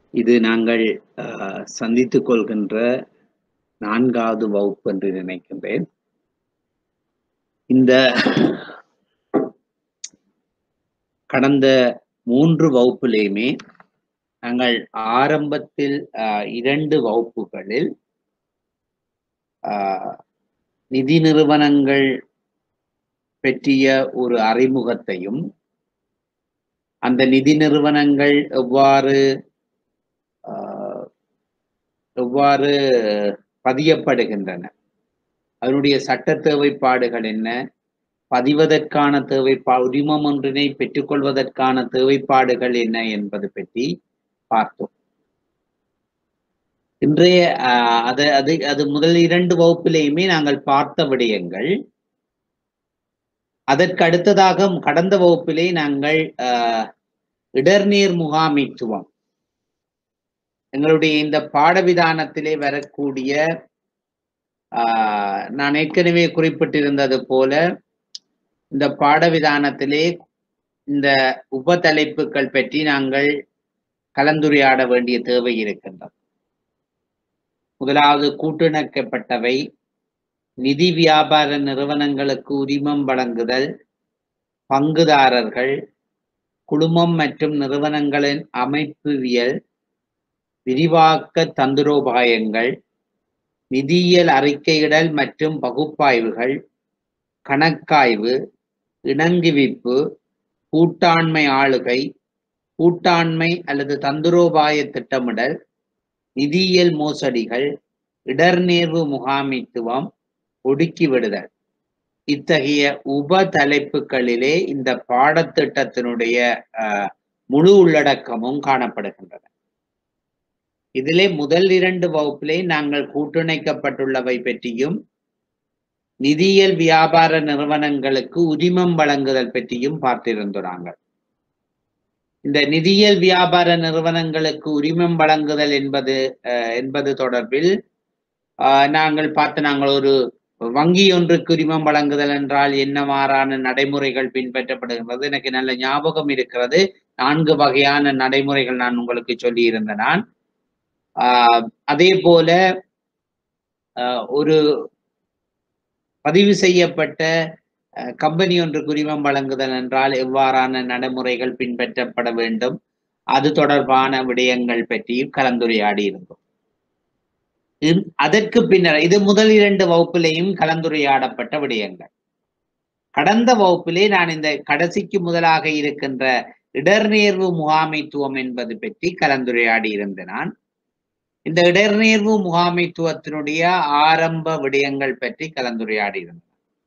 இது நாங்கள் அஹ், சந்தித்துக் கொள்கின்ற நான்காவது வகுப்பு என்று நினைக்கின்றேன் இந்த கடந்த மூன்று வகுப்பிலேயுமே நாங்கள் ஆரம்பத்தில் அஹ், இரண்டு வகுப்புகளில் அஹ், நிதி நிறுவனங்கள் பற்றிய ஒரு அறிமுகத்தையும் அந்த நிதி நிறுவனங்கள் எவ்வாறு ஆஹ், எவ்வாறு பதியப்படுகின்றன அதனுடைய சட்ட தேவைப்பாடுகள் என்ன பதிவதற்கான தேவைப்பா உரிமம் ஒன்றினை பெற்றுக்கொள்வதற்கான தேவைப்பாடுகள் என்ன என்பது பற்றி பார்த்தோம் இன்றைய ஆஹ், அது அது அது முதல் இரண்டு வகுப்பிலேயுமே நாங்கள் பார்த்த விடயங்கள் அதற்கு அடுத்ததாக கடந்த வகுப்பிலே நாங்கள் ஆஹ், இடர்நீர் முகாமைத்துவம் எங்களுடைய இந்த பாடவிதானத்திலே வரக்கூடிய ஆஹ், நான் ஏற்கனவே குறிப்பிட்டிருந்தது போல இந்த பாடவிதானத்திலே இந்த உபதலைப்புகள் பற்றி நாங்கள் கலந்துரையாட வேண்டிய தேவை இருக்கின்றது முதலாவது கூட்டிணைக்கப்பட்டவை நிதி வியாபார நிறுவனங்களுக்கு உரிமம் வழங்குதல் பங்குதாரர்கள் குழுமம் மற்றும் நிறுவனங்களின் அமைப்புவியல் விரிவாக்க தந்திரோபாயங்கள் நிதியியல் அறிக்கையிடல் மற்றும் பகுப்பாய்வுகள் கணக்காய்வு இணங்குவிப்பு கூட்டாண்மை ஆளுகை கூட்டாண்மை அல்லது தந்திரோபாய திட்டமிடல் நிதியியல் மோசடிகள் இடர்நேர்வு முகாமைத்துவம் ஒடுக்கிவிடுதல் இத்தகைய உப தலைப்புகளிலே இந்த பாடத்திட்டத்தினுடைய அஹ், முழு உள்ளடக்கமும் காணப்படுகின்றன இதிலே முதல் இரண்டு வகுப்பிலே நாங்கள் கூட்டிணைக்கப்பட்டுள்ளவை பற்றியும் நிதியியல் வியாபார நிறுவனங்களுக்கு உரிமம் வழங்குதல் பற்றியும் பார்த்திருந்தோம் நாங்கள் இந்த நிதியியல் வியாபார நிறுவனங்களுக்கு உரிமம் வழங்குதல் என்பது அஹ், என்பது தொடர்பில் ஆஹ், நாங்கள் பார்த்து நாங்கள் ஒரு வங்கி ஒன்றுக்கு உரிமம் வழங்குதல் என்றால் என்னவாறான நடைமுறைகள் பின்பற்றப்படுகின்றது எனக்கு நல்ல ஞாபகம் இருக்கிறது நான்கு வகையான நடைமுறைகள் நான் உங்களுக்கு சொல்லி இருந்தேன் நான் ஆஹ், அதே போல ஆஹ், ஒரு பதிவு செய்யப்பட்ட அஹ், கம்பெனி ஒன்றுக்கு உரிமம் வழங்குதல் என்றால் எவ்வாறான நடைமுறைகள் பின்பற்றப்பட வேண்டும் அது தொடர்பான விடயங்கள் பற்றியும் கலந்துரையாடி இருந்தோம் இந்- அதற்கு பின்னர் இது முதல் இரண்டு வகுப்பிலேயும் கலந்துரையாடப்பட்ட விடயங்கள் கடந்த வகுப்பிலே நான் இந்த கடைசிக்கு முதலாக இருக்கின்ற இடர்நேர்வு முகாமைத்துவம் என்பது பற்றி கலந்துரையாடி இருந்தேன் நான் இந்த இடர்நேர்வு முகாமைத்துவத்தினுடைய ஆரம்ப விடயங்கள் பற்றி கலந்துரையாடி இருந்தேன்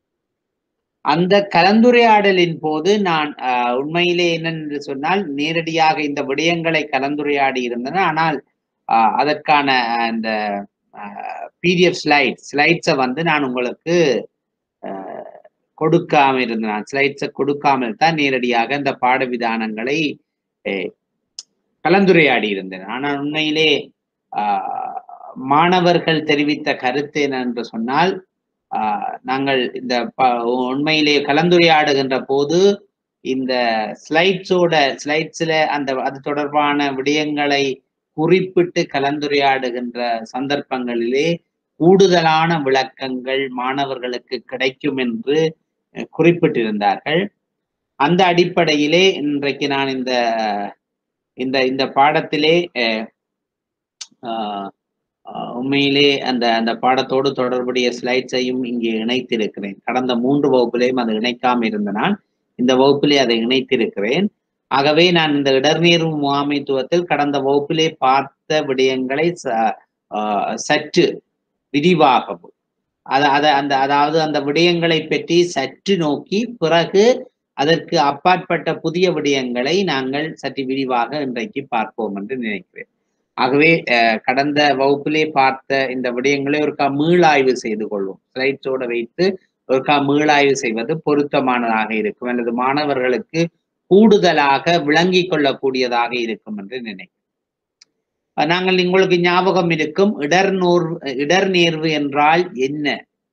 அந்த கலந்துரையாடலின் போது நான் ஆஹ், உண்மையிலே என்னென்று சொன்னால் நேரடியாக இந்த விடயங்களை கலந்துரையாடி இருந்தன ஆனால் ஆஹ், அதற்கான அந்த பிடிஎஃப் ஸ்லைட் ஸ்லைட்ஸை வந்து நான் உங்களுக்கு ஆஹ், கொடுக்காம இருந்தேன் நான் ஸ்லைட்ஸை கொடுக்காமல் தான் நேரடியாக இந்த பாடவிதானங்களை eh, கலந்துரையாடி இருந்தேன் ஆனால் உண்மையிலே ஆஹ், மாணவர்கள் தெரிவித்த கருத்து என்னென்று சொன்னால் ஆஹ், நாங்கள் இந்த ப- உண்மையிலே கலந்துரையாடுகின்ற போது இந்த ஸ்லைட்ஸோட ஸ்லைட்ஸ்ல அந்த அது தொடர்பான விடயங்களை குறிப்பிட்டு கலந்துரையாடுகின்ற சந்தர்ப்பங்களிலே கூடுதலான விளக்கங்கள் மாணவர்களுக்கு கிடைக்கும் என்று அஹ், குறிப்பிட்டிருந்தார்கள் அந்த அடிப்படையிலே இன்றைக்கு நான் இந்த இந்த இந்த பாடத்திலே அஹ், ஆஹ், ஆஹ், உண்மையிலே அந்த அந்த பாடத்தோடு தொடர்புடைய ஸ்லைட்ஸையும் இங்கே இணைத்திருக்கிறேன் கடந்த மூன்று வகுப்பிலேயும் அதை இணைக்காம இருந்த நான் இந்த வகுப்பிலே அதை இணைத்திருக்கிறேன் ஆகவே நான் இந்த இடர்நீர்வு முகாமைத்துவத்தில் கடந்த வகுப்பிலே பார்த்த விடயங்களை ச- ஆஹ், சற்று விரிவாகவும் அத அத அந்த அதாவது அந்த விடயங்களை பற்றி சற்று நோக்கி பிறகு அதற்கு அப்பாற்பட்ட புதிய விடயங்களை நாங்கள் சற்று விரிவாக இன்றைக்கு பார்ப்போம் என்று நினைக்கிறேன் ஆகவே அஹ், கடந்த வகுப்பிலே பார்த்த இந்த விடயங்களை ஒருக்கா மீளாய்வு செய்து கொள்வோம் ஸ்லைட்ஸோட வைத்து ஒருக்கா மீளாய்வு செய்வது பொருத்தமானதாக இருக்கும் அல்லது மாணவர்களுக்கு கூடுதலாக விளங்கிக் கொள்ளக்கூடியதாக இருக்கும் என்று நினைக்கிறேன் அஹ், நாங்கள் உங்களுக்கு ஞாபகம் இருக்கும் இடர்நோர் இடர்நேர்வு என்றால் என்ன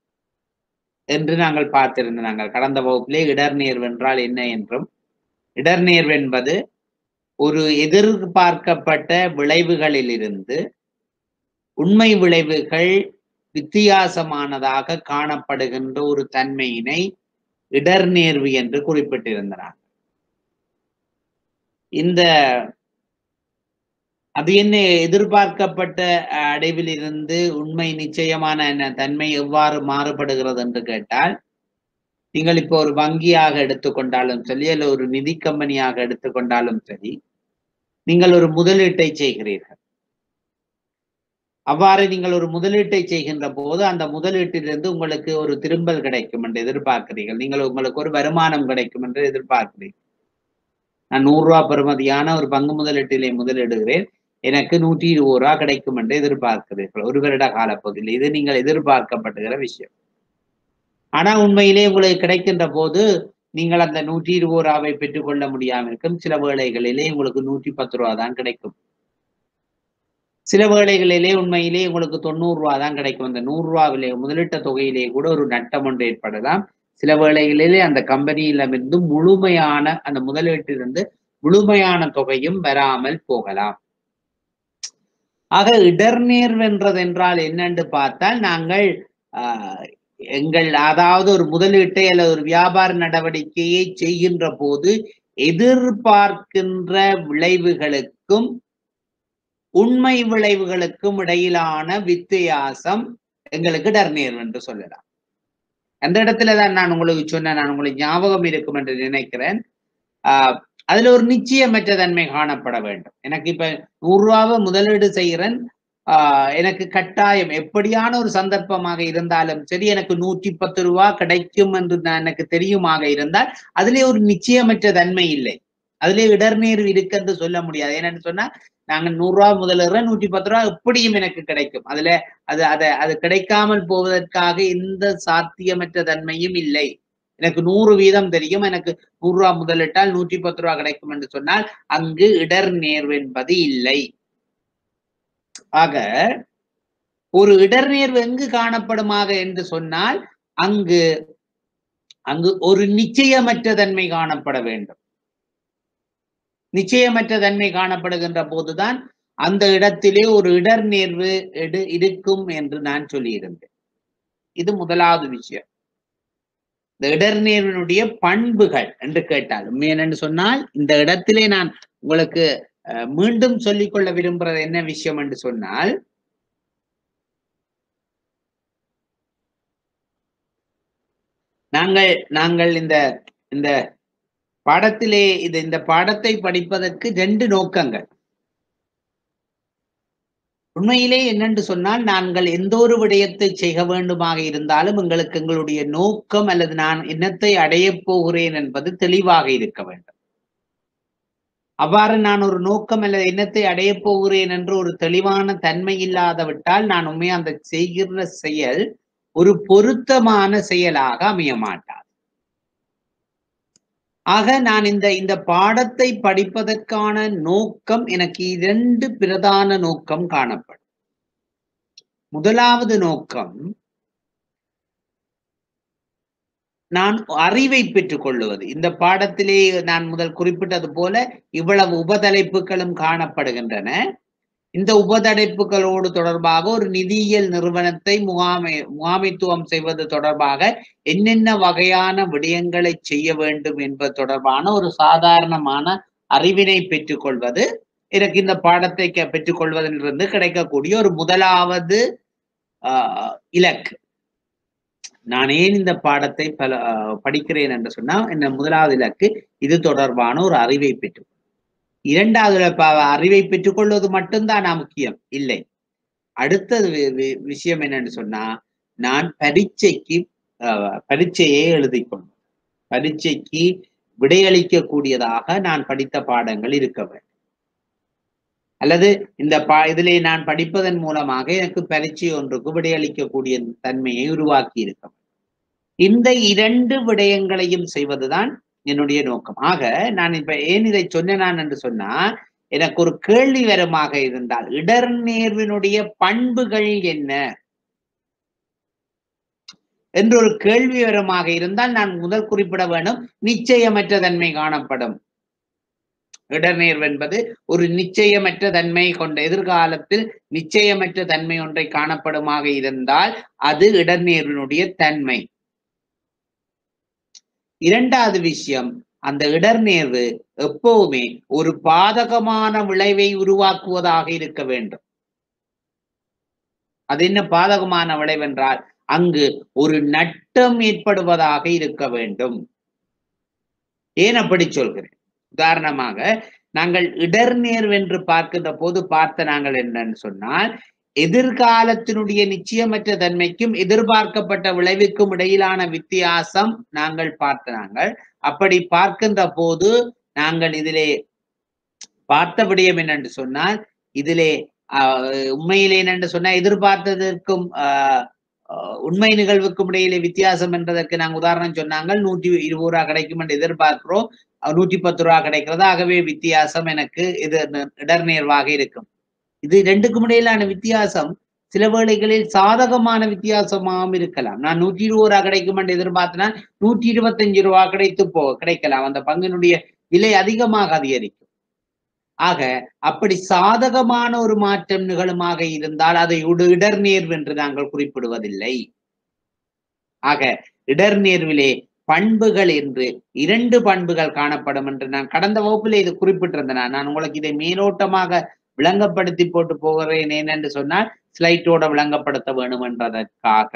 என்று நாங்கள் பார்த்திருந்தோம் நாங்கள் கடந்த வகுப்பிலே இடர்நேர்வு என்றால் என்ன என்றும் இடர்நேர்வு என்பது ஒரு எதிர்பார்க்கப்பட்ட விளைவுகளிலிருந்து உண்மை விளைவுகள் வித்தியாசமானதாக காணப்படுகின்ற ஒரு தன்மையினை இடர்நேர்வு என்று குறிப்பிட்டிருந்தனர் இந்த அது என்ன எதிர்பார்க்கப்பட்ட அடைவில் இருந்து உண்மை நிச்சயமான என்ன தன்மை எவ்வாறு மாறுபடுகிறது என்று கேட்டால் நீங்கள் இப்போ ஒரு வங்கியாக எடுத்துக்கொண்டாலும் சரி அல்ல ஒரு நிதி கம்பெனியாக எடுத்துக்கொண்டாலும் சரி நீங்கள் ஒரு முதலீட்டை செய்கிறீர்கள் அவ்வாறு நீங்கள் ஒரு முதலீட்டை செய்கின்ற போது அந்த முதலீட்டிலிருந்து உங்களுக்கு ஒரு திரும்பல் கிடைக்கும் என்று எதிர்பார்க்கிறீர்கள் நீங்கள் உங்களுக்கு ஒரு வருமானம் கிடைக்கும் என்று எதிர்பார்க்கிறீர்கள் நான் நூறு ரூபாய் பெறுமதியான ஒரு பங்கு முதலீட்டிலே முதலிடுகிறேன் எனக்கு நூற்றி இருபது ரூபா கிடைக்கும் என்று எதிர்பார்க்கிறீர்கள் ஒரு வருட காலப்பகுதியில் இது நீங்கள் எதிர்பார்க்கப்படுகிற விஷயம் ஆனா உண்மையிலே உங்களுக்கு கிடைக்கின்ற போது நீங்கள் அந்த நூற்றி இருபது ரூபாவை பெற்றுக்கொள்ள முடியாமல் இருக்கும் சில வேளைகளிலே உங்களுக்கு நூற்றி பத்து ரூபா தான் கிடைக்கும் சில வேளைகளிலே உண்மையிலே உங்களுக்கு தொண்ணூறு ரூபா தான் கிடைக்கும் அந்த நூறு ரூபாவிலே முதலீட்ட தொகையிலே கூட ஒரு நட்டம் ஒன்று ஏற்படலாம் சில வேளைகளிலே அந்த கம்பெனியிலிருந்து முழுமையான அந்த முதலீட்டிலிருந்து முழுமையான தொகையும் வராமல் போகலாம் ஆக இடர்நேர்வென்றது என்றால் என்னென்று பார்த்தால் நாங்கள் ஆஹ், எங்கள் அதாவது ஒரு முதலீட்டை அல்லது ஒரு வியாபார நடவடிக்கையை செய்கின்ற போது எதிர்பார்க்கின்ற விளைவுகளுக்கும் உண்மை விளைவுகளுக்கும் இடையிலான வித்தியாசம் எங்களுக்கு டர்நேர் என்று சொல்லலாம் அந்த இடத்துல தான் நான் உங்களுக்கு சொன்னேன் நான் உங்களுக்கு ஞாபகம் இருக்கும் என்று நினைக்கிறேன் ஆஹ் அதுல ஒரு நிச்சயமற்ற தன்மை காணப்பட வேண்டும் எனக்கு இப்ப நூறு ரூபாவை முதலீடு செய்கிறேன் ஆஹ் எனக்கு கட்டாயம் எப்படியான ஒரு சந்தர்ப்பமாக இருந்தாலும் சரி எனக்கு நூற்றி பத்து ரூபா கிடைக்கும் என்று நான் எனக்கு தெரியுமாக இருந்தால் அதிலே ஒரு நிச்சயமற்ற தன்மை இல்லை அதிலே இடர்நேர் இருக்கு என்று சொல்ல முடியாது ஏன்னு சொன்னா நாங்க நூறு ரூபா முதலிடுறோம் நூற்றி பத்து ரூபா எப்படியும் எனக்கு கிடைக்கும் அதுல அது அதை அது கிடைக்காமல் போவதற்காக எந்த சாத்தியமற்ற தன்மையும் இல்லை எனக்கு நூறு வீதம் தெரியும் எனக்கு நூறு ரூபா முதலிட்டால் நூற்றி பத்து ரூபா கிடைக்கும் என்று சொன்னால் அங்கு இடர் நேர்வு என்பது இல்லை ஆக ஒரு இடர்நேர்வு எங்கு காணப்படுமாக என்று சொன்னால் அங்கு அங்கு ஒரு நிச்சயமற்ற தன்மை காணப்பட வேண்டும் நிச்சயமற்ற தன்மை காணப்படுகின்ற போதுதான் அந்த இடத்திலே ஒரு இடர்நேர்வு எடு இருக்கும் என்று நான் சொல்லியிருந்தேன் இது முதலாவது விஷயம் இந்த இடர்நேர்வினுடைய பண்புகள் என்று கேட்டால் என்னென்னு சொன்னால் இந்த இடத்திலே நான் உங்களுக்கு அஹ், மீண்டும் சொல்லிக்கொள்ள விரும்புறது என்ன விஷயம் என்று சொன்னால் நாங்கள் நாங்கள் இந்த இந்த பாடத்திலே இது இந்த பாடத்தை படிப்பதற்கு ரெண்டு நோக்கங்கள் உண்மையிலே என்னென்று சொன்னால் நாங்கள் எந்த ஒரு விடயத்தை செய்ய வேண்டுமாக இருந்தாலும் எங்களுக்கு எங்களுடைய நோக்கம் அல்லது நான் என்னத்தை அடையப் போகிறேன் என்பது தெளிவாக இருக்க வேண்டும் அவ்வாறு நான் ஒரு நோக்கம் அல்லது எண்ணத்தை அடையப் போகிறேன் என்று ஒரு தெளிவான தன்மை இல்லாத விட்டால் நான் உண்மையா அந்த செய்கிற செயல் ஒரு பொருத்தமான செயலாக அமைய மாட்டாது ஆக நான் இந்த இந்த பாடத்தை படிப்பதற்கான நோக்கம் எனக்கு இரண்டு பிரதான நோக்கம் காணப்படும் முதலாவது நோக்கம் நான் அறிவை பெற்றுக் கொள்ளுவது இந்த பாடத்திலே நான் முதல் குறிப்பிட்டது போல இவ்வளவு உபதலைப்புகளும் காணப்படுகின்றன இந்த உபதடைப்புகளோடு தொடர்பாக ஒரு நிதியியல் நிறுவனத்தை முகாமை முகாமைத்துவம் செய்வது தொடர்பாக என்னென்ன வகையான விடயங்களை செய்ய வேண்டும் என்பது தொடர்பான ஒரு சாதாரணமான அறிவினை பெற்றுக்கொள்வது எனக்கு இந்த பாடத்தை க- பெற்றுக்கொள்வதிலிருந்து கிடைக்கக்கூடிய ஒரு முதலாவது ஆஹ், இலக்கு நான் ஏன் இந்த பாடத்தை பல ஆஹ், படிக்கிறேன் என்று சொன்னா என்ன முதலாவது இலக்கு இது தொடர்பான ஒரு அறிவை பெற்று இரண்டாவது ப- அறிவை பெற்றுக்கொள்வது மட்டும்தான் நான் முக்கியம் இல்லை அடுத்தது வி- வி- விஷயம் என்னன்னு சொன்னா நான் பரீட்சைக்கு ஆஹ், பரீட்சையை எழுதிக்கொள்ளும் பரீட்சைக்கு விடையளிக்க கூடியதாக நான் படித்த பாடங்கள் இருக்க வேண்டும் அல்லது இந்த பா இதிலே நான் படிப்பதன் மூலமாக எனக்கு பரீட்சை ஒன்றுக்கு விடையளிக்கக்கூடிய தன்மையை உருவாக்கி இருக்க வேண்டும். இந்த இரண்டு விடயங்களையும் செய்வதுதான் என்னுடைய நோக்கம் ஆக நான் இப்ப ஏன் இதை சொன்னேன் என்று சொன்னா எனக்கு ஒரு கேள்வி வருமாக இருந்தால் இடர்நேர்வினுடைய பண்புகள் என்ன என்று ஒரு கேள்வி வரமாக இருந்தால் நான் முதல் குறிப்பிட வேண்டும் நிச்சயமற்ற தன்மை காணப்படும் இடர்நேர்வு என்பது ஒரு நிச்சயமற்ற தன்மை கொண்ட எதிர்காலத்தில் நிச்சயமற்ற தன்மை ஒன்றை காணப்படுமாக இருந்தால் அது இடர்நேர்வினுடைய தன்மை இரண்டாவது விஷயம் அந்த இடர்நேர்வு எப்பவுமே ஒரு பாதகமான விளைவை உருவாக்குவதாக இருக்க வேண்டும் அது என்ன பாதகமான விளைவென்றால் அங்கு ஒரு நட்டம் ஏற்படுவதாக இருக்க வேண்டும் ஏன் அப்படி சொல்கிறேன் உதாரணமாக நாங்கள் இடர்நேர்வு என்று பார்க்கின்ற போது பார்த்த நாங்கள் என்னன்னு சொன்னால் எதிர்காலத்தினுடைய நிச்சயமற்ற தன்மைக்கும் எதிர்பார்க்கப்பட்ட விளைவுக்கும் இடையிலான வித்தியாசம் நாங்கள் பார்த்த நாங்கள் அப்படி பார்க்கின்ற போது நாங்கள் இதிலே பார்த்த விடயம் என்னென்று சொன்னால் இதிலே ஆஹ் உண்மையிலே என்னென்று சொன்னால் எதிர்பார்த்ததற்கும் ஆஹ் ஆஹ் உண்மை நிகழ்வுக்கும் இடையிலே வித்தியாசம் என்பதற்கு நாங்கள் உதாரணம் சொன்னாங்க நூற்றி இருபது ரூபா கிடைக்கும் என்று எதிர்பார்க்கிறோம் அஹ் நூற்றி பத்து ரூபா கிடைக்கிறது ஆகவே வித்தியாசம் எனக்கு இது இடர்நேர்வாக இருக்கும் இது ரெண்டுக்கும் இடையிலான வித்தியாசம் சில வேளைகளில் சாதகமான வித்தியாசமாகவும் இருக்கலாம் நான் நூற்றி இருபது ரூபா கிடைக்கும் என்று எதிர்பார்த்தனா நூற்றி இருபத்தஞ்சு ரூபா கிடைத்து போ கிடைக்கலாம் அந்த பங்கினுடைய விலை அதிகமாக அதிகரிக்கும் ஆக அப்படி சாதகமான ஒரு மாற்றம் நிகழுமாக இருந்தால் அதை ஒரு இடர்நேர்வு என்று நாங்கள் குறிப்பிடுவதில்லை ஆக இடர்நேர்விலே பண்புகள் என்று இரண்டு பண்புகள் காணப்படும் என்று நான் கடந்த வகுப்பிலே இது குறிப்பிட்டிருந்தேன் நான் உங்களுக்கு இதை மேலோட்டமாக விளங்கப்படுத்தி போட்டு போகிறேன் என்னென்று சொன்னால் ஸ்லைட்டோட விளங்கப்படுத்த வேண்டும் என்றதற்காக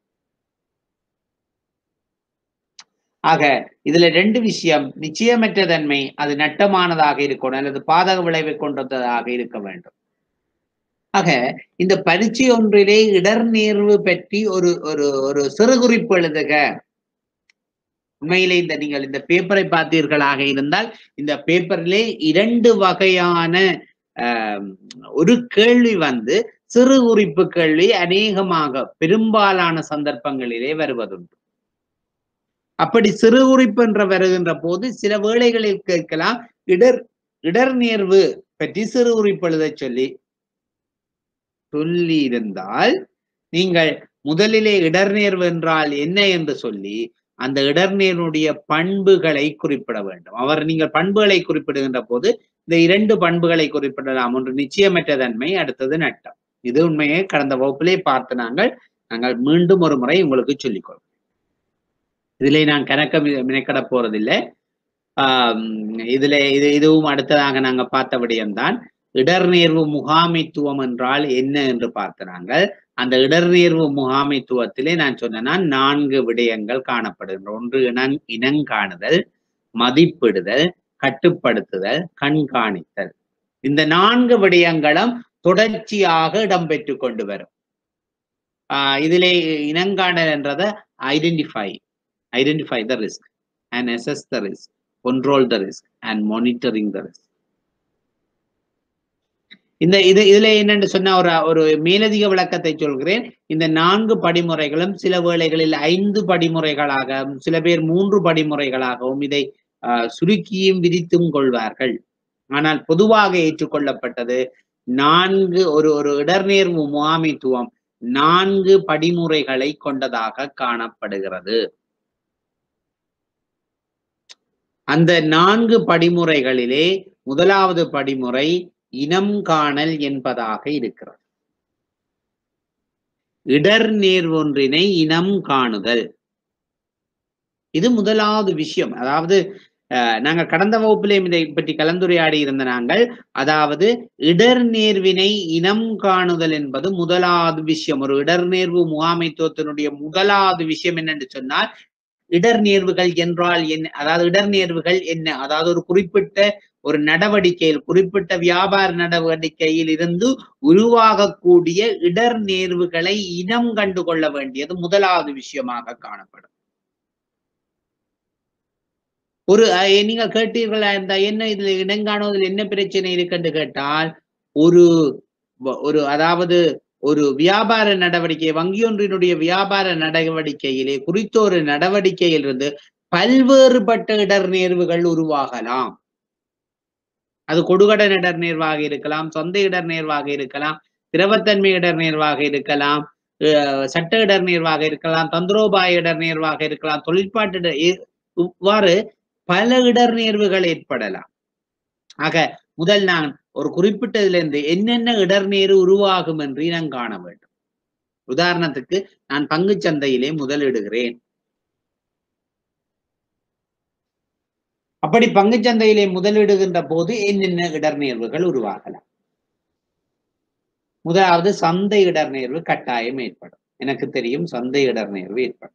ஆக இதுல ரெண்டு விஷயம் நிச்சயமற்ற தன்மை அது நட்டமானதாக இருக்கணும் அல்லது பாதக விளைவை கொண்டதாக இருக்க வேண்டும் ஆக இந்த பரீட்சை ஒன்றிலே இடர்நேர்வு பற்றி ஒரு ஒரு ஒரு சிறு குறிப்பு எழுதுக உண்மையிலே இந்த நீங்கள் இந்த பேப்பரை பார்த்தீர்களாக இருந்தால் இந்த பேப்பரிலே இரண்டு வகையான ஒரு கேள்வி வந்து சிறு குறிப்பு கேள்வி அநேகமாக பெரும்பாலான சந்தர்ப்பங்களிலே வருவதுண்டு அப்படி சிறு குறிப்பு என்ற வருகின்ற போது சில வேளைகளில் கேட்கலாம் இடர் இடர்நேர்வு பற்றி சிறு குறிப்பு எழுத சொல்லி சொல்லி இருந்தால் நீங்கள் முதலிலே இடர்நேர்வு என்றால் என்ன என்று சொல்லி அந்த இடர்நேர்வுடைய பண்புகளை குறிப்பிட வேண்டும் அவர் நீங்கள் பண்புகளை குறிப்பிடுகின்ற போது இந்த இரண்டு பண்புகளை குறிப்பிடலாம் ஒன்று நிச்சயமற்ற தன்மை அடுத்தது நட்டம் இது உண்மையை கடந்த வகுப்பிலே பார்த்து நாங்கள் நாங்கள் மீண்டும் ஒரு முறை உங்களுக்கு சொல்லிக்கொள்வோம் இதிலே நான் கணக்க மினைக்கட போறதில்லை ஆஹ் இதுல இது இதுவும் அடுத்ததாக நாங்க பார்த்த விடயம்தான் இடர்நேர்வு முகாமைத்துவம் என்றால் என்ன என்று பார்த்த நாங்கள் அந்த இடர்நேர்வு முகாமைத்துவத்திலே நான் சொன்னேன்னா நான்கு விடயங்கள் காணப்படுகின்றன ஒன்று இனங் இனங்காணுதல் மதிப்பிடுதல் கட்டுப்படுத்துதல் கண்காணித்தல் இந்த நான்கு விடயங்களும் தொடர்ச்சியாக இடம்பெற்று கொண்டு வரும் ஆஹ் இதிலே இனங்காணல் என்றத identify identify the risk and assess the risk control the risk and monitoring the risk இந்த இது இதுல என்னன்னு சொன்ன ஒரு ஒரு மேலதிக விளக்கத்தை சொல்கிறேன் இந்த நான்கு படிமுறைகளும் சில வேளைகளில் ஐந்து படிமுறைகளாக சில பேர் மூன்று படிமுறைகளாகவும் இதை சுருக்கியும் விரித்தும் கொள்வார்கள் ஆனால் பொதுவாக ஏற்றுக்கொள்ளப்பட்டது நான்கு ஒரு ஒரு இடர்நேர்வு முகாமைத்துவம் நான்கு படிமுறைகளை கொண்டதாக காணப்படுகிறது அந்த நான்கு படிமுறைகளிலே முதலாவது படிமுறை இனம் காணல் என்பதாக இருக்கிறது இடர் நேர்வொன்றினை இனம் காணுதல் இது முதலாவது விஷயம் அதாவது நாங்க கடந்த வகுப்பிலேயும் இதை பற்றி கலந்துரையாடி இருந்த நாங்கள் அதாவது இடர் நேர்வினை இனம் காணுதல் என்பது முதலாவது விஷயம் ஒரு இடர் நேர்வு முகாமைத்துவத்தினுடைய முதலாவது விஷயம் என்னென்று சொன்னால் இடர் நேர்வுகள் என்றால் என்ன அதாவது இடர் நேர்வுகள் என்ன அதாவது ஒரு குறிப்பிட்ட ஒரு நடவடிக்கையில் குறிப்பிட்ட வியாபார நடவடிக்கையில் இருந்து உருவாகக்கூடிய இடர் நேர்வுகளை இனம் கண்டு கொள்ள வேண்டியது முதலாவது விஷயமாக காணப்படும் ஒரு நீங்க கேட்டீர்களா இருந்தா என்ன இதுல இடங்காணுவதில் என்ன பிரச்சனை இருக்குன்னு கேட்டால் ஒரு ஒரு அதாவது ஒரு வியாபார நடவடிக்கை வங்கியொன்றினுடைய வியாபார நடவடிக்கையிலே குறித்த ஒரு நடவடிக்கையிலிருந்து பல்வேறுபட்ட இடர் நேர்வுகள் உருவாகலாம் அது கொடுகடன் இடர் நேர்வாக இருக்கலாம் சொந்த இடர் நேர்வாக இருக்கலாம் திரவத்தன்மை இடர் நேர்வாக இருக்கலாம் சட்ட இடர் நேர்வாக இருக்கலாம் தந்திரோபாய இடர் நேர்வாக இருக்கலாம் தொழிற்பாட்டு இவ்வாறு பல இடர் நேர்வுகள் ஏற்படலாம் ஆக முதல் நான் ஒரு குறிப்பிட்டதிலிருந்து என்னென்ன இடர்நேரு உருவாகும் என்று நான் காண வேண்டும் உதாரணத்துக்கு நான் பங்குச் சந்தையிலே முதலிடுகிறேன் அப்படி பங்குச் சந்தையிலே முதலிடுகின்ற போது என்னென்ன இடர்நேர்வுகள் உருவாகலாம் முதலாவது சந்தை இடர்நேர்வு கட்டாயம் ஏற்படும் எனக்கு தெரியும் சந்தை இடர்நேர்வு ஏற்படும்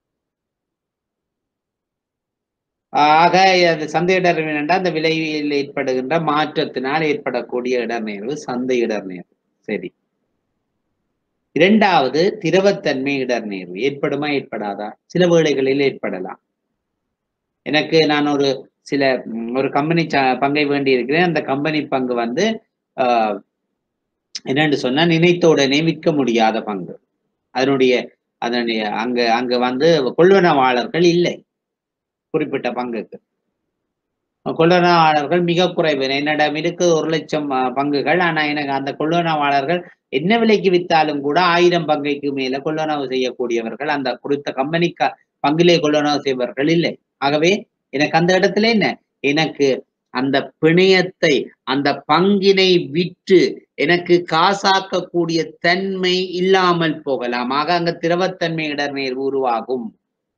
ஆக அது சந்தை இடர்வு என்றால் அந்த விலையில் ஏற்படுகின்ற மாற்றத்தினால் ஏற்படக்கூடிய இடர்நேர்வு சந்தை இடர்நேர்வு சரி இரண்டாவது திரவத்தன்மை இடர்நேர்வு ஏற்படுமா ஏற்படாதா சில வேளைகளில் ஏற்படலாம் எனக்கு நான் ஒரு சில ம், ஒரு கம்பெனி பங்கை வேண்டி இருக்கிறேன் அந்த கம்பெனி பங்கு வந்து ஆஹ், என்னன்னு சொன்னா நினைத்த உடனே விற்க முடியாத பங்கு அதனுடைய அதனுடைய அங்க அங்க வந்து கொள்வனவாளர்கள் இல்லை குறிப்பிட்ட பங்குக்கு கொள்வனவாளர்கள் மிக குறைவு என்னிடம் இருக்கு ஒரு லட்சம் அஹ், பங்குகள் ஆனா எனக்கு அந்த கொள்வனவாளர்கள் என்ன விலைக்கு வித்தாலும் கூட ஆயிரம் பங்குக்கு மேல கொள்வனவு செய்யக்கூடியவர்கள் அந்த குறித்த கம்பெனி பங்கிலே கொள்வனவு செய்பவர்கள் இல்லை ஆகவே எனக்கு அந்த இடத்துல என்ன எனக்கு அந்த பிணையத்தை அந்த பங்கினை விற்று எனக்கு காசாக்கக்கூடிய தன்மை இல்லாமல் போகலாம் ஆக அங்க திரவத்தன்மை இடர்நேர்வு உருவாகும்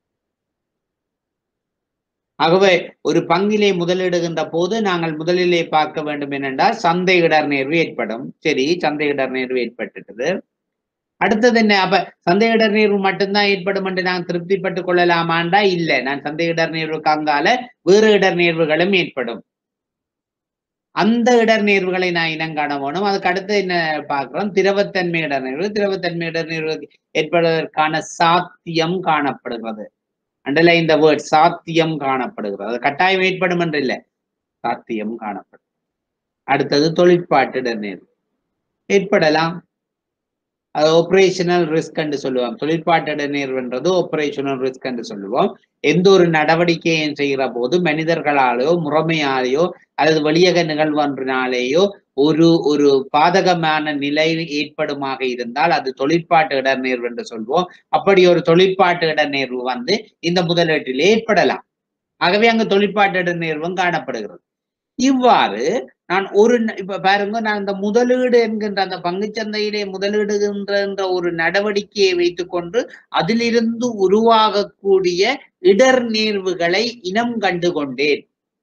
ஆகவே ஒரு பங்கிலே முதலிடுகின்ற போது நாங்கள் முதலிலே பார்க்க வேண்டும் என்னென்றால் சந்தை இடர்நேர்வு ஏற்படும் சரி சந்தை இடர்நேர்வு ஏற்பட்டுட்டது அடுத்தது என்ன அப்ப சந்தை இடர்நேர்வு மட்டும்தான் ஏற்படும் என்று நான் திருப்திப்பட்டுக் கொள்ளலாமாண்டா இல்ல நான் சந்தை இடர்நேர்வுக்கு அங்கால வேறு இடர்நேர்வுகளும் ஏற்படும் அந்த இடர்நேர்வுகளை நான் இனங்காண வேணும் அதுக்கு அடுத்து என்ன பார்க்கிறோம் திரவத்தன்மை இடர்நேர்வு திரவத்தன்மை இடர்நேர்வு ஏற்படுவதற்கான சாத்தியம் காணப்படுகிறது அண்டர்லைன் இந்த வேர்ட் சாத்தியம் காணப்படுகிறது அது கட்டாயம் ஏற்படும் என்று இல்லை சாத்தியம் காணப்படும் அடுத்தது தொழிற்பாட்டு இடர்நேர்வு ஏற்படலாம் அது ஆபரேஷனல் ரிஸ்க் என்று சொல்லுவோம் தொழிற்பாட்டு இடர்நேர்வுன்றது ஆபரேஷனல் ரிஸ்க் என்று சொல்லுவோம் எந்த ஒரு நடவடிக்கையை செய்கிற போது மனிதர்களாலேயோ முறைமையாலேயோ அல்லது வெளியக நிகழ்வொன்றினாலேயோ ஒரு ஒரு பாதகமான நிலை ஏற்படுமாக இருந்தால் அது தொழிற்பாட்டு இடர்நேர்வு என்று சொல்வோம் அப்படி ஒரு தொழிற்பாட்டு இடர்நேர்வு வந்து இந்த முதலீட்டில் ஏற்படலாம் ஆகவே அங்கு தொழிற்பாட்டு இடர்நேர்வும் காணப்படுகிறது இவ்வாறு நான் ஒரு ந- இப்ப பாருங்க நான் இந்த முதலீடு என்கின்ற அந்த பங்குச்சந்தையிலே முதலீடுகின்ற என்ற ஒரு நடவடிக்கையை வைத்துக்கொண்டு அதிலிருந்து உருவாகக்கூடிய இடர்நேர்வுகளை இனம் கண்டு கொண்டேன்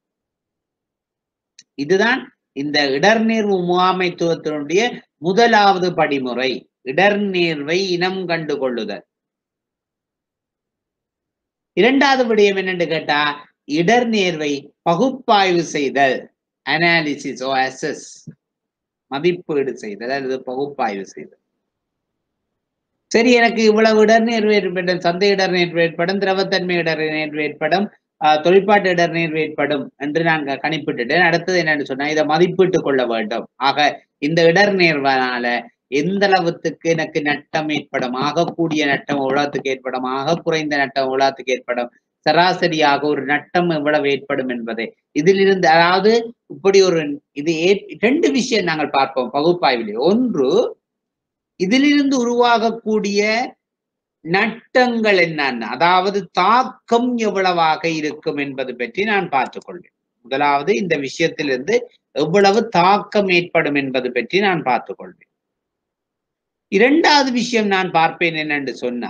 இதுதான் இந்த இடர்நேர்வு முகாமைத்துவத்தினுடைய முதலாவது படிமுறை இடர்நேர்வை இனம் கண்டு கொள்ளுதல் இரண்டாவது விடயம் என்னன்னு கேட்டா இடர்நேர்வை பகுப்பாய்வு செய்தல் அனாலிசிஸ் ஓ அசஸ் மதிப்பீடு செய்தல் அல்லது பகுப்பாய்வு செய்தல் சரி எனக்கு இவ்வளவு இடர்நேர்வு ஏற்படும் சந்தை இடர்நேர்வு ஏற்படும் திரவத்தன்மை இடர்நேர்வு ஏற்படும் ஆஹ், தொழிற்பாட்டு இடர்நேர்வு ஏற்படும் என்று நான் க- கணிப்பிட்டுட்டேன் அடுத்தது என்னன்னு சொன்னா இதை மதிப்பிட்டுக் கொள்ள வேண்டும் ஆக இந்த இடர்நேர்வனால எந்த அளவுக்கு எனக்கு நட்டம் ஏற்படும் ஆகக்கூடிய நட்டம் உலகத்துக்கு ஏற்படும் ஆக குறைந்த நட்டம் உலகத்துக்கு ஏற்படும் சராசரியாக ஒரு நட்டம் எவ்வளவு ஏற்படும் என்பதை இதிலிருந்து அதாவது இப்படி ஒரு இது ஏ- ரெண்டு விஷயம் நாங்கள் பார்ப்போம் பகுப்பாய்விலே ஒன்று இதிலிருந்து உருவாகக்கூடிய நட்டங்கள் என்னென்ன அதாவது தாக்கம் எவ்வளவாக இருக்கும் என்பது பற்றி நான் பார்த்துக் கொள்வேன் முதலாவது இந்த விஷயத்திலிருந்து எவ்வளவு தாக்கம் ஏற்படும் என்பது பற்றி நான் பார்த்துக் கொள்வேன் இரண்டாவது விஷயம் நான் பார்ப்பேன் என்னன்னு சொன்னா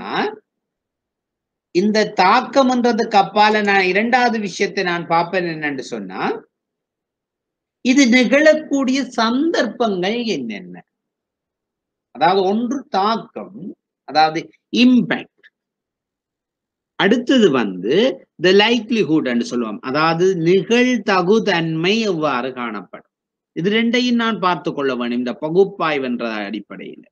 இந்த தாக்கம்ன்றதுக்கு அப்பால நான் இரண்டாவது விஷயத்தை நான் பார்ப்பேன் என்னன்னு சொன்னா இது நிகழக்கூடிய சந்தர்ப்பங்கள் என்னென்ன அதாவது ஒன்று தாக்கம் அதாவது இம்பேக்ட் அடுத்தது வந்து த லைக்லிஹுட் என்று சொல்லுவோம் அதாவது நிகழ்தகுதன்மை எவ்வாறு காணப்படும் இது ரெண்டையும் நான் பார்த்து கொள்ள வேண்டும் இந்த பகுப்பாய்வு என்ற அடிப்படையில்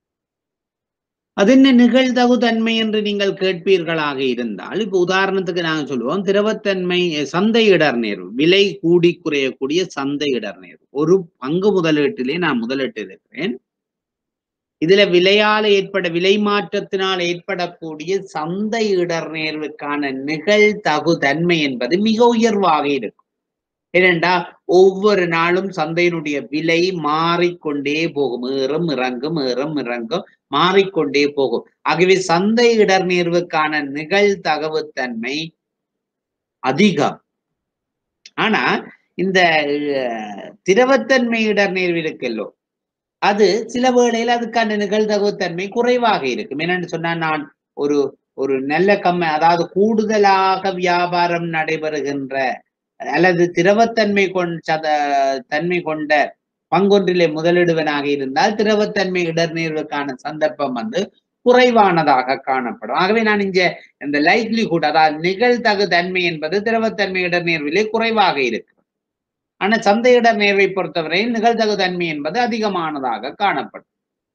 அது என்ன நிகழ்தகுதன்மை என்று நீங்கள் கேட்பீர்களாக இருந்தால் இப்ப உதாரணத்துக்கு நாங்க சொல்லுவோம் திரவத்தன்மை அஹ், சந்தை இடர்நேர்வு விலை கூடி குறையக்கூடிய சந்தை இடர்நேர்வு ஒரு பங்கு முதலீட்டிலே நான் முதலீட்டு இருக்கிறேன் இதுல விலையால ஏற்பட விலை மாற்றத்தினால் ஏற்படக்கூடிய சந்தை இடர்நேர்வுக்கான நிகழ்தகுதன்மை என்பது மிக உயர்வாக இருக்கும் ஏனென்றா ஒவ்வொரு நாளும் சந்தையினுடைய விலை மாறிக்கொண்டே போகும் ஏறும் இறங்கும் ஏறும் இறங்கும் மாறிக்கொண்டே போகும் ஆகவே சந்தை இடர்நேர்வுக்கான நிகழ்தகவுத்தன்மை அதிகம் ஆனா இந்த அஹ், திரவத்தன்மை இடர்நேர்வு இருக்கல்லோ அது சில வேளையில் அதுக்கான நிகழ்தகவுத்தன்மை குறைவாக இருக்கும் என்னன்னு சொன்னா நான் ஒரு ஒரு நல்ல கம்ம அதாவது கூடுதலாக வியாபாரம் நடைபெறுகின்ற அல்லது திரவத்தன்மை கொண்ட சத- தன்மை கொண்ட பங்கொன்றிலே முதலிடுவனாக இருந்தால் திரவத்தன்மை இடர்நேர்வுக்கான சந்தர்ப்பம் வந்து குறைவானதாக காணப்படும் ஆகவே நான் இங்க இந்த லைக்லிஹுட் அதாவது நிகழ்தகு தன்மை என்பது திரவத்தன்மை இடர்நேர்விலே குறைவாக இருக்கு ஆனா சந்தை இடர்நேர்வை பொறுத்தவரையில் நிகழ்தகு தன்மை என்பது அதிகமானதாக காணப்படும்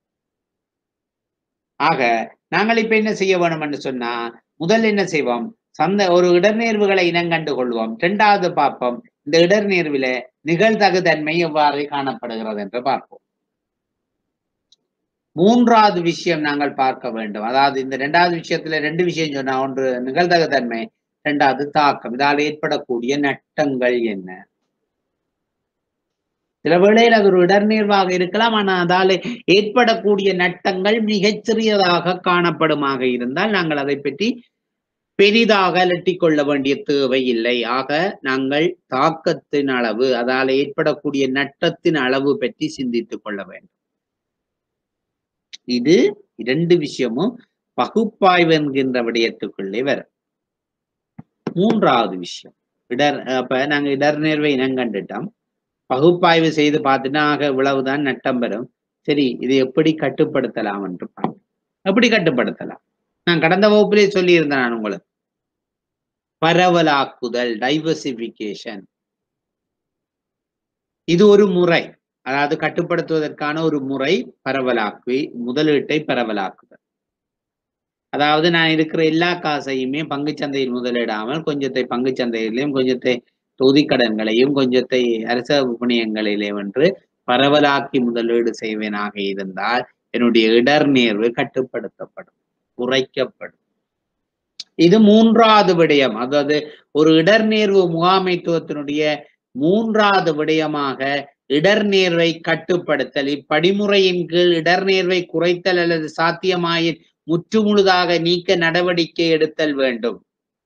ஆக நாங்கள் இப்ப என்ன செய்ய வேணும் என்று சொன்னா முதல்ல என்ன செய்வோம் சந்தை ஒரு இடர்நேர்வுகளை இனங்கண்டு கொள்வோம் இரண்டாவது பார்ப்போம் இந்த இடர்நேர்வில நிகழ்தகு தன்மை எவ்வாறு காணப்படுகிறது என்று பார்ப்போம் மூன்றாவது விஷயம் நாங்கள் பார்க்க வேண்டும் அதாவது இந்த இரண்டாவது விஷயத்துல ரெண்டு விஷயம் சொன்னா ஒன்று நிகழ்தகு தன்மை இரண்டாவது தாக்கம் இதால் ஏற்படக்கூடிய நட்டங்கள் என்ன சில வேளையில் அது ஒரு இடர்நேர்வாக இருக்கலாம் ஆனா அதால ஏற்படக்கூடிய நட்டங்கள் மிகச் சிறியதாக காணப்படுமாக இருந்தால் நாங்கள் அதை பற்றி பெரிதாக அலட்டிக் கொள்ள வேண்டிய தேவை இல்லை ஆக நாங்கள் தாக்கத்தின் அளவு அதால ஏற்படக்கூடிய நட்டத்தின் அளவு பற்றி சிந்தித்துக் கொள்ள வேண்டும் இது இரண்டு விஷயமும் பகுப்பாய்வு என்கின்ற விடயத்துக்குள்ளே வரும் மூன்றாவது விஷயம் இடர் அப்ப நாங்க இடர்நேர்வை இனங்கண்டுட்டோம் பகுப்பாய்வு செய்து பார்த்துட்டா ஆக இவ்வளவுதான் நட்டம் பெறும் சரி இதை எப்படி கட்டுப்படுத்தலாம் என்று பார்ப்போம் எப்படி கட்டுப்படுத்தலாம் நான் கடந்த வகுப்பிலே சொல்லியிருந்தேன் நான் உங்களுக்கு பரவலாக்குதல் டைவர்சிபிகேஷன் இது ஒரு முறை அதாவது கட்டுப்படுத்துவதற்கான ஒரு முறை பரவலாக்கி முதலீட்டை பரவலாக்குதல் அதாவது நான் இருக்கிற எல்லா காசையுமே பங்குச்சந்தையில் முதலிடாமல் கொஞ்சத்தை பங்குச்சந்தையிலையும் கொஞ்சத்தை தொகுதிக்கடன்களையும் கொஞ்சத்தை அரச விபணியங்களிலே வென்று பரவலாக்கி முதலீடு செய்வேனாக இருந்தால் என்னுடைய இடர்நேர்வு கட்டுப்படுத்தப்படும் குறைக்கப்படும் இது மூன்றாவது விடயம் அதாவது ஒரு இடர்நேர்வு முகாமைத்துவத்தினுடைய மூன்றாவது விடயமாக இடர்நேர்வை கட்டுப்படுத்தல் இப்படிமுறையின் கீழ் இடர்நேர்வை குறைத்தல் அல்லது சாத்தியமாயின் முற்றுமுழுதாக நீக்க நடவடிக்கை எடுத்தல் வேண்டும்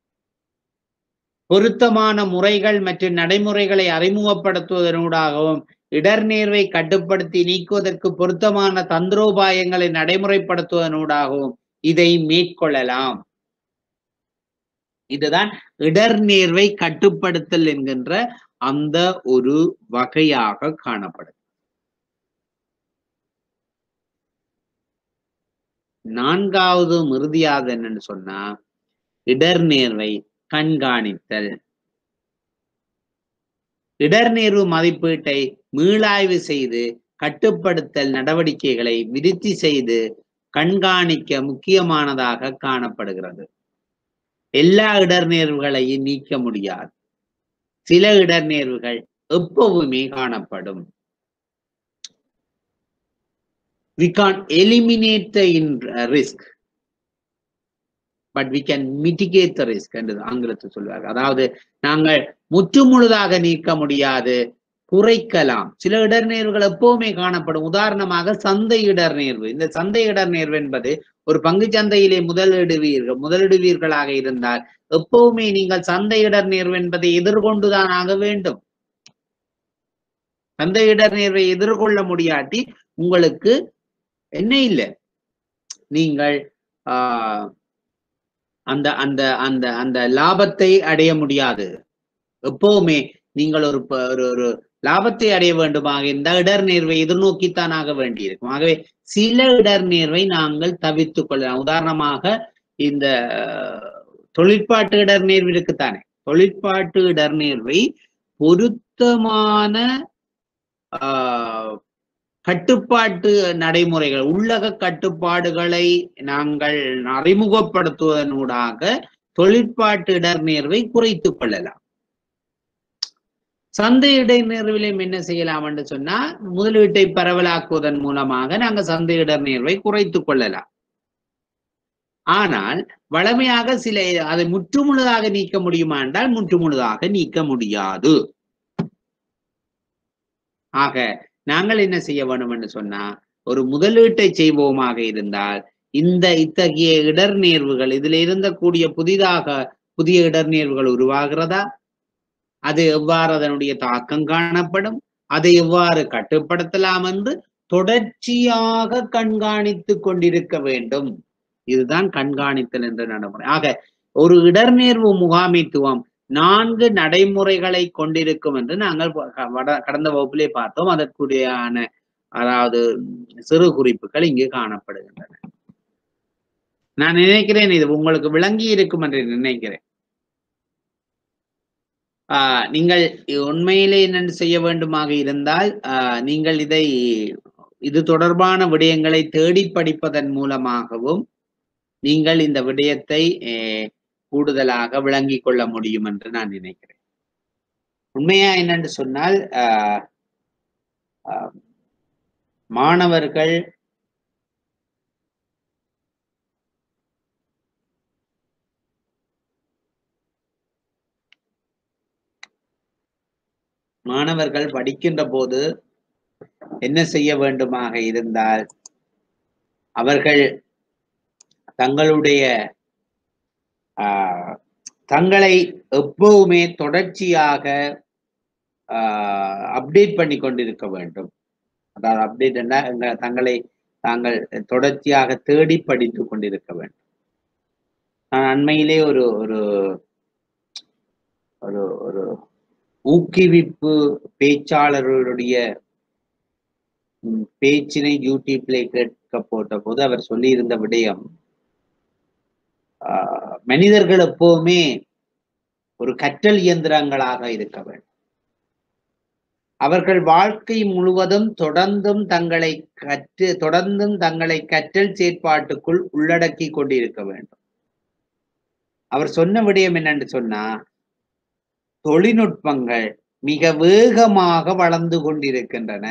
பொருத்தமான முறைகள் மற்றும் நடைமுறைகளை அறிமுகப்படுத்துவதனூடாகவும் இடர்நேர்வை கட்டுப்படுத்தி நீக்குவதற்கு பொருத்தமான தந்திரோபாயங்களை நடைமுறைப்படுத்துவதனூடாகவும் இதை மேற்கொள்ளலாம் இதுதான் இடர்நேர்வை கட்டுப்படுத்தல் என்கின்ற அந்த ஒரு வகையாக காணப்படும் நான்காவது இறுதியாவது என்னன்னு சொன்னா இடர்நேர்வை கண்காணித்தல் இடர்நேர்வு மதிப்பீட்டை மீளாய்வு செய்து கட்டுப்படுத்தல் நடவடிக்கைகளை விருத்தி செய்து கண்காணிக்க முக்கியமானதாக காணப்படுகிறது எல்லா இடர்நேர்வுகளையும் நீக்க முடியாது சில இடர்நேர்வுகள் எப்பவுமே காணப்படும் we can't eliminate the in risk but we can mitigate the risk என்று ஆங்கிலத்தில் சொல்வார்கள் அதாவது நாங்கள் முற்றுமுழுதாக நீக்க முடியாது குறைக்கலாம் சில இடர்நேர்வுகள் எப்பவுமே காணப்படும் உதாரணமாக சந்தை இடர்நேர்வு இந்த சந்தை இடர்நேர்வு என்பது ஒரு பங்கு சந்தையிலே முதலிடுவீர்கள் முதலிடுவீர்களாக இருந்தால் எப்பவுமே நீங்கள் சந்தை இடர்நேர்வு என்பதை எதிர்கொண்டுதான் ஆக வேண்டும் சந்தை இடர்நேர்வை எதிர்கொள்ள முடியாட்டி உங்களுக்கு என்ன இல்லை நீங்கள் ஆஹ் அந்த அந்த அந்த அந்த லாபத்தை அடைய முடியாது எப்பவுமே நீங்கள் ஒரு ப- ஒரு ஒரு லாபத்தை அடைய வேண்டுமாக இருந்தால் இடர்நேர்வை எதிர்நோக்கித்தான் ஆக வேண்டியிருக்கும் ஆகவே சில இடர்நேர்வை நாங்கள் தவிர்த்துக் கொள்ளலாம் உதாரணமாக இந்த அஹ், தொழிற்பாட்டு இடர்நேர்வு இருக்குத்தானே தொழிற்பாட்டு இடர்நேர்வை பொருத்தமான ஆஹ், கட்டுப்பாட்டு நடைமுறைகள் உள்ளக கட்டுப்பாடுகளை நாங்கள் அறிமுகப்படுத்துவதனூடாக தொழிற்பாட்டு இடர்நேர்வை குறைத்துக் கொள்ளலாம் சந்தை இடைநேர்விலையும் என்ன செய்யலாம் என்று சொன்னா முதலீட்டை பரவலாக்குவதன் மூலமாக நாங்க சந்தை இடர்நேர்வை குறைத்துக் கொள்ளலாம் ஆனால் வளமையாக சில அதை முற்றுமுழுதாக நீக்க முடியுமா என்றால் முற்றுமுழுதாக நீக்க முடியாது ஆக நாங்கள் என்ன செய்ய வேண்டும் என்று சொன்னா ஒரு முதலீட்டை செய்வோமாக இருந்தால் இந்த இத்தகைய இடர்நேர்வுகள் இதுல இருந்தக்கூடிய புதிதாக புதிய இடர்நேர்வுகள் உருவாகிறதா அது எவ்வாறு அதனுடைய தாக்கம் காணப்படும் அதை எவ்வாறு கட்டுப்படுத்தலாம் என்று தொடர்ச்சியாக கண்காணித்து கொண்டிருக்க வேண்டும் இதுதான் கண்காணித்தல் என்ற நடைமுறை ஆக ஒரு இடர்நேர்வு முகாமைத்துவம் நான்கு நடைமுறைகளை கொண்டிருக்கும் என்று நாங்கள் வ- வட- கடந்த வகுப்பிலே பார்த்தோம் அதற்குரியான அதாவது சிறு குறிப்புகள் இங்கு காணப்படுகின்றன நான் நினைக்கிறேன் இது உங்களுக்கு விளங்கி இருக்கும் என்று நினைக்கிறேன் ஆஹ் நீங்கள் உண்மையிலே என்ன செய்ய வேண்டுமாக இருந்தால் ஆஹ் நீங்கள் இதை இது தொடர்பான விடயங்களை தேடி படிப்பதன் மூலமாகவும் நீங்கள் இந்த விடயத்தை அஹ், கூடுதலாக விளங்கிக் கொள்ள முடியும் என்று நான் நினைக்கிறேன் உண்மையா என்னன்னு சொன்னால் ஆஹ், ஆஹ், மாணவர்கள் மாணவர்கள் படிக்கின்ற போது என்ன செய்ய வேண்டுமாக இருந்தால் அவர்கள் தங்களுடைய ஆஹ், தங்களை எப்பவுமே தொடர்ச்சியாக அப்டேட் பண்ணி கொண்டிருக்க வேண்டும் அதாவது அப்டேட் என்ன எங்க தங்களை தாங்கள் தொடர்ச்சியாக தேடி படித்து கொண்டிருக்க வேண்டும் நான் அண்மையிலே ஒரு ஒரு ஒரு ஒரு ஊக்குவிப்பு பேச்சாளர்களுடைய ம், பேச்சினை யூடியூப்ல கேட்க போட்ட போது அவர் சொல்லியிருந்த விடயம் ஆஹ், மனிதர்கள் எப்பவுமே ஒரு கற்றல் இயந்திரங்களாக இருக்க வேண்டும் அவர்கள் வாழ்க்கை முழுவதும் தொடர்ந்தும் தங்களை கற்று தொடர்ந்தும் தங்களை கற்றல் செயற்பாட்டுக்குள் உள்ளடக்கி கொண்டிருக்க வேண்டும் அவர் சொன்ன விடயம் என்னன்னு சொன்னா தொழில்நுட்பங்கள் மிக வேகமாக வளர்ந்து கொண்டிருக்கின்றன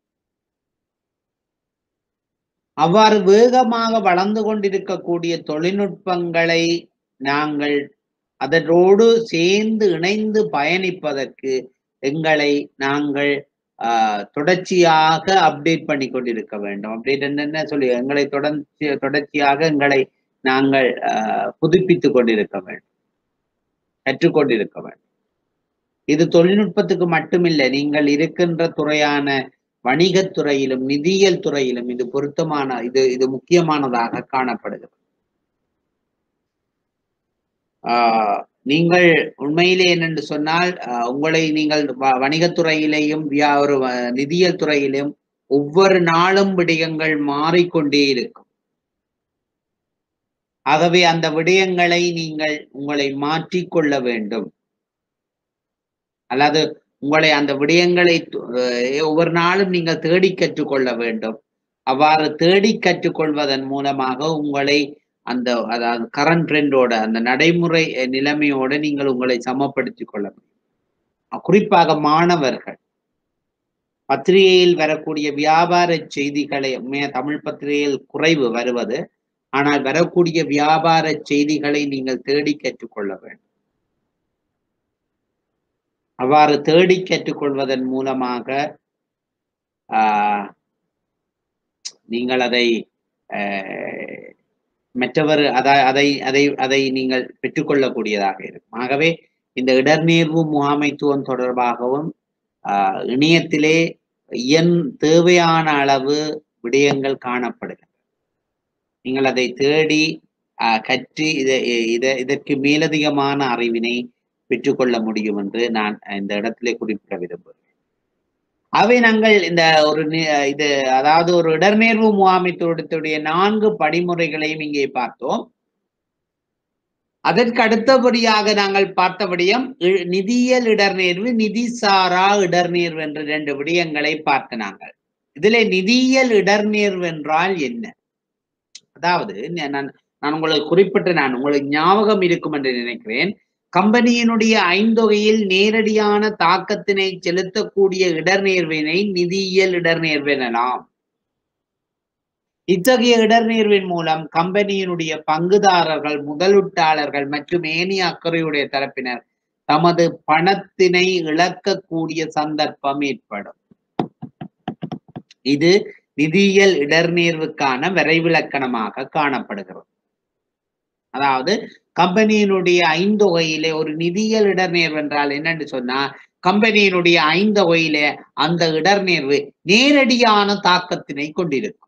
அவ்வாறு வேகமாக வளர்ந்து கொண்டிருக்கக்கூடிய தொழில்நுட்பங்களை நாங்கள் அதனோடு சேர்ந்து இணைந்து பயணிப்பதற்கு எங்களை நாங்கள் ஆஹ், தொடர்ச்சியாக அப்டேட் பண்ணி கொண்டிருக்க வேண்டும் அப்டேட் என்னென்ன சொல்லி எங்களை தொடர்ச்சி தொடர்ச்சியாக எங்களை நாங்கள் ஆஹ், புதுப்பித்துக் கொண்டிருக்க வேண்டும் கற்றுக்கொண்டிருக்க வேண்டும் இது தொழில்நுட்பத்துக்கு மட்டுமில்லை நீங்கள் இருக்கின்ற துறையான வணிகத் துறையிலும் நிதியியல் துறையிலும் இது பொருத்தமான இது இது முக்கியமானதாக காணப்படுகிறது ஆஹ் நீங்கள் உண்மையிலே என்னென்று சொன்னால் ஆஹ் உங்களை நீங்கள் வ- வணிகத் துறையிலேயும் வியா ஒரு வ- நிதியியல் துறையிலும் ஒவ்வொரு நாளும் விடயங்கள் மாறிக்கொண்டே இருக்கும் ஆகவே அந்த விடயங்களை நீங்கள் உங்களை மாற்றிக்கொள்ள வேண்டும் அல்லது உங்களை அந்த விடயங்களை து- அஹ் ஒவ்வொரு நாளும் நீங்கள் தேடி கற்றுக்கொள்ள வேண்டும் அவ்வாறு தேடி கற்றுக்கொள்வதன் மூலமாக உங்களை அந்த அதாவது கரண்ட் ட்ரெண்டோட அந்த நடைமுறை அஹ், நிலைமையோட நீங்கள் உங்களை சமப்படுத்திக் கொள்ள முடியும் அஹ் குறிப்பாக மாணவர்கள் பத்திரிகையில் வரக்கூடிய வியாபார செய்திகளை உண்மையா தமிழ் பத்திரிகையில் குறைவு வருவது ஆனால் வரக்கூடிய வியாபார செய்திகளை நீங்கள் தேடி கற்றுக்கொள்ள வேண்டும் அவ்வாறு தேடி கற்றுக்கொள்வதன் மூலமாக ஆஹ், நீங்கள் அதை ஆஹ், மற்றவர் அதை அதை அதை அதை நீங்கள் பெற்றுக்கொள்ளக்கூடியதாக இருக்கும் ஆகவே இந்த இடர்நேர்வு முகாமைத்துவம் தொடர்பாகவும் ஆஹ், இணையத்திலே இயன் தேவையான அளவு விடயங்கள் காணப்படுகின்றன நீங்கள் அதை தேடி ஆஹ், கற்று இதை இதை இதற்கு மேலதிகமான அறிவினை பெற்றுக்கொள்ள முடியும் என்று நான் இந்த இடத்திலே குறிப்பிட விரும்புகிறேன் அவை நாங்கள் இந்த ஒரு நி- இது அதாவது ஒரு இடர்நேர்வு முகாமைத்துவத்துடைய நான்கு படிமுறைகளையும் இங்கே பார்த்தோம் அதற்கு அடுத்தபடியாக நாங்கள் பார்த்த விடயம் இ- நிதியியல் இடர்நேர்வு நிதிசாரா இடர்நேர்வு என்ற ரெண்டு விடயங்களை பார்த்த நாங்கள் இதிலே நிதியியல் இடர்நேர்வு என்றால் என்ன அதாவது ந- நான் நான் உங்களுக்கு குறிப்பிட்ட நான் உங்களுக்கு ஞாபகம் இருக்கும் என்று நினைக்கிறேன் கம்பெனியினுடைய ஐந்தொகையில் நேரடியான தாக்கத்தினை செலுத்தக்கூடிய இடர்நேர்வினை நிதியியல் இடர்நேர்வு எனலாம் இத்தகைய இடர்நேர்வின் மூலம் கம்பெனியினுடைய பங்குதாரர்கள் முதலீட்டாளர்கள் மற்றும் ஏனைய அக்கறையுடைய தரப்பினர் தமது பணத்தினை இழக்கக்கூடிய சந்தர்ப்பம் ஏற்படும் இது நிதியியல் இடர்நேர்வுக்கான வரைவிலக்கணமாக காணப்படுகிறது அதாவது கம்பெனியினுடைய ஐந்தொகையிலே ஒரு நிதியியல் இடர்நேர்வு என்றால் என்னன்னு சொன்னா கம்பெனியினுடைய ஐந்தொகையிலே அந்த இடர்நேர்வு நேரடியான தாக்கத்தினை கொண்டிருக்கும்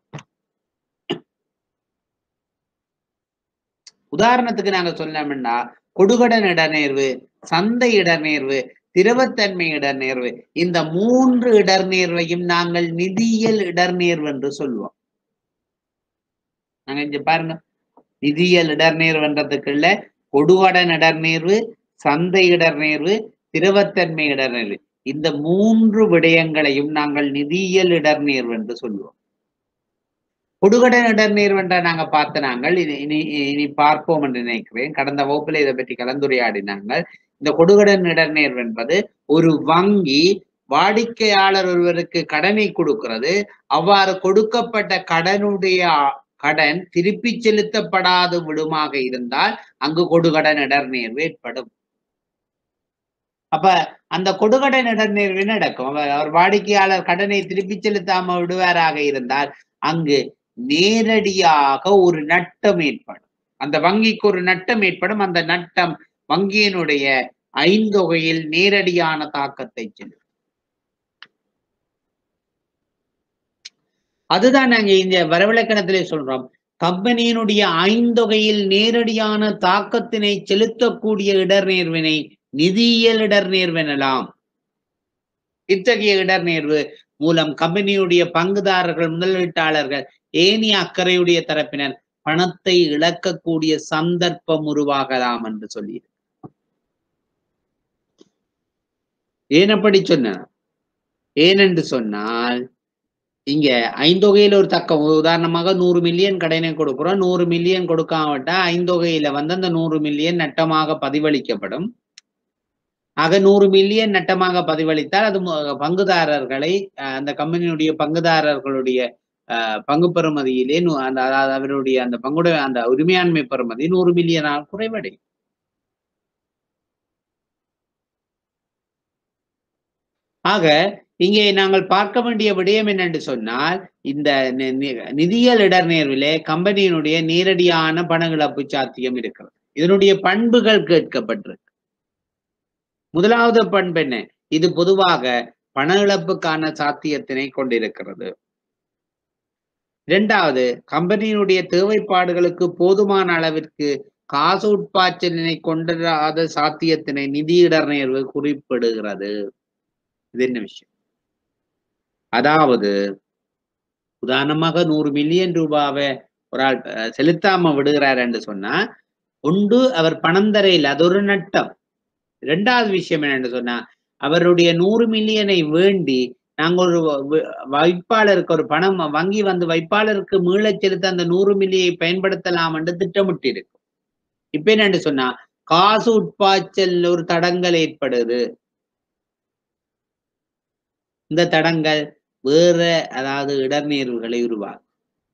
உதாரணத்துக்கு நாங்க சொல்லணும்னா கொடுகடன் இடர்நேர்வு சந்தை இடர்நேர்வு திரவத்தன்மை இடர்நேர்வு இந்த மூன்று இடர்நேர்வையும் நாங்கள் நிதியியல் இடர்நேர்வு என்று சொல்லுவோம் நாங்க இங்க பாருங்க நிதியியல் இடர்நேர்வுன்றதுக்குள்ள கொடுகடன் இடர்நேர்வு சந்தை இடர்நேர்வு திரவத்தன்மை இடர்நேர்வு இந்த மூன்று விடயங்களையும் நாங்கள் நிதியியல் இடர்நேர்வு என்று சொல்லுவோம் கொடுகடன் இடர்நேர்வு என்ற நாங்க பார்த்த நாங்கள் இனி இனி இனி பார்ப்போம் என்று நினைக்கிறேன் கடந்த வகுப்புல இதை பற்றி கலந்துரையாடினாங்கள் இந்த கொடுகடன் இடர்நேர்வு என்பது ஒரு வங்கி வாடிக்கையாளர் ஒருவருக்கு கடனை கொடுக்கிறது அவ்வாறு கொடுக்கப்பட்ட கடனுடைய கடன் திருப்பி செலுத்தப்படாது விடுமாக இருந்தால் அங்கு கொடுகடன் இடர்நேர்வு ஏற்படும் அப்ப அந்த கொடுகடன் இடர்நேர்வு நடக்கும் அவர் அவர் வாடிக்கையாளர் கடனை திருப்பி செலுத்தாம விடுவாராக இருந்தால் அங்கு நேரடியாக ஒரு நட்டம் ஏற்படும் அந்த வங்கிக்கு ஒரு நட்டம் ஏற்படும் அந்த நட்டம் வங்கியினுடைய ஐந்தொகையில் நேரடியான தாக்கத்தை செலுத்தும் அதுதான் நாங்க இந்த வரவிலக்கணத்திலே சொல்றோம் கம்பெனியினுடைய ஐந்தொகையில் நேரடியான தாக்கத்தினை செலுத்தக்கூடிய இடர்நேர்வினை நிதியியல் இடர்நேர்வு எனலாம் இத்தகைய இடர்நேர்வு மூலம் கம்பெனியுடைய பங்குதாரர்கள் முதலீட்டாளர்கள் ஏனைய அக்கறையுடைய தரப்பினர் பணத்தை இழக்கக்கூடிய சந்தர்ப்பம் உருவாகலாம் என்று சொல்லி ஏன் அப்படி சொன்ன ஏனென்று சொன்னால் இங்க ஐந்தொகையில ஒரு தக்க உதாரணமாக நூறு மில்லியன் கடனை கொடுக்கிறோம் நூறு மில்லியன் கொடுக்காமட்டா ஐந்தொகையில வந்து அந்த நூறு மில்லியன் நட்டமாக பதிவளிக்கப்படும் ஆக நூறு மில்லியன் நட்டமாக பதிவளித்தால் அது மு- பங்குதாரர்களை அஹ், அந்த கம்பெனியுடைய பங்குதாரர்களுடைய அஹ், பங்கு பெறுமதியிலே நூ- அந்த அதாவது அவருடைய அந்த பங்குடைய அந்த உரிமையாண்மை பெறுமதி நூறு மில்லியனால் குறைவடையும் ஆக இங்கே நாங்கள் பார்க்க வேண்டிய விடயம் என்னென்று சொன்னால் இந்த நி- நி- நிதியியல் இடர்நேர்விலே கம்பெனியினுடைய நேரடியான பண இழப்பு சாத்தியம் இருக்கிறது இதனுடைய பண்புகள் கேட்கப்பட்டிருக்கு முதலாவது பண்பு என்ன இது பொதுவாக பண இழப்புக்கான சாத்தியத்தினை கொண்டிருக்கிறது இரண்டாவது கம்பெனியினுடைய தேவைப்பாடுகளுக்கு போதுமான அளவிற்கு காசு உட்பாய்ச்சலினை கொண்டிராத சாத்தியத்தினை நிதி இடர்நேர்வு குறிப்பிடுகிறது இது என்ன விஷயம் அதாவது உதாரணமாக நூறு மில்லியன் ரூபாவை ஒரு ஆள் அஹ், செலுத்தாம விடுகிறார் என்று சொன்னா ஒன்று அவர் பணம் தரையில் அது ஒரு நட்டம் இரண்டாவது விஷயம் என்னன்னு சொன்னா அவருடைய நூறு மில்லியனை வேண்டி நாங்க ஒரு வ- வ- வைப்பாளருக்கு ஒரு பணம் வங்கி வந்து வைப்பாளருக்கு மீளச் செலுத்த அந்த நூறு மில்லியை பயன்படுத்தலாம் என்று திட்டமிட்டு இருக்கும் இப்ப என்னன்னு சொன்னா காசு உட்பாய்ச்சல் ஒரு தடங்கல் ஏற்படுது இந்த தடங்கள் வேற அதாவது இடர்நேர்வுகளை உருவாக்கும்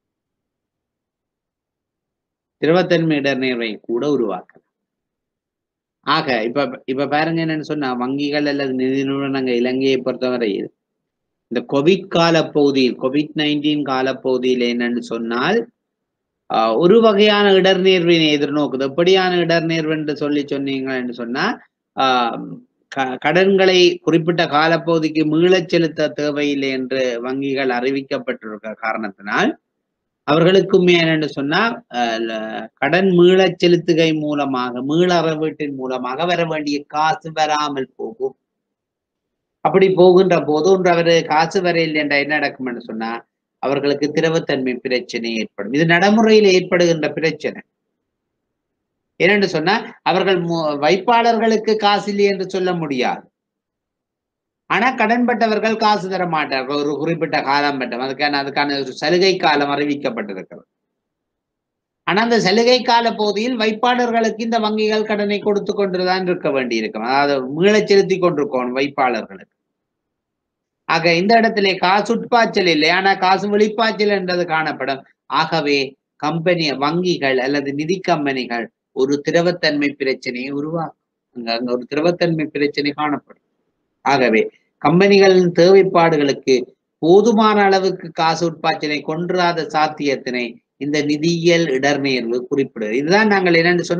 திரவத்தன்மை இடர்நேர்வை கூட உருவாக்கலாம் ஆக இப்ப இப்ப பாருங்க என்னன்னு சொன்னா வங்கிகள் அல்லது நிதி நிறுவனங்கள் இலங்கையை பொறுத்தவரையில் இந்த கோவிட் கால பகுதியில் கோவிட் நைன்டீன் கால பகுதியில் என்னன்னு சொன்னால் ஆஹ், ஒரு வகையான இடர்நேர்வினை எதிர்நோக்குது எப்படியான இடர்நேர்வு என்று சொல்லி சொன்னீங்க என்று சொன்னா ஆஹ், க- கடன்களை குறிப்பிட்ட காலப்பகுதிக்கு மீளச் செலுத்த தேவையில்லை என்று வங்கிகள் அறிவிக்கப்பட்டிருக்க காரணத்தினால் அவர்களுக்குமே என்னன்னு சொன்னா அஹ், ல- கடன் மீளச் செலுத்துகை மூலமாக மீள அறவீட்டின் மூலமாக வர வேண்டிய காசு வராமல் போகும் அப்படி போகின்ற போது ஒன்று அவரு காசு வரையில் என்ற என்ன நடக்கும் என்று சொன்னா அவர்களுக்கு திரவத்தன்மை பிரச்சனை ஏற்படும் இது நடைமுறையில் ஏற்படுகின்ற பிரச்சனை ஏனென்று சொன்னா அவர்கள் மு- வைப்பாளர்களுக்கு காசு இல்லை என்று சொல்ல முடியாது ஆனா கடன்பட்டவர்கள் காசு தர மாட்டார்கள் ஒரு குறிப்பிட்ட காலம் மட்டும் அதுக்கான அதுக்கான ஒரு சலுகை காலம் அறிவிக்கப்பட்டிருக்கிறது ஆனா அந்த சலுகை கால பகுதியில் வைப்பாளர்களுக்கு இந்த வங்கிகள் கடனை கொடுத்து கொண்டுதான் இருக்க வேண்டியிருக்கும் அதாவது மீளச் செலுத்தி கொண்டிருக்கணும் வைப்பாளர்களுக்கு ஆக இந்த இடத்திலே காசு உட்பாய்ச்சல் இல்லை ஆனா காசு வெளிப்பாய்ச்சல் என்றது காணப்படும் ஆகவே கம்பெனி வங்கிகள் அல்லது நிதி கம்பெனிகள் ஒரு திரவத்தன்மை பிரச்சனையை உருவாக்கும் அங்க அங்க ஒரு திரவத்தன்மை பிரச்சனை காணப்படும் ஆகவே கம்பெனிகளின் தேவைப்பாடுகளுக்கு போதுமான அளவுக்கு காசு உட்பாய்ச்சலை கொன்றாத சாத்தியத்தினை இந்த நிதியியல் இடர்நேர்வு குறிப்பிடுது இதுதான் நாங்கள் என்னன்னு சொன்னா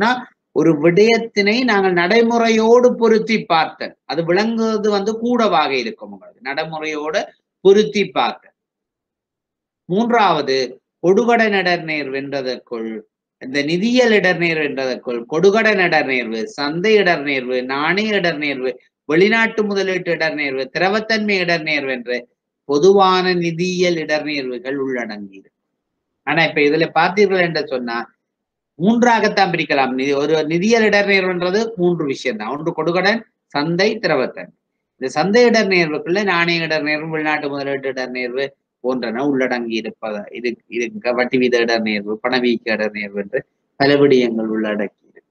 ஒரு விடயத்தினை நாங்கள் நடைமுறையோடு பொருத்தி பார்த்தல் அது விளங்குவது வந்து கூடவாக இருக்கும் உங்களுக்கு நடைமுறையோடு பொருத்தி பார்த்தல் மூன்றாவது கொடுகட இடர்நேர் வென்றதற்குள் இந்த நிதியியல் இடர்நேர் வென்றதற்குள் கொடுகட இடர்நேர்வு சந்தை இடர்நேர்வு நாணய இடர்நேர்வு வெளிநாட்டு முதலீட்டு இடர்நேர்வு திரவத்தன்மை இடர்நேர்வு என்று பொதுவான நிதியியல் இடர்நேர்வுகள் உள்ளடங்கியிருக்கு ஆனா இப்ப இதுல பார்த்தீர்கள் என்று சொன்னா மூன்றாகத்தான் பிரிக்கலாம் நிதி ஒரு நிதியியல் இடர்நேர்வுன்றது மூன்று விஷயம் தான் ஒன்று கொடுகடன் சந்தை திரவத்தன்மை இந்த சந்தை இடர்நேர்வுக்குள்ள நாணய இடர்நேர்வு வெளிநாட்டு முதலீட்டு இடர்நேர்வு போன்றன உள்ளடங்கி இருப்பதா இது இது வட்டி வீத இடர்நேர்வு பணவீக்க இடர்நேர்வு என்று பல விடயங்கள் உள்ளடக்கி இருக்கு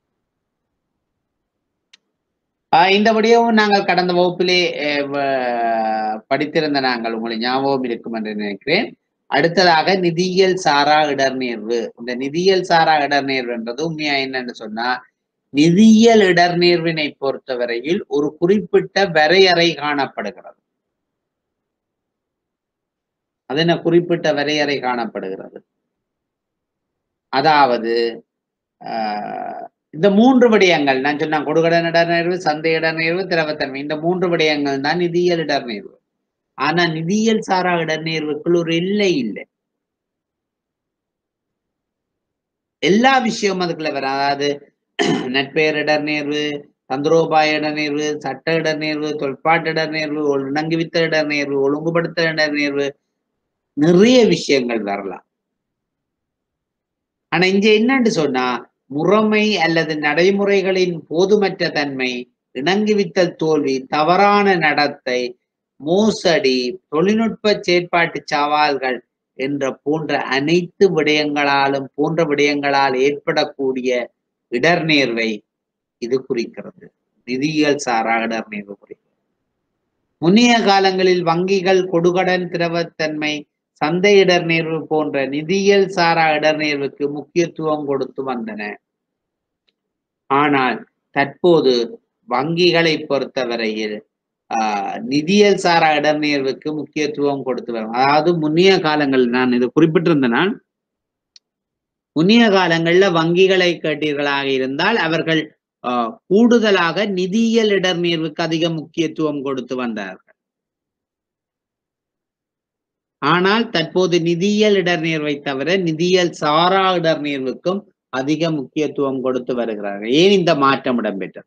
ஆஹ் இந்த விடயமும் நாங்கள் கடந்த வகுப்பிலே அஹ், வ- படித்திருந்த நாங்கள் உங்களுக்கு ஞாபகம் இருக்கும் என்று நினைக்கிறேன் அடுத்ததாக நிதியியல் சாரா இடர்நேர்வு இந்த நிதியியல் சாரா இடர்நேர்வு என்றது உண்மையா என்னன்னு சொன்னா நிதியியல் இடர்நேர்வினை பொறுத்தவரையில் ஒரு குறிப்பிட்ட வரையறை காணப்படுகிறது அது என்ன குறிப்பிட்ட வரையறை காணப்படுகிறது அதாவது ஆஹ், இந்த மூன்று விடயங்கள் நான் சொன்ன கொடுகடன் இடர்நேர்வு சந்தை இடர்நேர்வு திரவத்தன்மை இந்த மூன்று விடயங்கள் தான் நிதியியல் இடர்நேர்வு ஆனா நிதியியல் சாரா இடர்நேர்வுக்குள் ஒரு எல்லை இல்லை எல்லா விஷயமும் அதுக்குள்ள வரும் அதாவது நட்பெயர் இடர்நேர்வு தந்திரோபாய இடர்நேர்வு சட்ட இடர்நேர்வு தொல்பாட்டு இடர்நேர்வு ஒழுங்கவித்த இடர்நேர்வு ஒழுங்குபடுத்த இடர்நேர்வு நிறைய விஷயங்கள் வரலாம் ஆனா இங்க என்னன்னு சொன்னா முறைமை அல்லது நடைமுறைகளின் போதுமற்ற தன்மை இணங்குவித்தல் தோல்வி தவறான நடத்தை மோசடி தொழில்நுட்ப செயற்பாட்டு சவால்கள் என்ற போன்ற அனைத்து விடயங்களாலும் போன்ற விடயங்களால் ஏற்படக்கூடிய இடர்நேர்வை இது குறிக்கிறது நிதியியல் சாரா இடர்நேர்வு குறிக்கிறது முன்னைய காலங்களில் வங்கிகள் கொடுகடன் திரவத்தன்மை சந்தை இடர்நேர்வு போன்ற நிதியியல் சாரா இடர்நேர்வுக்கு முக்கியத்துவம் கொடுத்து வந்தன ஆனால் தற்போது வங்கிகளை பொறுத்தவரையில் ஆஹ் நிதியியல் சாரா இடர்நேர்வுக்கு முக்கியத்துவம் கொடுத்து வரும் அதாவது முன்னைய காலங்களில் நான் இது குறிப்பிட்டிருந்தேன் நான் முன்னைய காலங்கள்ல வங்கிகளை கேட்டீர்களாக இருந்தால் அவர்கள் ஆஹ் கூடுதலாக நிதியியல் இடர்நேர்வுக்கு அதிக முக்கியத்துவம் கொடுத்து வந்தார்கள் ஆனால் தற்போது நிதியியல் இடர்நேர்வை தவிர நிதியியல் சாரா இடர்நேர்வுக்கும் அதிக முக்கியத்துவம் கொடுத்து வருகிறார்கள் ஏன் இந்த மாற்றம் இடம்பெற்றது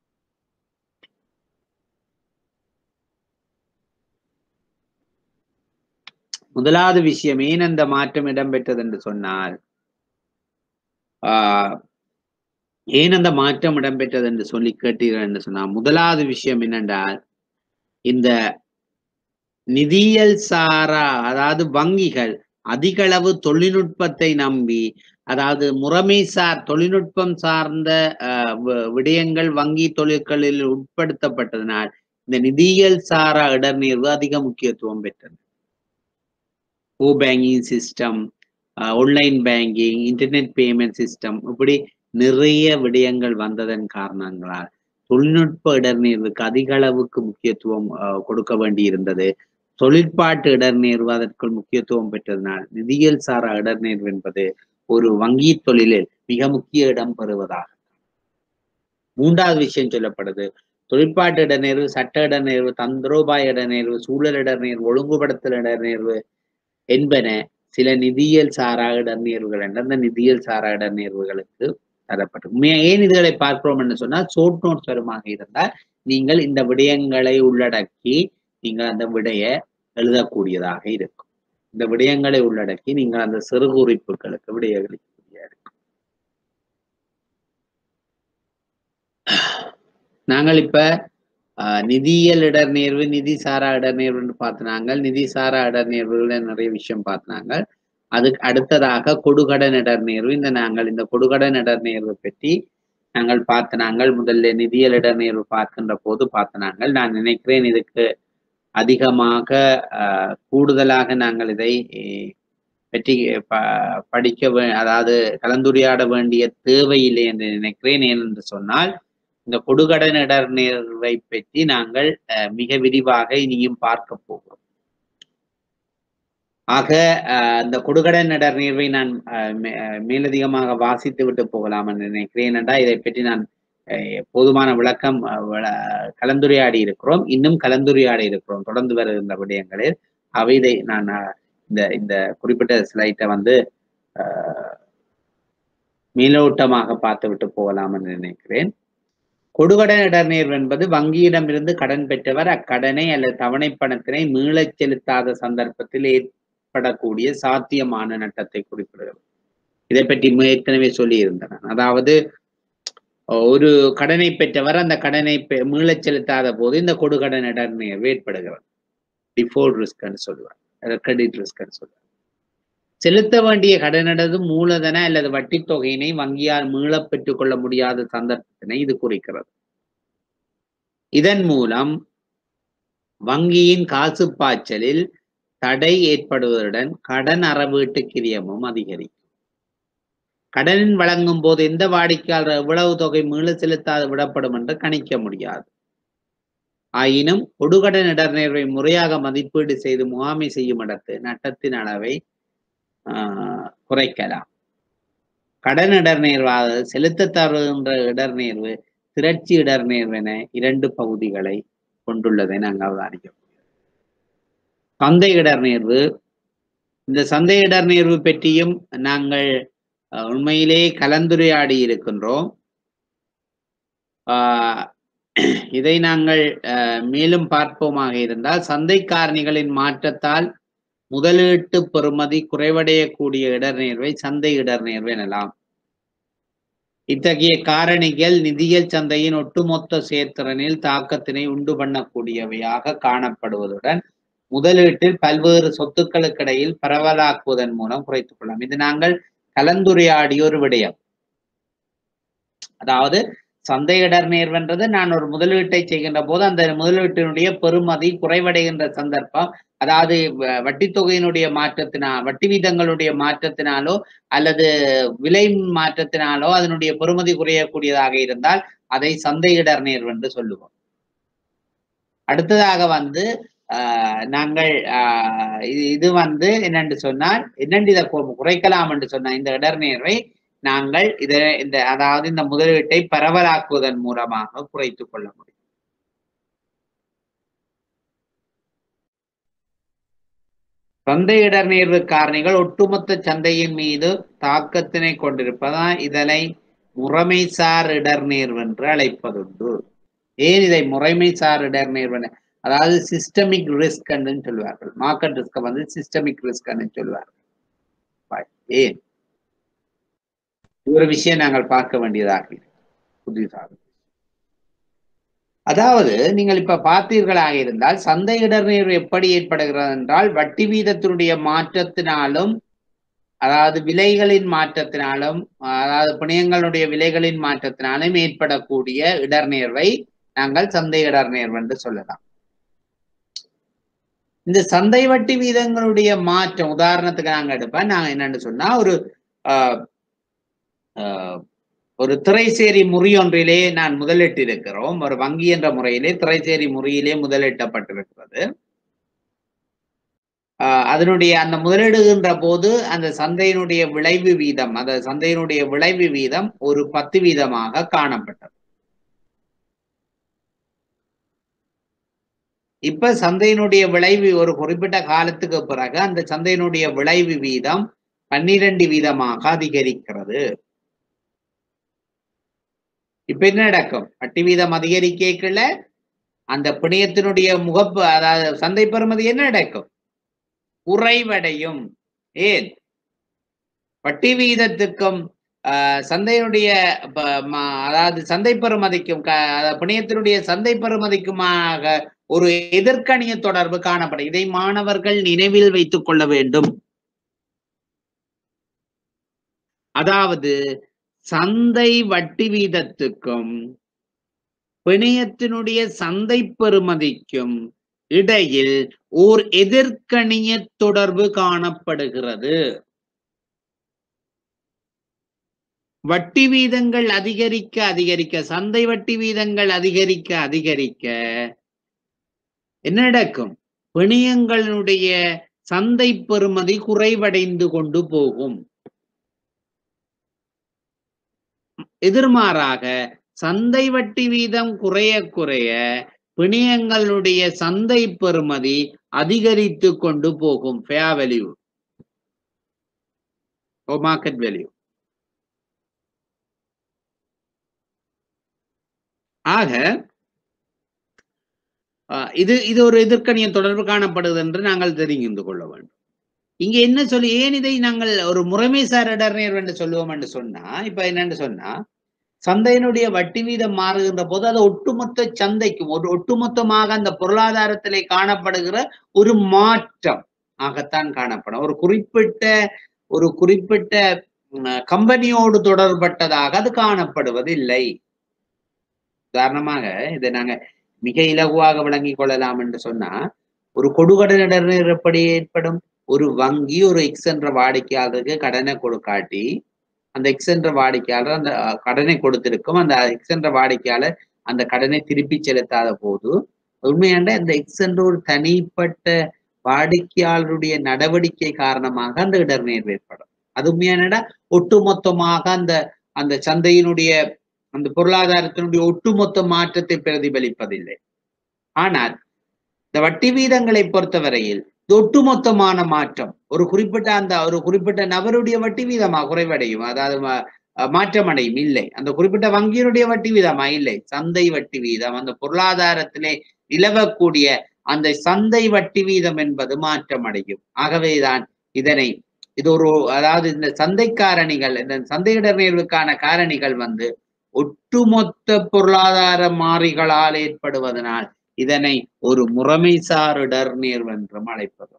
முதலாவது விஷயம் ஏன் அந்த மாற்றம் இடம்பெற்றது என்று சொன்னால் ஆஹ் ஏன் அந்த மாற்றம் இடம்பெற்றது என்று சொல்லி கேட்டீர்கள் என்று சொன்னால் முதலாவது விஷயம் என்னென்றால் இந்த நிதியியல் சாரா அதாவது வங்கிகள் அதிகளவு தொழில்நுட்பத்தை நம்பி அதாவது முறைமைசார் தொழில்நுட்பம் சார்ந்த ஆஹ் வி- விடயங்கள் வங்கி தொழில்களில் உட்படுத்தப்பட்டதனால் இந்த நிதியியல் சாரா இடர்நீர்வு அதிக முக்கியத்துவம் பெற்றது ஓ banking system online banking internet payment system இப்படி நிறைய விடயங்கள் வந்ததன் காரணங்களால் தொழில்நுட்ப இடர்நீர்வுக்கு அதிக அளவுக்கு முக்கியத்துவம் ஆஹ் கொடுக்க வேண்டி இருந்தது தொழிற்பாட்டு இடர்நேர்வு அதற்குள் முக்கியத்துவம் பெற்றதனால் நிதியியல் சாரா இடர்நேர்வு என்பது ஒரு வங்கி தொழிலில் மிக முக்கிய இடம் பெறுவதாக மூன்றாவது விஷயம் சொல்லப்படுது தொழிற்பாட்டு இடர்நேர்வு சட்ட இடர்நேர்வு தந்திரோபாய இடர்நேர்வு சூழல் இடர்நேர்வு ஒழுங்குபடுத்தல் இடர்நேர்வு என்பன சில நிதியியல் சாரா இடர்நேர்வுகள் என்ற அந்த நிதியியல் சாரா இடர்நேர்வுகளுக்கு தரப்பட்டது உண்மையா ஏன் இதுகளை பார்க்கிறோம் என்று சொன்னால் ஷோர்ட் நோட்ஸ் வருமாக இருந்தால் நீங்கள் இந்த விடயங்களை உள்ளடக்கி நீங்கள் அந்த விடைய எழுதக்கூடியதாக இருக்கும் இந்த விடயங்களை உள்ளடக்கி நீங்கள் அந்த சிறு குறிப்புகளுக்கு விடையளிக்கக்கூடிய இருக்கும் நாங்கள் இப்ப ஆஹ், நிதியியல் இடர்நேர்வு நிதி சாரா இடர்நேர்வுன்னு பார்த்தினாங்க நிதி சாரா இடர்நேர்வுகள நிறைய விஷயம் பார்த்தினாங்க அதுக்கு அடுத்ததாக கொடுகடன் இடர்நேர்வு இந்த நாங்கள் இந்த கொடுகடன் இடர்நேர்வு பற்றி நாங்கள் பார்த்தனாங்கள் முதல்ல நிதியியல் இடர்நேர்வு பார்க்கின்ற போது பார்த்தனாங்கள் நான் நினைக்கிறேன் இதுக்கு அதிகமாக ஆஹ், கூடுதலாக நாங்கள் இதை eh, பற்றி ப- படிக்க வே அதாவது கலந்துரையாட வேண்டிய தேவையில்லை என்று நினைக்கிறேன் ஏனென்று சொன்னால் இந்த கொடுகடன் இடர்நேர்வை பற்றி நாங்கள் அஹ், மிக விரிவாக இனியும் பார்க்க போகிறோம் ஆக அஹ், இந்த கொடுகடன் இடர்நீர்வை நான் அஹ், மே- அஹ், மேலதிகமாக வாசித்து விட்டு போகலாம் என்று நினைக்கிறேன் என்றால் இதை பற்றி நான் அஹ், போதுமான விளக்கம் அஹ், விள- கலந்துரையாடி இருக்கிறோம் இன்னும் கலந்துரையாடி இருக்கிறோம் தொடர்ந்து வருகின்ற விடயங்களில் அவை இதை நான் அஹ், இந்த இந்த குறிப்பிட்ட ஸ்லைட்டை வந்து அஹ், மேலோட்டமாக பார்த்து விட்டு போகலாம் என்று நினைக்கிறேன் கொடுகடன் இடர்நேர்வு என்பது வங்கியிடமிருந்து கடன் பெற்றவர் அக்கடனை அல்லது தவணை பணத்தினை மீளச் செலுத்தாத சந்தர்ப்பத்தில் ஏற்படக்கூடிய சாத்தியமான நட்டத்தை குறிப்பிடுகிறது இதை பற்றி மு- ஏற்கனவே சொல்லி இருந்தேன் அதாவது ஒரு கடனை பெற்றவர் அந்த கடனை பெ- மீளச் செலுத்தாத போது இந்த கொடுகடன் இடர்நேர்வு ஏற்படுகிறது டிஃபால்ட் ரிஸ்க்னு சொல்லுவார் கிரெடிட் ரிஸ்க்னு சொல்லுவார் செலுத்த வேண்டிய கடனது மூலதன அல்லது வட்டி தொகையினை வங்கியால் மீளப் பெற்றுக் கொள்ள முடியாத சந்தர்ப்பத்தினை இது குறிக்கிறது இதன் மூலம் வங்கியின் காசு பாய்ச்சலில் தடை ஏற்படுவதுடன் கடன் அறவீட்டு கிரியமும் அதிகரிக்கும் கடனின் வழங்கும் போது எந்த வாடிக்கையாளர் எவ்வளவு தொகை மீள செலுத்தாது விடப்படும் என்று கணிக்க முடியாது ஆயினும் கொடுகடன் இடர்நேர்வை முறையாக மதிப்பீடு செய்து முகாமை செய்யும் இடத்து நட்டத்தின் அளவை ஆஹ், குறைக்கலாம் கடன் இடர்நேர்வாக செலுத்த தருகின்ற இடர்நேர்வு திரட்சி இடர்நேர்வு என இரண்டு பகுதிகளை கொண்டுள்ளதை நாங்கள் அவதானிக்கிறோம் சந்தை இடர்நேர்வு இந்த சந்தை இடர்நேர்வு பற்றியும் நாங்கள் அஹ், உண்மையிலே கலந்துரையாடி இருக்கின்றோம் ஆஹ், இதை நாங்கள் அஹ், மேலும் பார்ப்போமாக இருந்தால் சந்தை காரணிகளின் மாற்றத்தால் முதலீட்டு பெறுமதி குறைவடையக்கூடிய இடர்நேர்வை சந்தை இடர்நேர்வு எனலாம் இத்தகைய காரணிகள் நிதியியல் சந்தையின் ஒட்டுமொத்த செயற்திறனில் தாக்கத்தினை உண்டு பண்ணக்கூடியவையாக காணப்படுவதுடன் முதலீட்டில் பல்வேறு சொத்துக்களுக்கிடையில் பரவலாக்குவதன் மூலம் குறைத்துக் கொள்ளலாம் இது நாங்கள் கலந்துரையாடிய ஒரு விடயம் அதாவது சந்தை இடர்நேர்வென்றது நான் ஒரு முதலீட்டை செய்கின்ற போது அந்த முதலீட்டினுடைய பெறுமதி குறைவடைகின்ற சந்தர்ப்பம் அதாவது வ- வட்டி தொகையினுடைய மாற்றத்தினால் வட்டி வீதங்களுடைய மாற்றத்தினாலோ அல்லது விலை மாற்றத்தினாலோ அதனுடைய பெறுமதி குறையக்கூடியதாக இருந்தால் அதை சந்தை இடர்நேர்வு என்று சொல்லுவோம் அடுத்ததாக வந்து ஆஹ், நாங்கள் ஆஹ், இது இது வந்து என்னென்று சொன்னால் என்னென்று இதை கு- குறைக்கலாம் என்று சொன்ன இந்த இடர்நேர்வை நாங்கள் இதை இந்த அதாவது இந்த முதலீட்டை பரவலாக்குவதன் மூலமாக குறைத்துக் கொள்ள முடியும் சந்தை இடர்நேர்வு காரணிகள் ஒட்டுமொத்த சந்தையின் மீது தாக்கத்தினை கொண்டிருப்பதால் இதனை முறைமைசார் இடர்நேர்வு என்று அழைப்பதுண்டு ஏன் இதை முறைமைசார் இடர்நேர்வு என- அதாவது சிஸ்டமிக் ரிஸ்க் என்று சொல்வார்கள் மார்க்கெட் ரிஸ்க வந்து சிஸ்டமிக் ரிஸ்க் சொல்வார்கள் Why? ஏன் இது ஒரு விஷயம் நாங்கள் பார்க்க வேண்டியதாக இருக்கு. புதிதாக அதாவது நீங்கள் இப்ப பார்த்தீர்களாக இருந்தால் சந்தை இடர்நீர் எப்படி ஏற்படுகிறது என்றால் வட்டி வீதத்தினுடைய மாற்றத்தினாலும் அதாவது விலைகளின் மாற்றத்தினாலும் அதாவது பிணையங்களுடைய விலைகளின் மாற்றத்தினாலும் ஏற்படக்கூடிய இடர்நேர்வை நாங்கள் சந்தை இடர்நேர்வு என்று சொல்லலாம் இந்த சந்தை வட்டி வீதங்களுடைய மாற்றம் உதாரணத்துக்கு நாங்க எடுப்பேன் நாங்க என்னன்னு சொன்னா ஒரு ஆஹ், ஆஹ், ஒரு திரைசேரி முறி ஒன்றிலே நான் முதலிட்டிருக்கிறோம் ஒரு வங்கி என்ற முறையிலே திரைசேரி முறையிலே முதலிட்டப்பட்டிருக்கிறது ஆஹ், அதனுடைய அந்த முதலிடுகின்ற போது அந்த சந்தையினுடைய விளைவு வீதம் அந்த சந்தையினுடைய விளைவு வீதம் ஒரு பத்து வீதமாக காணப்பட்டது இப்ப சந்தையினுடைய விளைவு ஒரு குறிப்பிட்ட காலத்துக்கு பிறகு அந்த சந்தையினுடைய விளைவு வீதம் பன்னிரண்டு வீதமாக அதிகரிக்கிறது இப்ப என்ன நடக்கும் வட்டி வீதம் அதிகரிக்கல அந்த பிணையத்தினுடைய முகப்பு அதாவது சந்தை பெறுமதி என்ன நடக்கும் குறைவடையும் ஏன் வட்டி வீதத்துக்கும் ஆஹ், சந்தையினுடைய ப- ம- அதாவது சந்தை பெறுமதிக்கும் க- அதாவது பிணையத்தினுடைய சந்தை பெறுமதிக்குமாக ஒரு எதிர்க்கணிய தொடர்பு காணப்படும் இதை மாணவர்கள் நினைவில் வைத்துக் கொள்ள வேண்டும் அதாவது சந்தை வட்டி வீதத்துக்கும் பிணையத்தினுடைய சந்தை பெறுமதிக்கும் இடையில் ஓர் எதிர்க்கணிய தொடர்பு காணப்படுகிறது வட்டி வீதங்கள் அதிகரிக்க அதிகரிக்க சந்தை வட்டி வீதங்கள் அதிகரிக்க அதிகரிக்க என்ன நடக்கும் பிணையங்களுடைய சந்தை பெறுமதி குறைவடைந்து கொண்டு போகும் எதிர்மாறாக சந்தை வட்டி வீதம் குறைய குறைய பிணையங்களுடைய சந்தை பெறுமதி அதிகரித்து கொண்டு போகும் ஃபேர் வேல்யூ மார்க்கெட் வேல்யூ ஆக அஹ், இது இது ஒரு எதிர்க்கணியம் தொடர்பு காணப்படுது என்று நாங்கள் தெரிந்து கொள்ள வேண்டும் இங்க என்ன சொல்லி ஏன் இதை நாங்கள் ஒரு முறைமைசார் இடர்நேர்வு என்று சொல்லுவோம் என்று சொன்னா இப்ப என்னன்னு சொன்னா சந்தையினுடைய வட்டி வீதம் மாறுகின்ற போது அது ஒட்டுமொத்த சந்தைக்கும் ஒரு ஒட்டுமொத்தமாக அந்த பொருளாதாரத்திலே காணப்படுகிற ஒரு மாற்றம் ஆகத்தான் காணப்படும் ஒரு குறிப்பிட்ட ஒரு குறிப்பிட்ட ம், கம்பெனியோடு தொடர்பட்டதாக அது காணப்படுவதில்லை உதாரணமாக இதை நாங்க மிக இலகுவாக விளங்கிக் கொள்ளலாம் என்று சொன்னா ஒரு கொடுகடன் இடர்நீர் எப்படி ஏற்படும் ஒரு வங்கி ஒரு எக்ஸ் என்ற வாடிக்கையாளருக்கு கடனை கொடுக்காட்டி அந்த எக்ஸ் என்ற வாடிக்கையாளர் அந்த அஹ், கடனை கொடுத்திருக்கும் அந்த எக்ஸ் என்ற வாடிக்கையாளர் அந்த கடனை திருப்பி செலுத்தாத போது உண்மையாண்ட அந்த எக்ஸ் என்ற ஒரு தனிப்பட்ட வாடிக்கையாளருடைய நடவடிக்கை காரணமாக அந்த இடர்நீர் ஏற்படும் அது உண்மையானடா ஒட்டுமொத்தமாக அந்த அந்த சந்தையினுடைய அந்த பொருளாதாரத்தினுடைய ஒட்டுமொத்த மாற்றத்தை பிரதிபலிப்பதில்லை ஆனால் இந்த வட்டி வீதங்களை பொறுத்தவரையில் இது ஒட்டுமொத்தமான மாற்றம் ஒரு குறிப்பிட்ட அந்த ஒரு குறிப்பிட்ட நபருடைய வட்டி வீதமா குறைவடையும் அதாவது மா- அஹ் மாற்றமடையும் இல்லை அந்த குறிப்பிட்ட வங்கியினுடைய வட்டி வீதமா இல்லை சந்தை வட்டி வீதம் அந்த பொருளாதாரத்திலே நிலவக்கூடிய அந்த சந்தை வட்டி வீதம் என்பது மாற்றமடையும் ஆகவேதான் இதனை இது ஒரு அதாவது இந்த சந்தை காரணிகள் இந்த சந்தையிட நேர்வுக்கான காரணிகள் வந்து ஒட்டுமொத்த பொருளாதார மாறிகளால் ஏற்படுவதனால் இதனை ஒரு முறைமைசார் இடர்நேர்வு என்றும் அழைப்பது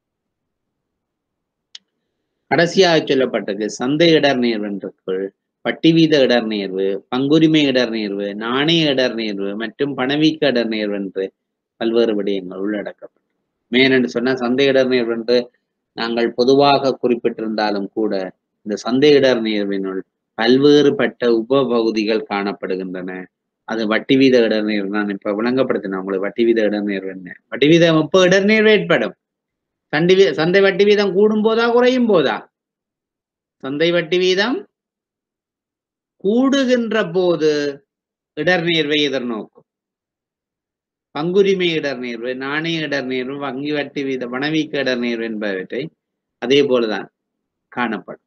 கடைசியாக சொல்லப்பட்டது சந்தை இடர்நேர்வு என்றுக்குள் வட்டி வீத இடர்நேர்வு பங்குரிமை இடர்நேர்வு நாணய இடர்நேர்வு மற்றும் பணவீக்க இடர்நேர்வு என்று பல்வேறு விடயங்கள் உள்ளடக்கப்படும் மேனென்று சொன்னா சந்தை இடர்நேர்வு என்று நாங்கள் பொதுவாக குறிப்பிட்டிருந்தாலும் கூட இந்த சந்தை இடர்நேர்வினுள் பல்வேறுபட்ட உப பகுதிகள் காணப்படுகின்றன அது வட்டி வீத இடர்நேர்வு நான் இப்ப விளங்கப்படுத்தினேன் உங்களுக்கு வட்டி வீத இடர்நேர்வு என்ன வட்டி வீதம் எப்போ இடர்நேர்வு ஏற்படும் சண்டி வீ சந்தை வட்டி வீதம் கூடும் போதா குறையும் போதா சந்தை வட்டி வீதம் கூடுகின்ற போது இடர்நேர்வை எதிர்நோக்கும் பங்குரிமை இடர்நேர்வு நாணய இடர்நேர்வு வங்கி வட்டி வீத பணவீக்க இடர்நேர்வு என்பவற்றை அதே போலதான் காணப்படும்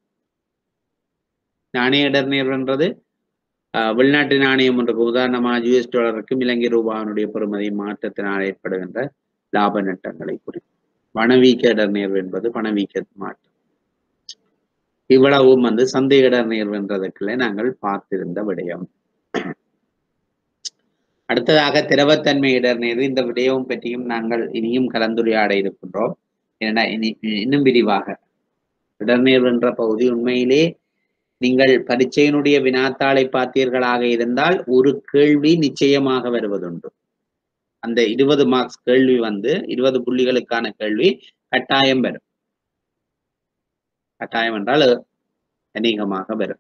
நாணய இடர்நேர்வுன்றது ஆஹ், வெளிநாட்டு நாணயம் ஒன்றுக்கு உதாரணமாக யுஎஸ் டாலருக்கும் இலங்கை ரூபாவினுடைய பெறுமதி மாற்றத்தினால் ஏற்படுகின்ற லாப நட்டங்களை குறிக்கும் பணவீக்க இடர்நேர்வு என்பது பணவீக்க மாற்றம் இவ்வளவும் வந்து சந்தை இடர்நேர்வு என்றதற்குள்ள நாங்கள் பார்த்திருந்த விடயம் அடுத்ததாக திரவத்தன்மை இடர்நேர்வு இந்த விடயம் பற்றியும் நாங்கள் இனியும் கலந்துரையாட இருக்கின்றோம் ஏன்னா இனி இன்னும் விரிவாக இடர்நேர்வு என்ற பகுதி உண்மையிலே நீங்கள் பரீட்சையினுடைய வினாத்தாளை பார்த்தீர்களாக இருந்தால் ஒரு கேள்வி நிச்சயமாக வருவதுண்டு அந்த இருபது மார்க்ஸ் கேள்வி வந்து இருபது புள்ளிகளுக்கான கேள்வி கட்டாயம் வரும் கட்டாயம் என்றால் அநேகமாக வரும்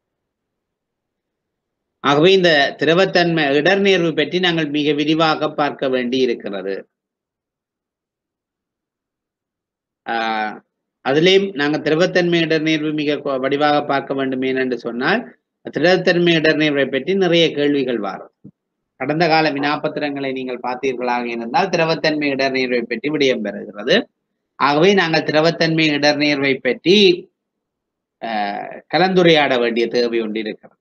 ஆகவே இந்த திரவத்தன்மை இடர்நேர்வு பற்றி நாங்கள் மிக விரிவாக பார்க்க வேண்டி இருக்கிறது ஆஹ் அதிலேயும் நாங்கள் திரவத்தன்மை இடர்நேர்வு மிக கொ- வடிவாக பார்க்க வேண்டும் என்று சொன்னால் திரவத்தன்மை இடர்நேர்வை பற்றி நிறைய கேள்விகள் வரும் கடந்த கால வினாபத்திரங்களை நீங்கள் பார்த்தீர்களாக இருந்தால் திரவத்தன்மை இடர்நேர்வை பற்றி விடயம் பெறுகிறது ஆகவே நாங்கள் திரவத்தன்மை இடர்நேர்வை பற்றி ஆஹ் கலந்துரையாட வேண்டிய தேவை ஒன்று இருக்கிறது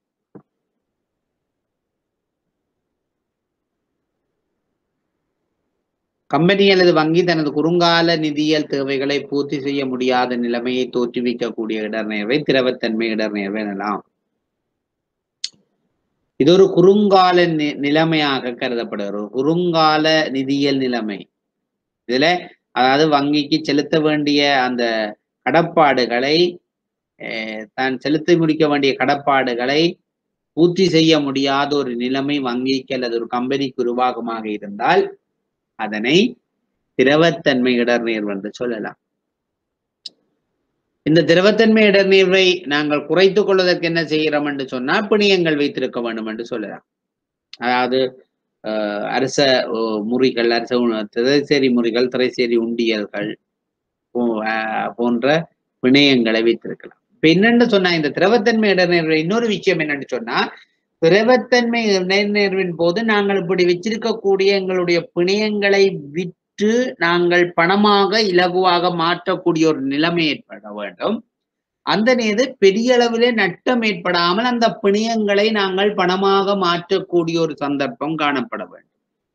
கம்பெனி அல்லது வங்கி தனது குறுங்கால நிதியியல் தேவைகளை பூர்த்தி செய்ய முடியாத நிலைமையை தோற்றுவிக்கக்கூடிய இடர்நேர்வை திரவத்தன்மை இடர்நேர்வு எனலாம் இது ஒரு குறுங்கால நி- நிலைமையாக கருதப்படுகிறது ஒரு குறுங்கால நிதியியல் நிலைமை இதுல அதாவது வங்கிக்கு செலுத்த வேண்டிய அந்த கடப்பாடுகளை அஹ், தான் செலுத்தி முடிக்க வேண்டிய கடப்பாடுகளை பூர்த்தி செய்ய முடியாத ஒரு நிலைமை வங்கிக்கு அல்லது ஒரு கம்பெனிக்கு உருவாகமாக இருந்தால் அதனை திரவத்தன்மை இடர்நேர்வு என்று சொல்லலாம் இந்த திரவத்தன்மை இடர்நீர்வை நாங்கள் குறைத்துக் கொள்வதற்கு என்ன செய்கிறோம் என்று சொன்னால் பிணியங்கள் வைத்திருக்க வேண்டும் என்று சொல்லலாம் அதாவது அஹ், அரச அஹ், முறிகள் அரச உண- திரைசேரி முறிகள் திரைசேரி உண்டியல்கள் போ- ஆஹ் போன்ற பிணையங்களை வைத்திருக்கலாம் இப்ப என்னன்னு சொன்னா இந்த திரவத்தன்மை இடர்நேர்வு இன்னொரு விஷயம் என்னன்னு சொன்னா திரவத்தன்மை இடர்நேர்வின் போது நாங்கள் இப்படி வச்சிருக்கக்கூடிய எங்களுடைய பிணையங்களை விற்று நாங்கள் பணமாக இலகுவாக மாற்றக்கூடிய ஒரு நிலைமை ஏற்பட வேண்டும் அந்த நேது பெரிய அளவிலே நட்டம் ஏற்படாமல் அந்த பிணையங்களை நாங்கள் பணமாக மாற்றக்கூடிய ஒரு சந்தர்ப்பம் காணப்பட வேண்டும்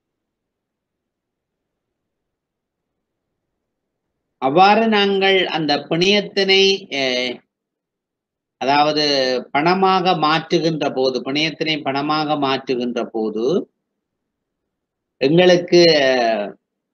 அவ்வாறு நாங்கள் அந்த பிணையத்தினை அஹ், அதாவது பணமாக மாற்றுகின்ற போது பிணையத்தினை பணமாக மாற்றுகின்ற போது எங்களுக்கு அஹ்,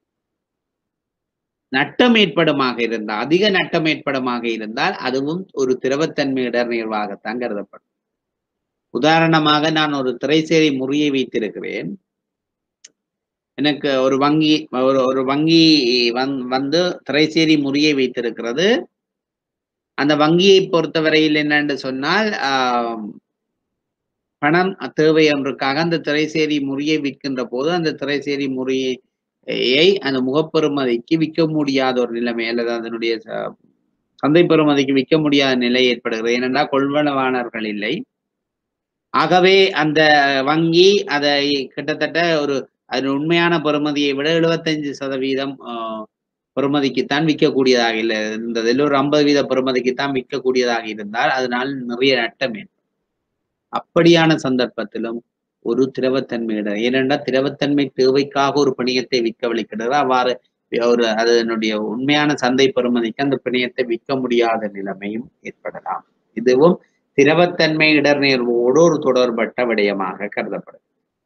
நட்டம் ஏற்படுமாக இருந்தால் அதிக நட்டம் ஏற்படுமாக இருந்தால் அதுவும் ஒரு திரவத்தன்மை இடர்நீர்வாகத்தான் கருதப்படும் உதாரணமாக நான் ஒரு திரைசேரி முறியை வைத்திருக்கிறேன் எனக்கு ஒரு வங்கி ஒரு ஒரு வங்கி வந் வந்து திரைசேரி முறியை வைத்திருக்கிறது அந்த வங்கியை பொறுத்தவரையில் என்னன்னு சொன்னால் ஆம், பணம் தேவை ஒன்றுக்காக அந்த திரைசேரி முறியை விற்கின்ற போது அந்த திரைசேரி முறியை அந்த முகப்பெறுமதிக்கு விற்க முடியாத ஒரு நிலைமை அல்லது அதனுடைய ச- சந்தை பெறுமதிக்கு விற்க முடியாத நிலை ஏற்படுகிறது ஏனென்றால் கொள்வனவாளர்கள் இல்லை ஆகவே அந்த வங்கி அதை கிட்டத்தட்ட ஒரு அதன் உண்மையான பெறுமதியை விட எழுபத்தஞ்சு சதவீதம் ஆஹ், பெறுமதிக்குத்தான் விற்கக்கூடியதாக இல்லை இந்த இதில் ஒரு ஐம்பது வீத பெறுமதிக்குத்தான் விற்கக்கூடியதாக இருந்தால் அதனால் நிறைய நட்டம் ஏற்படும் அப்படியான சந்தர்ப்பத்திலும் ஒரு திரவத்தன்மை இடம் ஏனென்றால் திரவத்தன்மை தேவைக்காக ஒரு பிணையத்தை விற்க வலிக்கிறது அவ்வாறு ஒரு அதனுடைய உண்மையான சந்தை பெறுமதிக்கு அந்த பிணையத்தை விற்க முடியாத நிலைமையும் ஏற்படலாம் இதுவும் திரவத்தன்மை இடர்நேர்வோடு ஒரு தொடர்பட்ட விடயமாக கருதப்படும்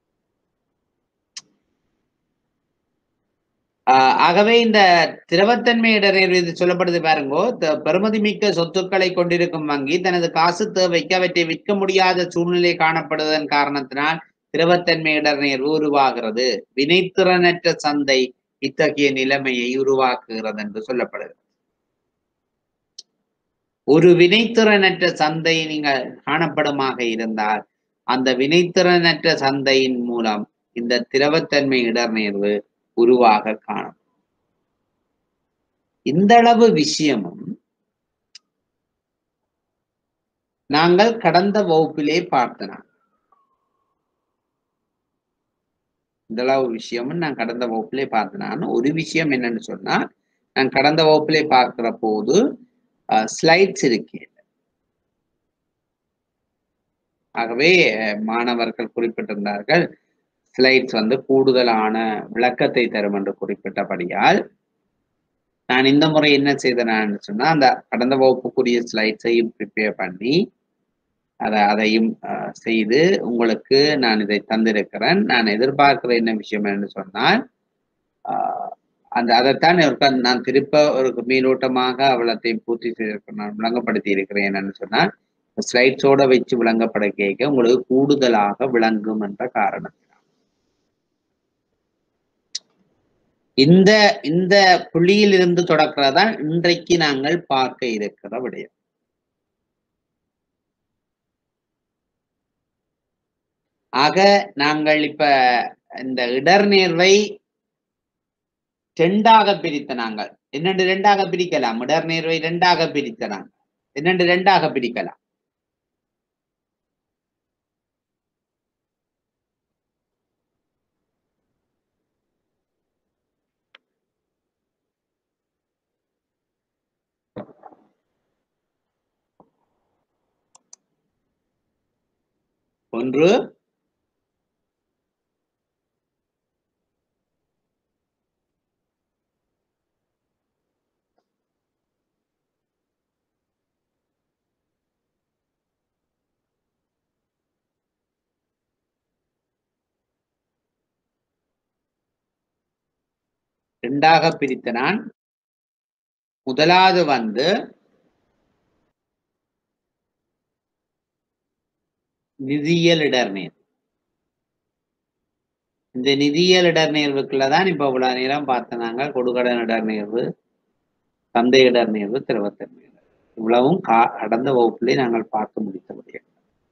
ஆஹ் ஆகவே இந்த திரவத்தன்மை இடர்நேர்வு இது சொல்லப்படுது பாருங்கோ த- பெறுமதி மிக்க சொத்துக்களை கொண்டிருக்கும் வங்கி தனது காசு தேவைக்கு அவற்றை விற்க முடியாத சூழ்நிலை காணப்படுவதன் காரணத்தினால் திரவத்தன்மை இடர்நேர்வு உருவாகிறது வினைத்திறனற்ற சந்தை இத்தகைய நிலைமையை உருவாக்குகிறது என்று சொல்லப்படுகிறது ஒரு வினைத்திறனற்ற சந்தை நீங்கள் காணப்படுமாக இருந்தால் அந்த வினைத்திறனற்ற சந்தையின் மூலம் இந்த திரவத்தன்மை இடர்நேர்வு உருவாக காணும் இந்த அளவு விஷயமும் நாங்கள் கடந்த வகுப்பிலே பார்த்தோம் இந்த அளவு விஷயமும் நான் கடந்த வகுப்பிலே பார்த்தேன் ஒரு விஷயம் என்னன்னு சொன்னா நான் கடந்த வகுப்பிலே பார்க்கிற போது ஸ்லைட்ஸ் இருக்கு ஆகவே அஹ், மாணவர்கள் குறிப்பிட்டிருந்தார்கள் ஸ்லைட்ஸ் வந்து கூடுதலான விளக்கத்தை தரும் என்று குறிப்பிட்டபடியால் நான் இந்த முறை என்ன செய்தேன் சொன்னா அந்த கடந்த வகுப்புக்குரிய ஸ்லைட்ஸையும் ப்ரிப்பேர் பண்ணி அதை அதையும் அஹ், செய்து உங்களுக்கு நான் இதை தந்திருக்கிறேன் நான் எதிர்பார்க்கிற என்ன விஷயம் என்று சொன்னால் ஆஹ், அந்த அதைத்தான் ஒருக்கா நான் திருப்ப ஒரு மீனோட்டமாக அவளத்தையும் பூர்த்தி செய்திருக்கிறேன் நான் விளங்கப்படுத்தி இருக்கிறேன் என்னன்னு சொன்னால் ஸ்லைட்ஸோட வச்சு விளங்கப்பட கேட்க உங்களுக்கு கூடுதலாக விளங்கும் என்ற காரணம் இந்த இந்த புள்ளியில் இருந்து தொடக்கிறதான் இன்றைக்கு நாங்கள் பார்க்க இருக்கிற விடயம் ஆக நாங்கள் இப்ப இந்த இடர்நேர்வை ரெண்டாக பிரித்த நாங்கள் என்னென்று ரெண்டாக பிரிக்கலாம் இடர்நேர்வை ரெண்டாக பிரித்த நாங்கள் என்னென்று ரெண்டாக பிரிக்கலாம் ஒன்று ரெண்டாக பிரித்த நான் முதலாவது வந்து நிதியியல் இடர்நேர் இந்த நிதியியல் இடர்நேர்வுக்குள்ள தான் இப்ப இவ்வளவு நேரம் பார்த்த நாங்க கொடுகடன் இடர்நேர்வு சந்தை இடர்நேர்வு திரவத்தன்மை இடர்நேர்வு. இவ்வளவும் கா கடந்த வகுப்பிலே நாங்கள் பார்த்து முடித்த முடியும்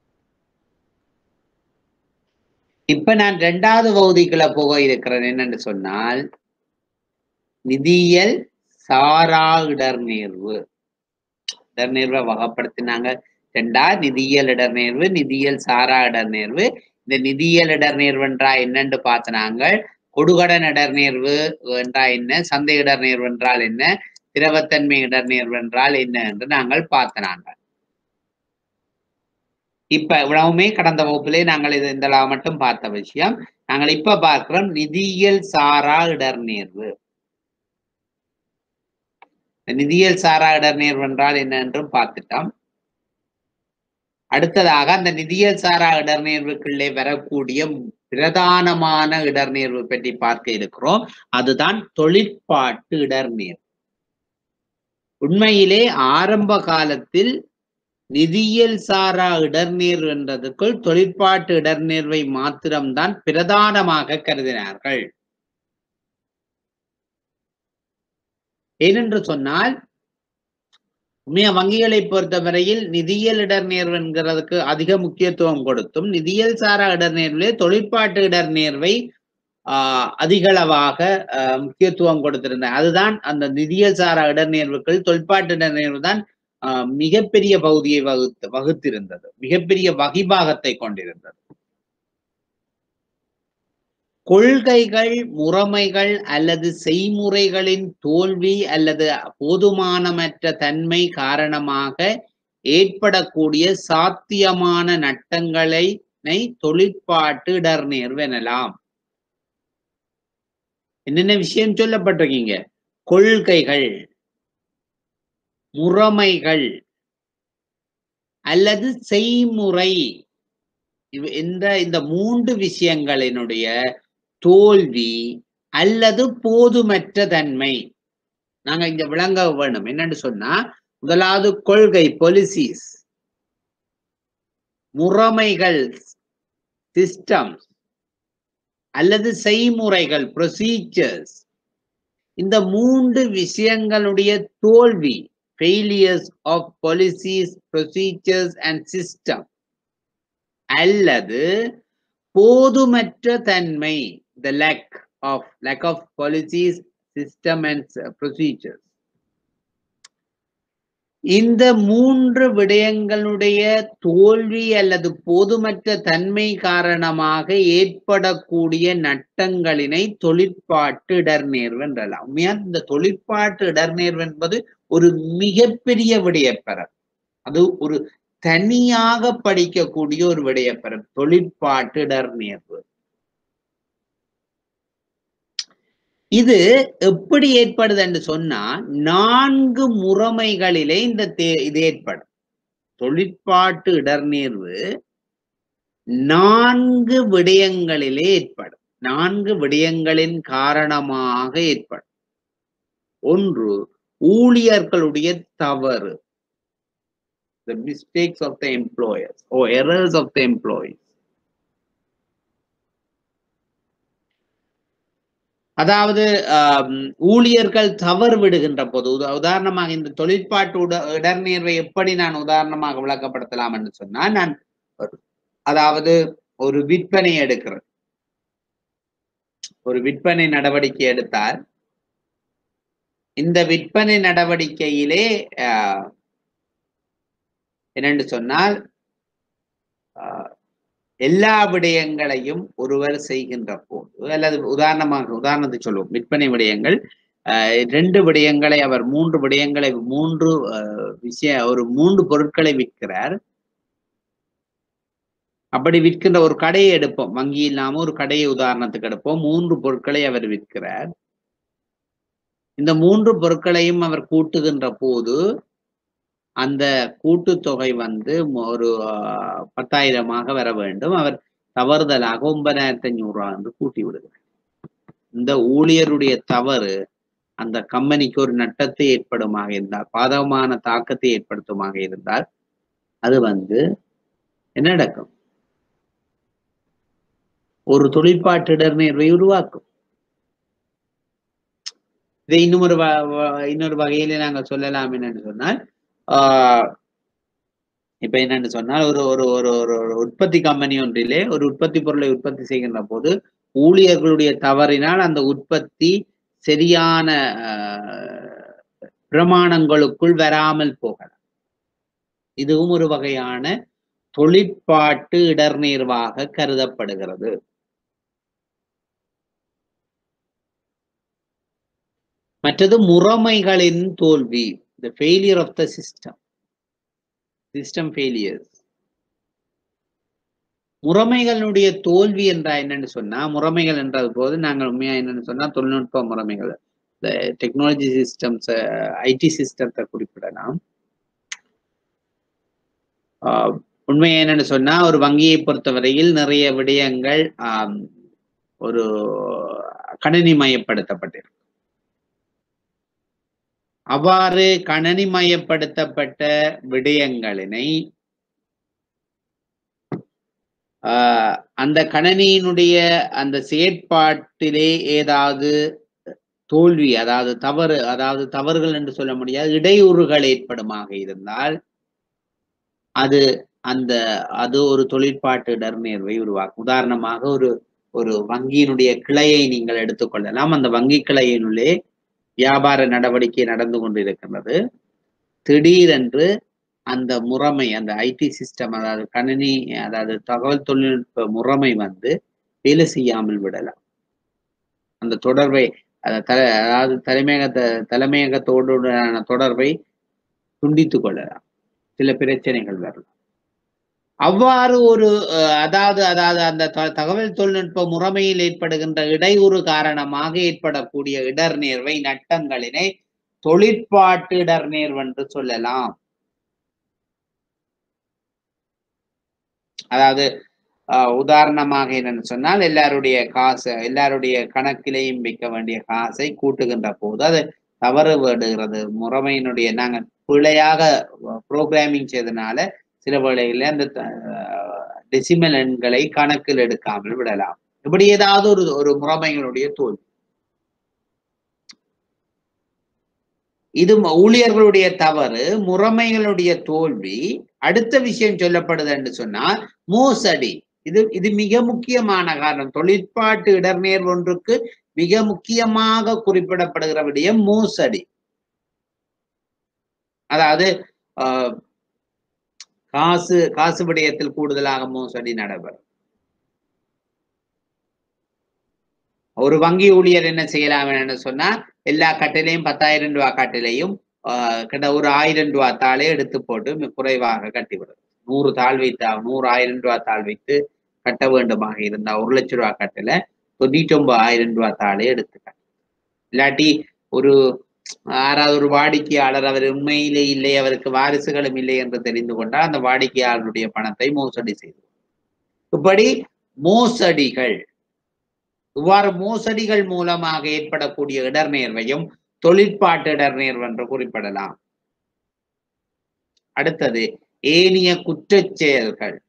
இப்ப நான் ரெண்டாவது பகுதிக்குள்ள போக இருக்கிறேன் என்னன்னு சொன்னால் நிதியியல் சாரா இடர்நேர்வு இடர்நேர்வை வகைப்படுத்தினாங்க ரெண்டா நிதியியல் இடர்நேர்வு நிதியியல் சாரா இடர்நேர்வு இந்த நிதியியல் இடர்நேர்வு என்றா என்னன்னு பார்த்தனாங்க கொடுகடன் இடர்நேர்வு என்றா என்ன சந்தை இடர்நேர்வு என்றால் என்ன திரவத்தன்மை இடர்நேர்வு என்றால் என்ன என்று நாங்கள் பார்த்தனாங்க இப்ப இவ்வளவுமே கடந்த வகுப்பிலே நாங்கள் இது இந்த மட்டும் பார்த்த விஷயம் நாங்கள் இப்ப பார்க்கிறோம் நிதியியல் சாரா இடர்நேர்வு நிதியியல் சாரா இடர்நேர்வு என்றால் என்ன என்றும் பார்த்துட்டோம் அடுத்ததாக அந்த நிதியியல் சாரா இடர்நேர்வுக்குள்ளே வரக்கூடிய பிரதானமான இடர்நேர்வு பற்றி பார்க்க இருக்கிறோம் அதுதான் தொழிற்பாட்டு இடர்நேர்வு உண்மையிலே ஆரம்ப காலத்தில் நிதியியல் சாரா இடர்நேர்வு என்றதுக்குள் தொழிற்பாட்டு இடர்நேர்வை மாத்திரம்தான் பிரதானமாக கருதினார்கள் ஏனென்று சொன்னால் உண்மையா வங்கிகளை பொறுத்தவரையில் நிதியியல் இடர்நேர்வு என்கிறதுக்கு அதிக முக்கியத்துவம் கொடுத்தும் நிதியியல் சாரா இடர்நேர்விலே தொழிற்பாட்டு இடர்நேர்வை ஆஹ் அதிகளவாக ஆஹ் முக்கியத்துவம் கொடுத்திருந்த அதுதான் அந்த நிதியியல் சாரா இடர்நேர்வுகள் தொழிற்பாட்டு இடர்நேர்வு தான் ஆஹ் மிகப்பெரிய பகுதியை வகுத்து வகுத்திருந்தது மிகப்பெரிய வகிபாகத்தை கொண்டிருந்தது கொள்கைகள் முறைமைகள் அல்லது செய்முறைகளின் தோல்வி அல்லது போதுமானமற்ற தன்மை காரணமாக ஏற்படக்கூடிய சாத்தியமான நட்டங்களை தொழிற்பாட்டு இடர்நேர்வு எனலாம் என்னென்ன விஷயம் சொல்லப்பட்டிருக்கீங்க கொள்கைகள் முறைமைகள் அல்லது செய்முறை இந்த இந்த மூன்று விஷயங்களினுடைய தோல்வி அல்லது போதுமற்ற தன்மை நாங்க இங்க விளங்க வேணும் என்னன்னு சொன்னா முதலாவது கொள்கை பொலிசிஸ் முறைமைகள் சிஸ்டம்ஸ் அல்லது செய்முறைகள் ப்ரொசீஜர்ஸ் இந்த மூன்று விஷயங்களுடைய தோல்வி failures of policies procedures and system அல்லது போதுமற்ற தன்மை the lack of lack of policies system and procedures இந்த மூன்று விடயங்களுடைய தோல்வி அல்லது போதுமற்ற தன்மை காரணமாக ஏற்படக்கூடிய நட்டங்களினை தொழிற்பாட்டு இடர்நேர்வு என்றலாம் உண்மையா இந்த தொழிற்பாட்டு இடர்நேர்வு என்பது ஒரு மிகப்பெரிய விடயப்பெறம் அது ஒரு தனியாக படிக்கக்கூடிய ஒரு விடயப்பெறம் தொழிற்பாட்டு இடர்நேர்வு இது எப்படி ஏற்படுது என்று சொன்னா நான்கு முறைமைகளிலே இந்த இது ஏற்படும் தொழிற்பாட்டு இடர்நேர்வு நான்கு விடயங்களிலே ஏற்படும் நான்கு விடயங்களின் காரணமாக ஏற்படும் ஒன்று ஊழியர்களுடைய தவறு the mistakes of the employers or errors of the employees அதாவது ஊழியர்கள் தவறு விடுகின்ற போது உதாரணமாக இந்த தொழிற்பாட்டு உட இடர்நேர்வை எப்படி நான் உதாரணமாக விளக்கப்படுத்தலாம் என்று சொன்னால் நான் அதாவது ஒரு விற்பனை எடுக்கிறேன் ஒரு விற்பனை நடவடிக்கை எடுத்தால் இந்த விற்பனை நடவடிக்கையிலே என்னென்று சொன்னால் எல்லா விடயங்களையும் ஒருவர் செய்கின்ற போது அல்லது உதாரணமாக உதாரணத்தை சொல்லுவோம் விற்பனை விடயங்கள் ரெண்டு விடயங்களை அவர் மூன்று விடயங்களை மூன்று விஷய ஒரு மூன்று பொருட்களை விற்கிறார் அப்படி விற்கின்ற ஒரு கடையை எடுப்போம் வங்கி இல்லாம ஒரு கடையை உதாரணத்துக்கு எடுப்போம் மூன்று பொருட்களை அவர் விற்கிறார் இந்த மூன்று பொருட்களையும் அவர் கூட்டுகின்ற போது அந்த கூட்டுத்தொகை வந்து ஒரு பத்தாயிரமாக வர வேண்டும் அவர் தவறுதலாக ஒன்பதாயிரத்தி அஞ்சூறு ரூபா என்று கூட்டி விடுகிறார் இந்த ஊழியருடைய தவறு அந்த கம்பெனிக்கு ஒரு நட்டத்தை ஏற்படுமாக இருந்தால் பாதகமான தாக்கத்தை ஏற்படுத்துமாக இருந்தால் அது வந்து என்ன நடக்கும் ஒரு தொழிற்பாட்டு இடர்நேர்வை உருவாக்கும் இதை இன்னொரு இன்னொரு வகையில நாங்கள் சொல்லலாம் என்னன்னு சொன்னால் இப்ப என்னன்னு சொன்னால் ஒரு ஒரு ஒரு ஒரு உற்பத்தி கம்பெனி ஒன்றிலே ஒரு உற்பத்தி பொருளை உற்பத்தி செய்கின்ற போது ஊழியர்களுடைய தவறினால் அந்த உற்பத்தி சரியான பிரமாணங்களுக்குள் வராமல் போகலாம் இதுவும் ஒரு வகையான தொழிற்பாட்டு இடர்நேர்வாக கருதப்படுகிறது மற்றது முறைமைகளின் தோல்வி the failure of the system system failures முறைமைகளுடைய தோல்வி என்றா என்னன்னு சொன்னா முறைமைகள் என்றது போது நாங்கள் உண்மையா என்னன்னு சொன்னா தொழில்நுட்ப முறைமைகள் இந்த டெக்னாலஜி சிஸ்டம்ஸ் ஐடி சிஸ்டத்தை குறிப்பிடலாம் ஆஹ் உண்மை என்னன்னு சொன்னா ஒரு வங்கியை பொறுத்தவரையில் நிறைய விடயங்கள் ஆம், ஒரு கணினிமயப்படுத்தப்பட்டிருக்கு அவ்வாறு கணினிமயப்படுத்தப்பட்ட விடயங்களினை ஆஹ் அந்த கணனியினுடைய அந்த செயற்பாட்டிலே ஏதாவது தோல்வி அதாவது தவறு அதாவது தவறுகள் என்று சொல்ல முடியாது இடையூறுகள் ஏற்படுமாக இருந்தால் அது அந்த அது ஒரு தொழிற்பாட்டு இடர்நேர்வை உருவாக்கும் உதாரணமாக ஒரு ஒரு வங்கியினுடைய கிளையை நீங்கள் எடுத்துக்கொள்ளலாம் அந்த வங்கி கிளையினுள்ளே வியாபார நடவடிக்கை நடந்து கொண்டிருக்கின்றது திடீரென்று அந்த முறைமை அந்த ஐடி சிஸ்டம் அதாவது கணினி அதாவது தகவல் தொழில்நுட்ப முறைமை வந்து வேலை செய்யாமல் விடலாம் தொடர்பை அத த அதாவது தலைமையக தலைமையகத்தோடுடான தொடர்பை துண்டித்துக் கொள்ளலாம் சில பிரச்சனைகள் வரலாம் அவ்வாறு ஒரு அஹ், அதாவது அதாவது அந்த த- தகவல் தொழில்நுட்ப முறைமையில் ஏற்படுகின்ற இடையூறு காரணமாக ஏற்படக்கூடிய இடர்நேர்வை நட்டங்களினை தொழிற்பாட்டு இடர்நேர்வு என்று சொல்லலாம் அதாவது ஆஹ் உதாரணமாக என்னன்னு சொன்னால் எல்லாருடைய காசு எல்லாருடைய கணக்கிலையும் வைக்க வேண்டிய காசை கூட்டுகின்ற போது அது தவறு விடுகிறது முறைமையினுடைய நாங்கள் பிழையாக ப்ரோக்ராமிங் செய்தனால சில வேளைகளில் அந்த டெசிமல் எண்களை கணக்கில் எடுக்காமல் விடலாம் இப்படி ஏதாவது ஒரு ஒரு முறைமைகளுடைய தோல்வி இது ம- ஊழியர்களுடைய தவறு முறைமைகளுடைய தோல்வி அடுத்த விஷயம் சொல்லப்படுது என்று சொன்னால் மோசடி இது இது மிக முக்கியமான காரணம் தொழிற்பாட்டு இடர்நேர் ஒன்றுக்கு மிக முக்கியமாக குறிப்பிடப்படுகிற விடயம் மோசடி அதாவது ஆஹ், காசு காசு விடயத்தில் கூடுதலாக மோசடி நடைபெறும் ஒரு வங்கி ஊழியர் என்ன செய்யலாம் என்று சொன்னா எல்லா கட்டிலையும் பத்தாயிரம் ரூபாய் கட்டிலையும் ஆஹ், கிட்ட ஒரு ஆயிரம் ரூபாய் தாளே எடுத்து போட்டு மி- குறைவாக கட்டிவிடும் நூறு தாள் வைத்து நூறு ஆயிரம் ரூபாய் தாள் வைத்து கட்ட வேண்டுமாக இருந்தா ஒரு லட்ச ரூபாய் கட்டில தொண்ணூற்றி ஒன்பது ஆயிரம் ரூபாய் தாளே எடுத்துக்க இல்லாட்டி ஒரு யாராவது ஒரு வாடிக்கையாளர் அவர் உண்மையிலே இல்லை அவருக்கு வாரிசுகளும் இல்லை என்று தெரிந்து கொண்டால் அந்த வாடிக்கையாளருடைய பணத்தை மோசடி செய்து இப்படி மோசடிகள் இவ்வாறு மோசடிகள் மூலமாக ஏற்படக்கூடிய இடர்நேர்வையும் தொழிற்பாட்டு இடர்நேர்வு என்று குறிப்பிடலாம் அடுத்தது ஏனிய குற்றச் செயல்கள்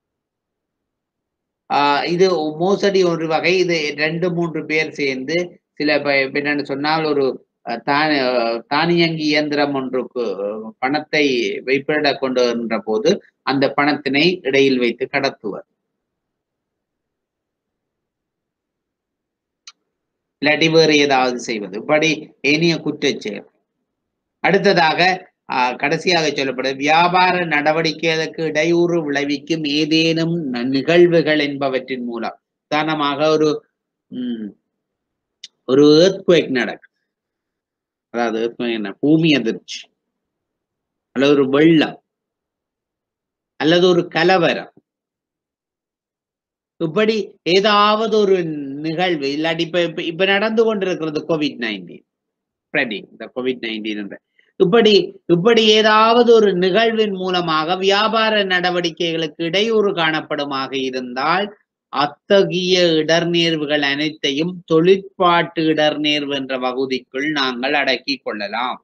ஆஹ் இது மோசடி ஒரு வகை இது ரெண்டு மூன்று பேர் சேர்ந்து சில ப- இப்ப என்னன்னு சொன்னால் ஒரு அஹ், தானி அஹ், தானியங்கி இயந்திரம் ஒன்றுக்கு அஹ், பணத்தை வைப்பிட கொண்டு வருகின்ற போது அந்த பணத்தினை இடையில் வைத்து கடத்துவர் இல்லாட்டி வேறு ஏதாவது செய்வது இப்படி ஏனிய குற்றச் செயல் அடுத்ததாக ஆஹ், கடைசியாக சொல்லப்படுது வியாபார நடவடிக்கைகளுக்கு இடையூறு விளைவிக்கும் ஏதேனும் ந- நிகழ்வுகள் என்பவற்றின் மூலம் உதாரணமாக ஒரு ம், ஒரு earthquake நடக்கும் அதாவது earthquake என்ன பூமி அதிர்ச்சி அல்லது ஒரு வெள்ளம் அல்லது ஒரு கலவரம் இப்படி ஏதாவது ஒரு நிகழ்வு இல்லாட்டி இப்ப இப்ப இப்ப நடந்து கொண்டிருக்கிறது கோவிட் நைன்டீன் ஸ்ப்ரெடிங் இந்த கோவிட் நைன்டீன் என்ற இப்படி இப்படி ஏதாவது ஒரு நிகழ்வின் மூலமாக வியாபார நடவடிக்கைகளுக்கு இடையூறு காணப்படுமாக இருந்தால் அத்தகைய இடர்நேர்வுகள் அனைத்தையும் தொழிற்பாட்டு இடர்நேர்வு என்ற பகுதிக்குள் நாங்கள் அடக்கிக் கொள்ளலாம்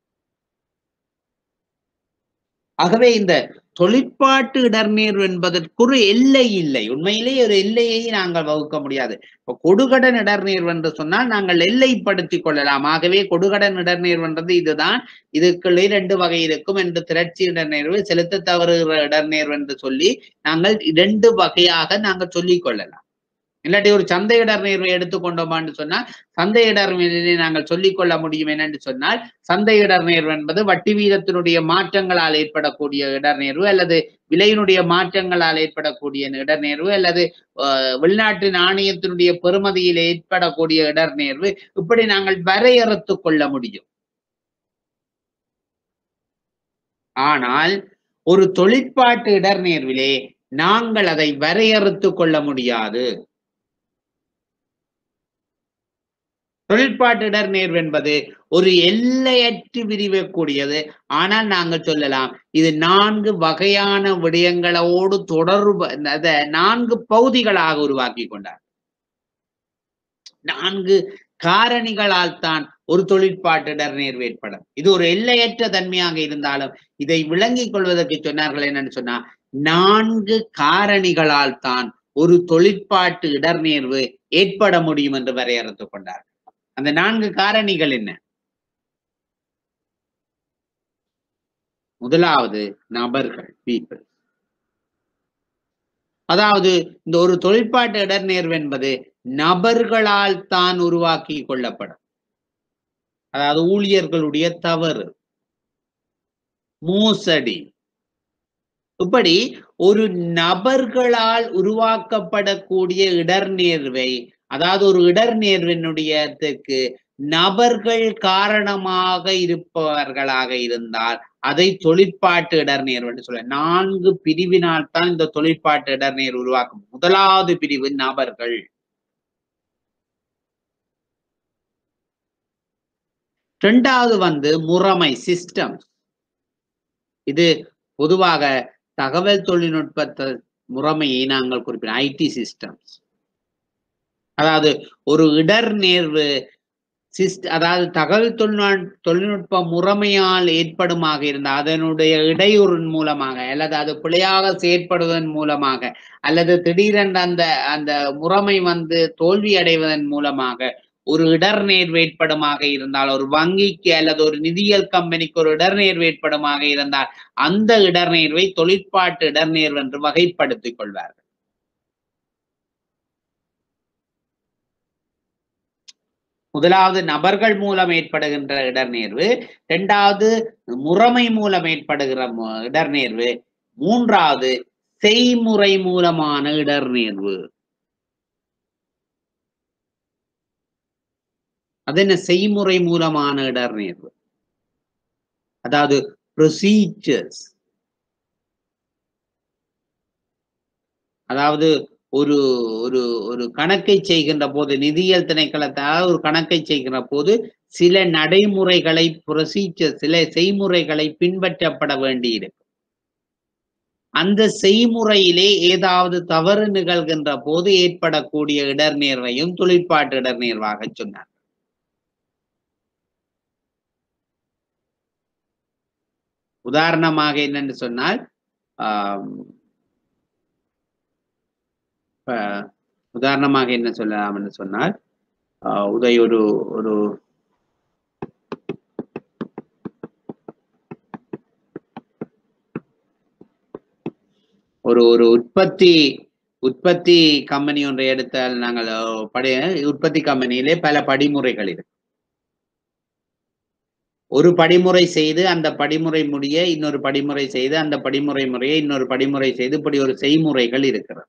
ஆகவே இந்த தொழிற்பாட்டு இடர்நேர்வு என்பதற்கு ஒரு எல்லை இல்லை உண்மையிலேயே ஒரு எல்லையை நாங்கள் வகுக்க முடியாது இப்ப கொடுகடன் இடர்நேர்வு என்று சொன்னால் நாங்கள் எல்லைப்படுத்திக் கொள்ளலாம் ஆகவே கொடுகடன் இடர்நேர்வுன்றது இதுதான் இதுக்குள்ளே ரெண்டு வகை இருக்கும் என்று திரட்சி இடர்நேர்வு செலுத்த தவறுகிற இடர்நேர்வு என்று சொல்லி நாங்கள் இரண்டு வகையாக நாங்கள் சொல்லிக் கொள்ளலாம் இல்லாட்டி ஒரு சந்தை இடர் நேர்வை எடுத்துக்கொண்டோமான்னு சொன்னால் சந்தை இடர் நேர்வினை நாங்கள் சொல்லிக் கொள்ள முடியும் என்னன்னு சொன்னால் சந்தை இடர் நேர்வு என்பது வட்டி வீதத்தினுடைய மாற்றங்களால் ஏற்படக்கூடிய இடர் நேர்வு அல்லது விலையினுடைய மாற்றங்களால் ஏற்படக்கூடிய இடர் நேர்வு அல்லது அஹ், வெளிநாட்டு நாணயத்தினுடைய பெறுமதியில் ஏற்படக்கூடிய இடர் நேர்வு இப்படி நாங்கள் வரையறுத்து கொள்ள முடியும் ஆனால் ஒரு தொழிற்பாட்டு இடர் நேர்விலே நாங்கள் அதை வரையறுத்து கொள்ள முடியாது தொழிற்பாட்டு இடர் நேர்வு என்பது ஒரு எல்லையற்று விரிவக்கூடியது ஆனால் நாங்கள் சொல்லலாம் இது நான்கு வகையான விடயங்களோடு தொடர்பு அத நான்கு பகுதிகளாக உருவாக்கி கொண்டார் நான்கு காரணிகளால் தான் ஒரு தொழிற்பாட்டு இடர் நேர்வு ஏற்படும் இது ஒரு எல்லையற்ற தன்மையாக இருந்தாலும் இதை விளங்கிக் கொள்வதற்கு சொன்னார்கள் என்னன்னு சொன்னா நான்கு காரணிகளால் தான் ஒரு தொழிற்பாட்டு இடர் நேர்வு ஏற்பட முடியும் என்று வரையறுத்துக் கொண்டார் அந்த நான்கு காரணிகள் என்ன முதலாவது நபர்கள் people அதாவது இந்த ஒரு தொழிற்பாட்டு இடர் நேர்வு என்பது நபர்களால் தான் உருவாக்கி கொள்ளப்படும் அதாவது ஊழியர்களுடைய தவறு மோசடி இப்படி ஒரு நபர்களால் உருவாக்கப்படக்கூடிய இடர் நேர்வை அதாவது ஒரு இடர் நேர்வினுடையதுக்கு நபர்கள் காரணமாக இருப்பவர்களாக இருந்தால் அதை தொழிற்பாட்டு இடர் நேர்வு என்று சொல்ல நான்கு பிரிவினால் தான் இந்த தொழிற்பாட்டு இடர் நேர்வு உருவாக்கும் முதலாவது பிரிவு நபர்கள் இரண்டாவது வந்து முறைமை சிஸ்டம் இது பொதுவாக தகவல் தொழில்நுட்பத்தை முறைமையை நாங்கள் குறிப்பிடும் ஐடி சிஸ்டம்ஸ் அதாவது ஒரு இடர் நேர்வு சிஸ்ட் அதாவது தகவல் தொழில்நுட் தொழில்நுட்ப முறைமையால் ஏற்படுமாக இருந்தால் அதனுடைய இடையூறின் மூலமாக அல்லது அது பிழையாக செயற்படுவதன் மூலமாக அல்லது திடீரென்று அந்த அந்த முறைமை வந்து தோல்வி அடைவதன் மூலமாக ஒரு இடர் நேர்வு ஏற்படுமாக இருந்தால் ஒரு வங்கிக்கு அல்லது ஒரு நிதியியல் கம்பெனிக்கு ஒரு இடர் நேர்வு ஏற்படுமாக இருந்தால் அந்த இடர் நேர்வை தொழிற்பாட்டு இடர் நேர்வு என்று வகைப்படுத்திக் கொள்வார்கள் முதலாவது நபர்கள் மூலம் ஏற்படுகின்ற இடர்நேர்வு இரண்டாவது முறைமை மூலம் ஏற்படுகிற மு- இடர்நேர்வு மூன்றாவது செய்முறை மூலமான இடர்நேர்வு அது என்ன செய்முறை மூலமான இடர்நேர்வு அதாவது ப்ரொசீஜர்ஸ் அதாவது ஒரு ஒரு ஒரு கணக்கை செய்கின்ற போது நிதியியல் திணைக்களத்தால் ஒரு கணக்கை செய்கின்ற போது சில நடைமுறைகளை ப்ரொசீஜர் சில செய்முறைகளை பின்பற்றப்பட வேண்டியிருக்கும் அந்த செய்முறையிலே ஏதாவது தவறு நிகழ்கின்ற போது ஏற்படக்கூடிய இடர்நேர்வையும் தொழிற்பாட்டு இடர்நேர்வாக சொன்னார் உதாரணமாக என்னன்னு சொன்னால் ஆம், இப்ப உதாரணமாக என்ன சொல்லலாம் என்று சொன்னால் ஆஹ் உதய் ஒரு ஒரு ஒரு ஒரு உற்பத்தி உற்பத்தி கம்பெனி ஒன்றை எடுத்தால் நாங்கள் அஹ், படி உற்பத்தி கம்பெனியிலே பல படிமுறைகள் இருக்கு ஒரு படிமுறை செய்து அந்த படிமுறை முடிய இன்னொரு படிமுறை செய்து அந்த படிமுறை முறையை இன்னொரு படிமுறை செய்து இப்படி ஒரு செய்முறைகள் இருக்கிறது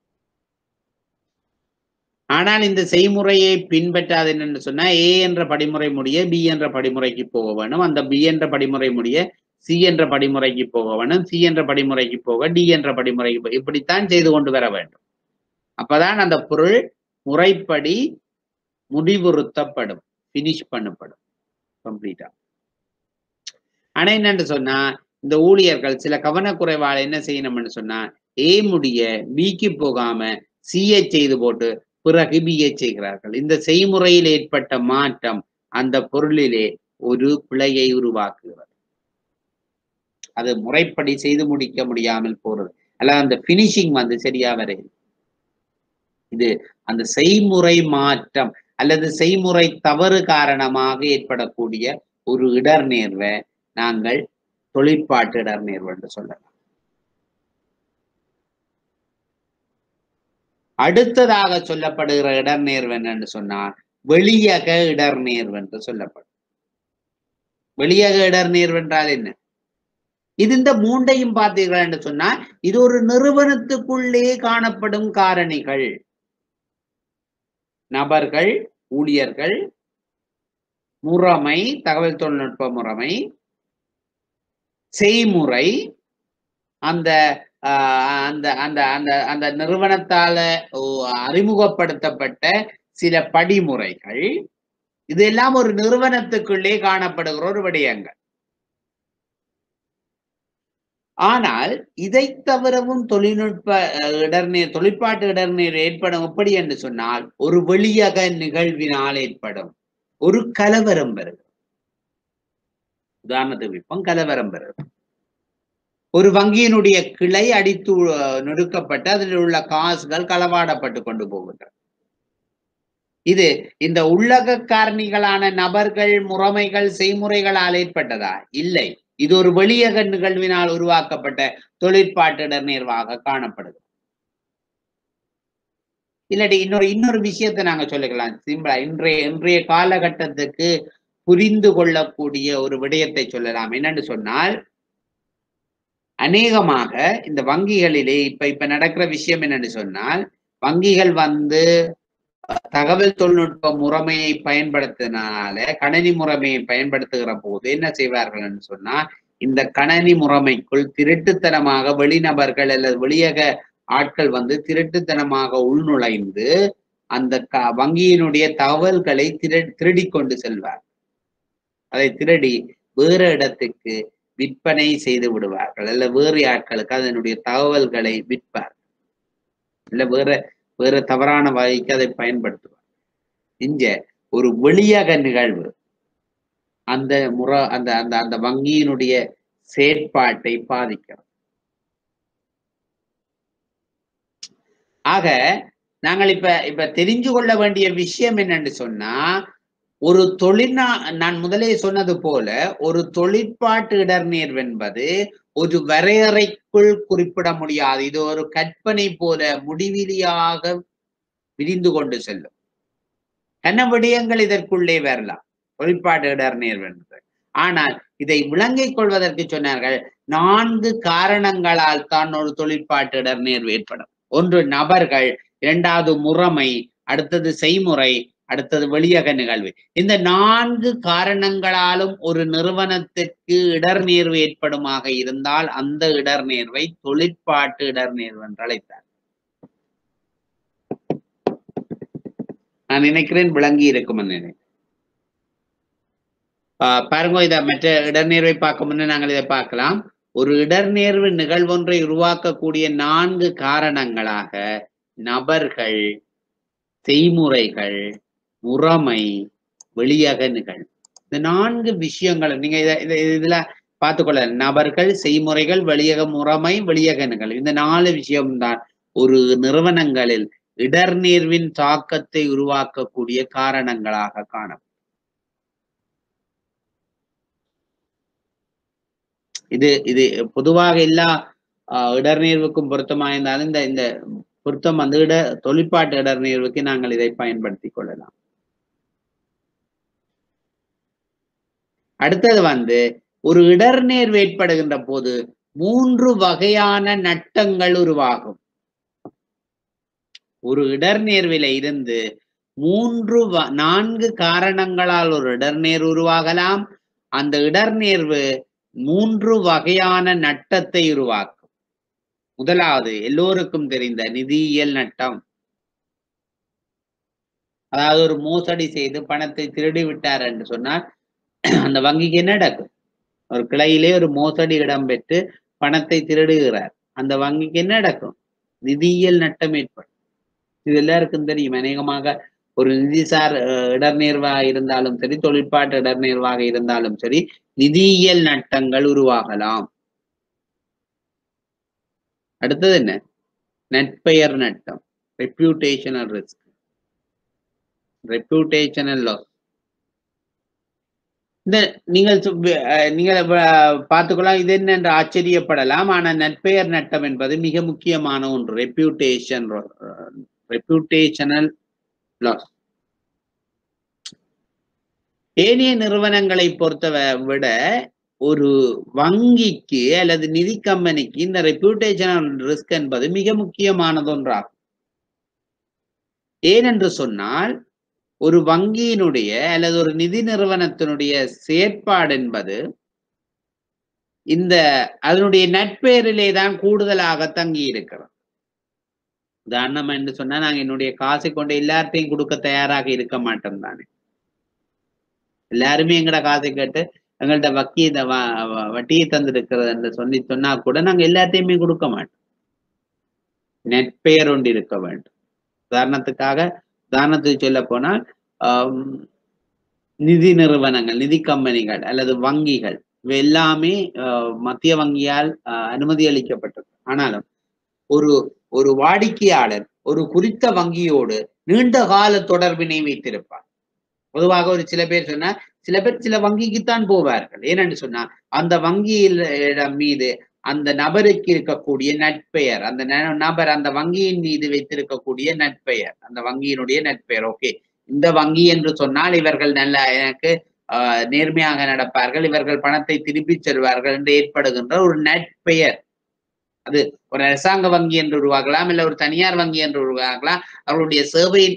ஆனால் இந்த செய்முறையை பின்பற்றாது என்னன்னு சொன்னா ஏ என்ற படிமுறை முடிய பி என்ற படிமுறைக்கு போக வேணும் அந்த பி என்ற படிமுறை முடிய சி என்ற படிமுறைக்கு போக வேணும் சி என்ற படிமுறைக்கு போக டி என்ற படிமுறைக்கு போ- இப்படித்தான் செய்து கொண்டு வர வேண்டும் அப்பதான் அந்த பொருள் முறைப்படி முடிவுறுத்தப்படும் பினிஷ் பண்ணப்படும் கம்ப்ளீட்டா ஆனா என்னன்னு சொன்னா இந்த ஊழியர்கள் சில கவனக்குறைவால என்ன செய்யணும்னு சொன்னா ஏ முடிய பிக்கு போகாம சியை செய்து போட்டு பிறகு பிஏ செய்கிறார்கள் இந்த செய்முறையில் ஏற்பட்ட மாற்றம் அந்த பொருளிலே ஒரு பிழையை உருவாக்குகிறது அது முறைப்படி செய்து முடிக்க முடியாமல் போறது அல்ல அந்த பினிஷிங் வந்து சரியா வரையுது இது அந்த செய்முறை மாற்றம் அல்லது செய்முறை தவறு காரணமாக ஏற்படக்கூடிய ஒரு இடர்நேர்வை நாங்கள் தொழிற்பாட்டு இடர்நேர்வு என்று சொல்லலாம் அடுத்ததாக சொல்லப்படுகிற இடர்நேர்வு என்னன்னு சொன்னால் வெளியக இடர்நேர்வு என்று சொல்லப்படும் வெளியக இடர்நேர்வு என்றால் என்ன இது இந்த மூண்டையும் பார்த்தீர்கள் என்று சொன்னால் இது ஒரு நிறுவனத்துக்குள்ளே காணப்படும் காரணிகள் நபர்கள் ஊழியர்கள் முறைமை தகவல் தொழில்நுட்ப முறைமை செய்முறை அந்த ஆஹ், அந்த அந்த அந்த அந்த நிறுவனத்தால ஓ, அறிமுகப்படுத்தப்பட்ட சில படிமுறைகள் இதெல்லாம் ஒரு நிறுவனத்துக்குள்ளே காணப்படுகிற ஒரு விடயங்கள் ஆனால் இதை தவிரவும் தொழில்நுட்ப அஹ், இடர்நீர் தொழிற்பாட்டு இடர்நீர் ஏற்படும் எப்படி என்று சொன்னால் ஒரு வெளியக நிகழ்வினால் ஏற்படும் ஒரு கலவரம் வருகிறது உதாரணத்துக்கு இப்போ கலவரம் வருகிறது ஒரு வங்கியினுடைய கிளை அடித்து அஹ், நொறுக்கப்பட்டு அதில் உள்ள காசுகள் களவாடப்பட்டு கொண்டு போகின்றன இது இந்த உள்ளக காரணிகளான நபர்கள் முறைமைகள் செய்முறைகளால் ஏற்பட்டதா இல்லை இது ஒரு வெளியக நிகழ்வினால் உருவாக்கப்பட்ட தொழிற்பாட்டிடர் நேர்வாக காணப்படுது இல்லாட்டி இன்னொரு இன்னொரு விஷயத்தை நாங்க சொல்லிக்கலாம் சிம்பிளா இன்றைய இன்றைய காலகட்டத்துக்கு புரிந்து கொள்ளக்கூடிய ஒரு விடயத்தை சொல்லலாம் என்னன்னு சொன்னால் அநேகமாக இந்த வங்கிகளிலே இப்ப இப்ப நடக்கிற விஷயம் என்னன்னு சொன்னால் வங்கிகள் வந்து தகவல் தொழில்நுட்ப முறைமையை பயன்படுத்தினால கணனி முறைமையை பயன்படுத்துகிற போது என்ன செய்வார்கள் என்று சொன்னா இந்த கணனி முறைமைக்குள் திருட்டுத்தனமாக வெளிநபர்கள் அல்லது வெளியக ஆட்கள் வந்து திருட்டுத்தனமாக உள்நுழைந்து அந்த க வங்கியினுடைய தகவல்களை திரு திருடி கொண்டு செல்வார் அதை திருடி வேறு இடத்துக்கு விற்பனை செய்து விடுவார்கள் அல்ல வேறு ஆட்களுக்கு அதனுடைய தகவல்களை விற்பார் இல்ல வேற வேற தவறான வகைக்கு அதை பயன்படுத்துவார் இங்க ஒரு வெளியக நிகழ்வு அந்த முறை அந்த அந்த அந்த வங்கியினுடைய செயற்பாட்டை பாதிக்கிறது ஆக நாங்கள் இப்ப இப்ப தெரிஞ்சு கொள்ள வேண்டிய விஷயம் என்னன்னு சொன்னா ஒரு தொழில்நா நான் முதலே சொன்னது போல ஒரு தொழிற்பாட்டு இடர்நேர்வு என்பது ஒரு வரையறைக்குள் குறிப்பிட முடியாது இது ஒரு கற்பனை போல முடிவிலியாக விரிந்து கொண்டு செல்லும் என்ன விடயங்கள் இதற்குள்ளே வரலாம் தொழிற்பாட்டு இடர்நேர்வு என்பது ஆனால் இதை விளங்கிக் கொள்வதற்கு சொன்னார்கள் நான்கு காரணங்களால் தான் ஒரு தொழிற்பாட்டு இடர்நேர்வு ஏற்படும் ஒன்று நபர்கள் இரண்டாவது முறைமை அடுத்தது செய்முறை அடுத்தது வெளியக நிகழ்வு இந்த நான்கு காரணங்களாலும் ஒரு நிறுவனத்துக்கு இடர்நேர்வு ஏற்படுமாக இருந்தால் அந்த இடர்நேர்வை தொழிற்பாட்டு இடர்நேர்வு என்று அழைத்தார் நான் நினைக்கிறேன் விளங்கி இருக்கும் நினைக்கிறேன் ஆஹ் பாருங்க இத மற்ற இடர்நேர்வை பார்க்க முன்னே நாங்கள் இதை பார்க்கலாம் ஒரு இடர்நேர்வு நிகழ்வொன்றை உருவாக்கக்கூடிய நான்கு காரணங்களாக நபர்கள் செய்முறைகள் முறைமை வெளியக நிகழ்வு இந்த நான்கு விஷயங்கள் நீங்க இத இத இதுல பார்த்துக்கொள்ள நபர்கள் செய்முறைகள் வெளியக முறைமை வெளியக நிகழ்வு இந்த நாலு விஷயம்தான் ஒரு நிறுவனங்களில் இடர்நேர்வின் தாக்கத்தை உருவாக்கக்கூடிய காரணங்களாக காணும் இது இது பொதுவாக எல்லா ஆஹ், இடர்நேர்வுக்கும் பொருத்தமா இருந்தாலும் இந்த இந்த பொருத்தம் வந்து இட தொழிற்பாட்டு இடர்நேர்வுக்கு நாங்கள் இதை பயன்படுத்திக் கொள்ளலாம் அடுத்தது வந்து ஒரு இடர்நேர்வு ஏற்படுகின்ற போது மூன்று வகையான நட்டங்கள் உருவாகும் ஒரு இடர்நேர்வில இருந்து மூன்று வ- நான்கு காரணங்களால் ஒரு இடர்நேர்வு உருவாகலாம் அந்த இடர்நேர்வு மூன்று வகையான நட்டத்தை உருவாக்கும் முதலாவது எல்லோருக்கும் தெரிந்த நிதியியல் நட்டம் அதாவது ஒரு மோசடி செய்து பணத்தை திருடி விட்டார் என்று சொன்னால் அந்த வங்கிக்கு என்ன நடக்கும் ஒரு கிளையிலே ஒரு மோசடி இடம்பெற்று பணத்தை திருடுகிறார் அந்த வங்கிக்கு என்ன நடக்கும் நிதியியல் நட்டம் ஏற்படும் இது எல்லாருக்கும் தெரியும் அநேகமாக ஒரு நிதிசார் அஹ், இடர்நேர்வாக இருந்தாலும் சரி தொழிற்பாட்டு இடர்நேர்வாக இருந்தாலும் சரி நிதியியல் நட்டங்கள் உருவாகலாம் அடுத்தது என்ன நட்பெயர் நட்டம் ரெப்யூட்டேஷனல் ரிஸ்க் ரெப்யூட்டேஷனல் லாஸ் இந்த நீங்கள் சொ- அஹ், நீங்கள் அஹ், பார்த்துக்கலாம் இது என்ன என்று ஆச்சரியப்படலாம் ஆனால் நட்பெயர் நட்டம் என்பது மிக முக்கியமான ஒன்று ரெப்யூட்டேஷன் ரெப்யூட்டேஷனல் லாஸ் ஏனைய நிறுவனங்களை பொறுத்த விட ஒரு வங்கிக்கு அல்லது நிதி கம்பெனிக்கு இந்த ரெப்யூட்டேஷனல் ரிஸ்க் என்பது மிக முக்கியமானது ஒன்றாகும் ஏனென்று சொன்னால் ஒரு வங்கியினுடைய அல்லது ஒரு நிதி நிறுவனத்தினுடைய செயற்பாடு என்பது இந்த அதனுடைய நட்பெயரிலே தான் கூடுதலாக தங்கி இருக்கிறது உதாரணம் என்று சொன்னா நாங்க என்னுடைய காசை கொண்டு எல்லார்ட்டையும் கொடுக்க தயாராக இருக்க மாட்டோம் தானே எல்லாருமே எங்கட காசை கேட்டு எங்கள்ட்ட வக்கி இந்த வட்டியை தந்திருக்கிறது என்று சொல்லி சொன்னா கூட நாங்க எல்லாத்தையுமே கொடுக்க மாட்டோம் நெற்பெயர் ஒன்று இருக்க வேண்டும் உதாரணத்துக்காக உதாரணத்துக்கு சொல்ல போனால் நிதி நிறுவனங்கள் நிதி கம்பெனிகள் அல்லது வங்கிகள் இவை எல்லாமே மத்திய வங்கியால் அனுமதி அளிக்கப்பட்டது ஆனாலும் ஒரு ஒரு வாடிக்கையாளர் ஒரு குறித்த வங்கியோடு நீண்ட கால தொடர்பினை வைத்திருப்பார் பொதுவாக ஒரு சில பேர் சொன்னா சில பேர் சில வங்கிக்குத்தான் போவார்கள் ஏனென்று சொன்னா அந்த வங்கியில் மீது அந்த நபருக்கு இருக்கக்கூடிய நட்பெயர் அந்த நபர் அந்த வங்கியின் மீது வைத்திருக்கக்கூடிய நட்பெயர் அந்த வங்கியினுடைய நட்பெயர் ஓகே இந்த வங்கி என்று சொன்னால் இவர்கள் நல்ல எனக்கு நேர்மையாக நடப்பார்கள் இவர்கள் பணத்தை திருப்பி செல்வார்கள் என்று ஏற்படுகின்ற ஒரு நட்பெயர் அது ஒரு அரசாங்க வங்கி என்று உருவாகலாம் இல்ல ஒரு தனியார் வங்கி என்று உருவாகலாம் அவர்களுடைய சேவையின்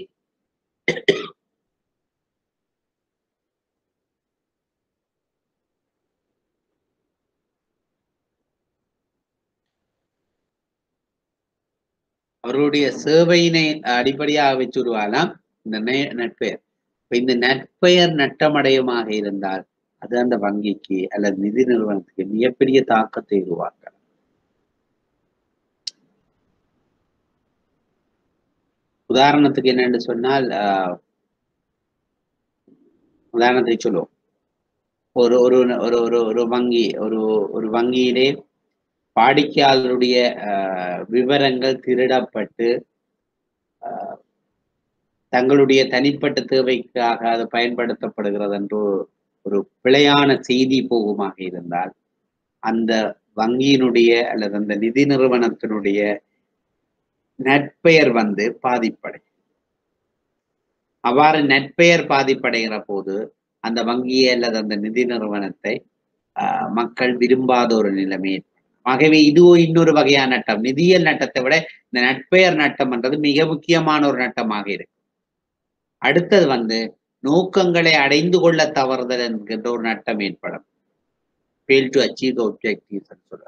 அவர்களுடைய சேவையினை அடிப்படையாக வச்சு உருவாகலாம் இந்த நட்பெயர் இப்ப இந்த நட்பெயர் நட்டமடையமாக இருந்தால் அது அந்த வங்கிக்கு அல்லது நிதி நிறுவனத்துக்கு மிகப்பெரிய தாக்கத்தை உருவாக்கலாம் உதாரணத்துக்கு என்னன்னு சொன்னால் உதாரணத்தை சொல்லுவோம் ஒரு ஒரு ஒரு ஒரு ஒரு வங்கி ஒரு ஒரு வங்கியிலே வாடிக்கையாளருடைய விவரங்கள் திருடப்பட்டு தங்களுடைய தனிப்பட்ட தேவைக்காக அது பயன்படுத்தப்படுகிறது என்று ஒரு பிழையான செய்தி போகுமாக இருந்தால் அந்த வங்கியினுடைய அல்லது அந்த நிதி நிறுவனத்தினுடைய நட்பெயர் வந்து பாதிப்படை அவ்வாறு நட்பெயர் பாதிப்படைகிற போது அந்த வங்கியை அல்லது அந்த நிதி நிறுவனத்தை மக்கள் விரும்பாத ஒரு நிலைமை ஆகவே இதுவோ இன்னொரு வகையான நட்டம் நிதியியல் நட்டத்தை விட இந்த நட்பெயர் நட்டம் என்றது மிக முக்கியமான ஒரு நட்டமாக இருக்கு அடுத்தது வந்து நோக்கங்களை அடைந்து கொள்ள தவறுதல் என்கின்ற ஒரு நட்டம் ஏற்படும் ஃபெயில் டு அச்சீவ் ஒப்ஜெக்டிவ்ஸ் சொல்ற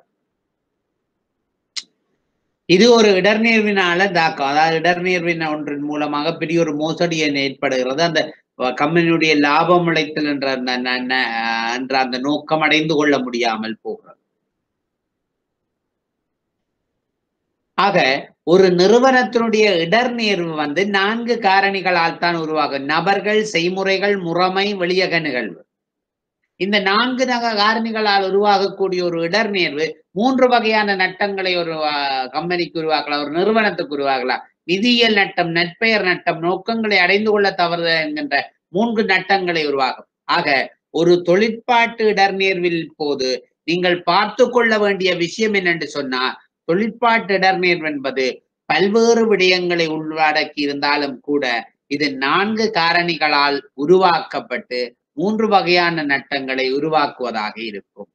இது ஒரு இடர்நேர்வினால தாக்கம் அதாவது இடர்நேர்வின் ஒன்றின் மூலமாக பெரிய ஒரு மோசடி ஏற்படுகிறது அந்த கம்பெனியுடைய லாபம் உழைத்தல் என்ற என்ற அந்த நோக்கம் அடைந்து கொள்ள முடியாமல் போகிறது ஆக ஒரு நிறுவனத்தினுடைய இடர்நேர்வு வந்து நான்கு காரணிகளால் தான் உருவாகும் நபர்கள் செய்முறைகள் முறைமை வெளியக நிகழ்வு இந்த நான்கு நக காரணிகளால் உருவாகக்கூடிய ஒரு இடர்நேர்வு மூன்று வகையான நட்டங்களை ஒரு கம்பெனிக்கு உருவாக்கலாம் ஒரு நிறுவனத்துக்கு உருவாகலாம் நிதியியல் நட்டம் நட்பெயர் நட்டம் நோக்கங்களை அடைந்து கொள்ள தவறு என்கின்ற மூன்று நட்டங்களை உருவாகும் ஆக ஒரு தொழிற்பாட்டு இடர்நேர்வில் போது நீங்கள் பார்த்து கொள்ள வேண்டிய விஷயம் என்னென்று சொன்னா தொழிற்பாட்டு இடர்நேர்வு என்பது பல்வேறு விடயங்களை உள்ளடக்கி இருந்தாலும் கூட இது நான்கு காரணிகளால் உருவாக்கப்பட்டு மூன்று வகையான நட்டங்களை உருவாக்குவதாக இருக்கும்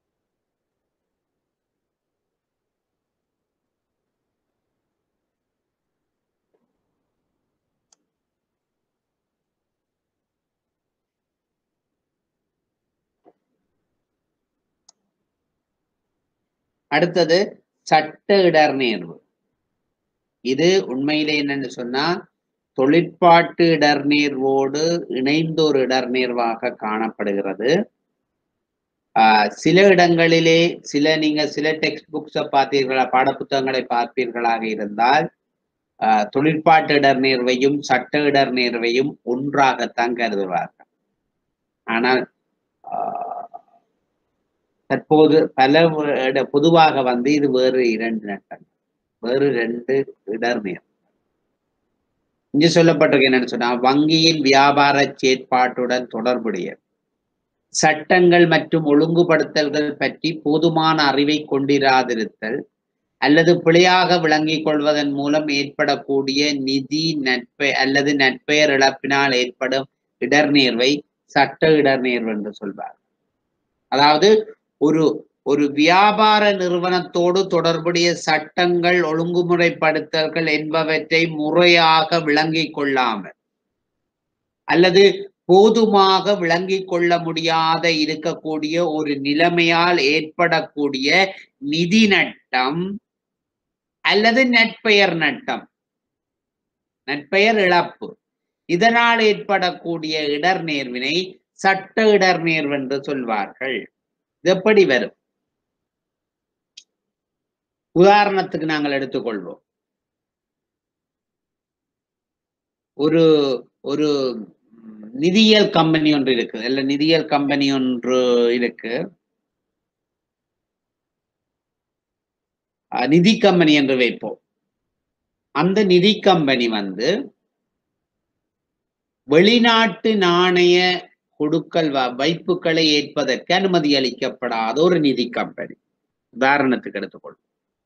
அடுத்தது சட்ட இடர்நேர்வு இது உண்மையிலே என்னன்னு சொன்னா தொழிற்பாட்டு இடர்நேர்வோடு இணைந்த ஒரு இடர்நேர்வாக காணப்படுகிறது ஆஹ் சில இடங்களிலே சில நீங்க சில டெக்ஸ்ட் புக்ஸை பார்த்தீர்களா பாடப்புத்தகங்களை பார்ப்பீர்களாக இருந்தால் ஆஹ் தொழிற்பாட்டு இடர்நேர்வையும் சட்ட இடர்நேர்வையும் ஒன்றாகத்தான் கருதுவார்கள் ஆனால் தற்போது பல பொதுவாக வந்து இது வேறு இரண்டு நட்டங்கள் வேறு ரெண்டு இடர்நேர் இங்கு சொல்லப்பட்டிருக்கு என்னன்னு சொன்னா வங்கியின் வியாபார செயற்பாட்டுடன் தொடர்புடைய சட்டங்கள் மற்றும் ஒழுங்குபடுத்தல்கள் பற்றி போதுமான அறிவை கொண்டிராதிருத்தல் அல்லது பிழையாக விளங்கிக் கொள்வதன் மூலம் ஏற்படக்கூடிய நிதி நட்பெ அல்லது நட்பெயர் இழப்பினால் ஏற்படும் இடர்நேர்வை சட்ட இடர்நேர்வு என்று சொல்வார் அதாவது ஒரு ஒரு வியாபார நிறுவனத்தோடு தொடர்புடைய சட்டங்கள் ஒழுங்குமுறைப்படுத்தல்கள் என்பவற்றை முறையாக விளங்கிக் கொள்ளாமல் அல்லது போதுமாக விளங்கிக் கொள்ள முடியாத இருக்கக்கூடிய ஒரு நிலைமையால் ஏற்படக்கூடிய நிதி நட்டம் அல்லது நட்பெயர் நட்டம் நட்பெயர் இழப்பு இதனால் ஏற்படக்கூடிய இடர் நேர்வினை சட்ட இடர் நேர்வு என்று சொல்வார்கள் இது எப்படி வரும் உதாரணத்துக்கு நாங்கள் எடுத்துக்கொள்வோம் ஒரு ஒரு நிதியியல் கம்பெனி ஒன்று இருக்கு இல்ல நிதியியல் கம்பெனி ஒன்று இருக்கு அஹ் நிதி கம்பெனி என்று வைப்போம் அந்த நிதி கம்பெனி வந்து வெளிநாட்டு நாணய கொடுக்கல் வ- வைப்புகளை ஏற்பதற்கு அனுமதி அளிக்கப்படாத ஒரு நிதி கம்பெனி உதாரணத்துக்கு எடுத்துக்கொள்வோம்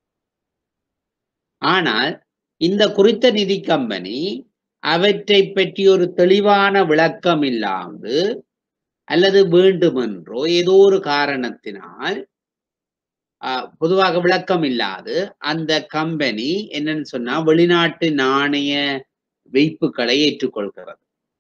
ஆனால் இந்த குறித்த நிதி கம்பெனி அவற்றை பற்றி ஒரு தெளிவான விளக்கம் இல்லாது அல்லது வேண்டுமென்றோ ஏதோ ஒரு காரணத்தினால் ஆஹ், பொதுவாக விளக்கம் இல்லாது அந்த கம்பெனி என்னன்னு சொன்னா வெளிநாட்டு நாணய வைப்புகளை ஏற்றுக்கொள்கிறது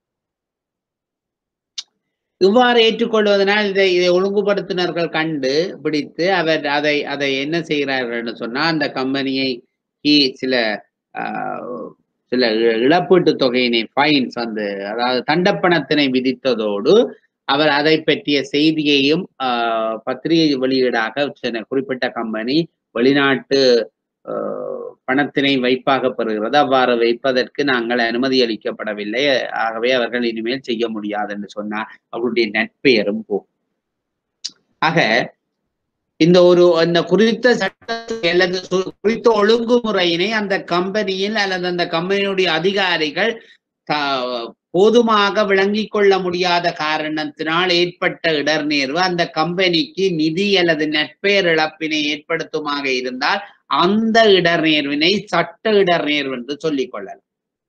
இவ்வாறு ஏற்றுக்கொள்வதனால் இதை இதை ஒழுங்குபடுத்தினர்கள் கண்டு பிடித்து அவர் அதை அதை என்ன செய்கிறார்கள்னு சொன்னா அந்த கம்பெனியை கி- சில ஆஹ், சில இ- இழப்பீட்டு தொகையினை ஃபைன்ஸ் அந்த அதாவது தண்டப்பணத்தினை விதித்ததோடு அவர் அதை பற்றிய செய்தியையும் ஆஹ், பத்திரிகை வெளியீடாக சில குறிப்பிட்ட கம்பெனி வெளிநாட்டு ஆஹ், பணத்தினை வைப்பாக பெறுகிறது அவ்வாறு வைப்பதற்கு நாங்கள் அனுமதி அளிக்கப்படவில்லை ஆகவே அவர்கள் இனிமேல் செய்ய முடியாது என்று சொன்னார் அவருடைய நட்பெயரும் போகும் ஆக இந்த ஒரு அந்த குறித்த சட்டத்தை அல்லது சு- குறித்த ஒழுங்குமுறையினை அந்த கம்பெனியில் அல்லது அந்த கம்பெனியுடைய அதிகாரிகள் த- போதுமாக விளங்கிக் கொள்ள முடியாத காரணத்தினால் ஏற்பட்ட இடர்நேர்வு அந்த கம்பெனிக்கு நிதி அல்லது நட்பெயர் இழப்பினை ஏற்படுத்துமாக இருந்தால் அந்த இடர்நேர்வினை சட்ட இடர்நேர்வு என்று சொல்லிக் கொள்ளலாம்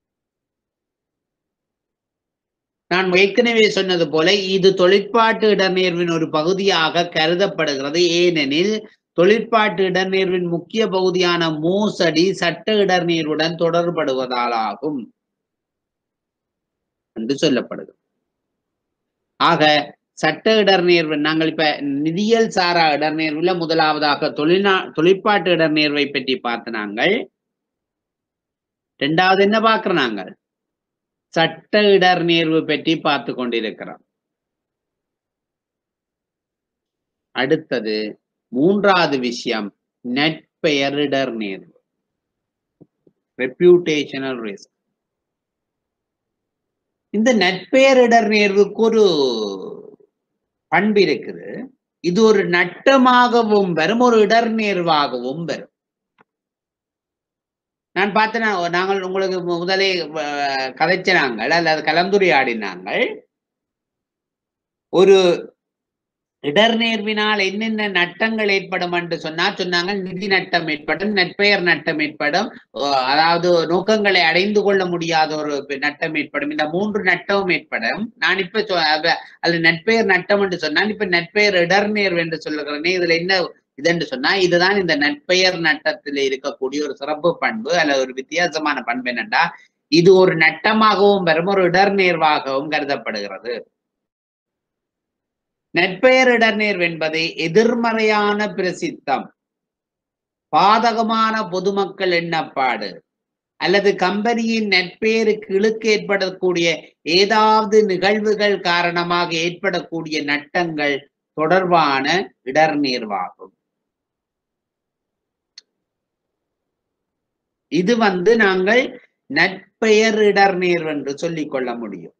நான் ஏற்கனவே சொன்னது போல இது தொழிற்பாட்டு இடர்நேர்வின் ஒரு பகுதியாக கருதப்படுகிறது ஏனெனில் தொழிற்பாட்டு இடர்நேர்வின் முக்கிய பகுதியான மோசடி சட்ட இடர்நேர்வுடன் தொடர்படுவதாலாகும் என்று சொல்லப்படுகிறது ஆக சட்ட இடர்நேர்வு நாங்கள் இப்ப நிதியியல் சாரா இடர்நேர்வுல முதலாவதாக தொழில்நா தொழிற்பாட்டு இடர்நேர்வை பற்றி பார்த்த நாங்கள் இரண்டாவது என்ன பார்க்கிறோம் நாங்கள் சட்ட இடர்நேர்வு பற்றி பார்த்து கொண்டிருக்கிறோம் அடுத்தது மூன்றாவது விஷயம் நட்பெயர் இடர்நேர்வு ரெப்யூட்டேஷனல் ரிஸ்க் இந்த நட்பெயர் இடர்நேர்வுக்கு ஒரு பண்பு இருக்குது இது ஒரு நட்டமாகவும் வரும் ஒரு இடர்நேர்வாகவும் வரும் நான் பார்த்தேன் நாங்கள் உங்களுக்கு முதலே அஹ், கதைச்ச நாங்கள் அல்லது கலந்துரையாடினாங்கள் ஒரு இடர்நேர்வினால் என்னென்ன நட்டங்கள் ஏற்படும் என்று சொன்னா சொன்னாங்க நிதி நட்டம் ஏற்படும் நட்பெயர் நட்டம் ஏற்படும் அஹ், அதாவது நோக்கங்களை அடைந்து கொள்ள முடியாத ஒரு பெ- நட்டம் ஏற்படும் இந்த மூன்று நட்டமும் ஏற்படும் நான் இப்ப சொ- அத- அல்ல நட்பெயர் நட்டம் என்று சொன்னால் இப்ப நட்பெயர் இடர்நேர்வு என்று சொல்லுகிறேனே இதுல என்ன இதுன்னு சொன்னா இதுதான் இந்த நட்பெயர் நட்டத்தில் இருக்கக்கூடிய ஒரு சிறப்பு பண்பு அல்லது ஒரு வித்தியாசமான பண்பு என்னன்னா இது ஒரு நட்டமாகவும் வரும் ஒரு இடர்நேர்வாகவும் கருதப்படுகிறது நட்பெயர் இடர்நேர்வு என்பது எதிர்மறையான பிரசித்தம் பாதகமான பொதுமக்கள் எண்ணப்பாடு அல்லது கம்பெனியின் நட்பெயருக்கு இழுக்கு ஏற்படக்கூடிய ஏதாவது நிகழ்வுகள் காரணமாக ஏற்படக்கூடிய நட்டங்கள் தொடர்பான இடர்நேர்வாகும் இது வந்து நாங்கள் நட்பெயர் இடர்நேர்வு என்று சொல்லிக் கொள்ள முடியும்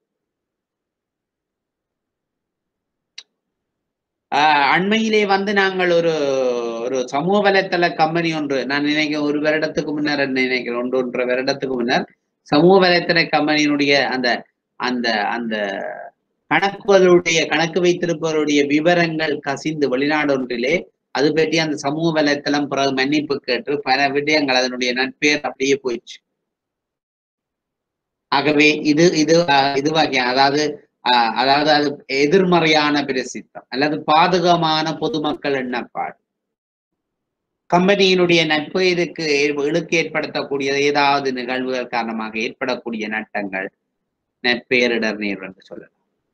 ஆஹ் அண்மையிலே வந்து நாங்கள் ஒரு ஒரு சமூக வலைத்தள கம்பெனி ஒன்று நான் நினைக்கிறேன் ஒரு வருடத்துக்கு முன்னர் நினைக்கிறேன் ஒன்று ஒன்றரை வருடத்துக்கு முன்னர் சமூக வலைத்தள கம்பெனியினுடைய அந்த அந்த அந்த கணக்குகளுடைய கணக்கு வைத்திருப்பவருடைய விவரங்கள் கசிந்து வெளிநாடு ஒன்றிலே அது பற்றி அந்த சமூக வலைத்தளம் பிறகு மன்னிப்பு கேட்டு பல விடயங்கள் அதனுடைய நட்பேர் அப்படியே போயிடுச்சு ஆகவே இது இது அஹ், இது வகை அதாவது அஹ், அதாவது அது எதிர்மறையான பிரசித்தம் அல்லது பாதகமான பொதுமக்கள் எண்ணப்பாடு கம்பெனியினுடைய நட்பெயருக்கு இழுக்கு ஏற்படுத்தக்கூடிய ஏதாவது நிகழ்வுகள் காரணமாக ஏற்படக்கூடிய நட்டங்கள் நட்பெயரிடர் நேர் என்று சொல்லலாம்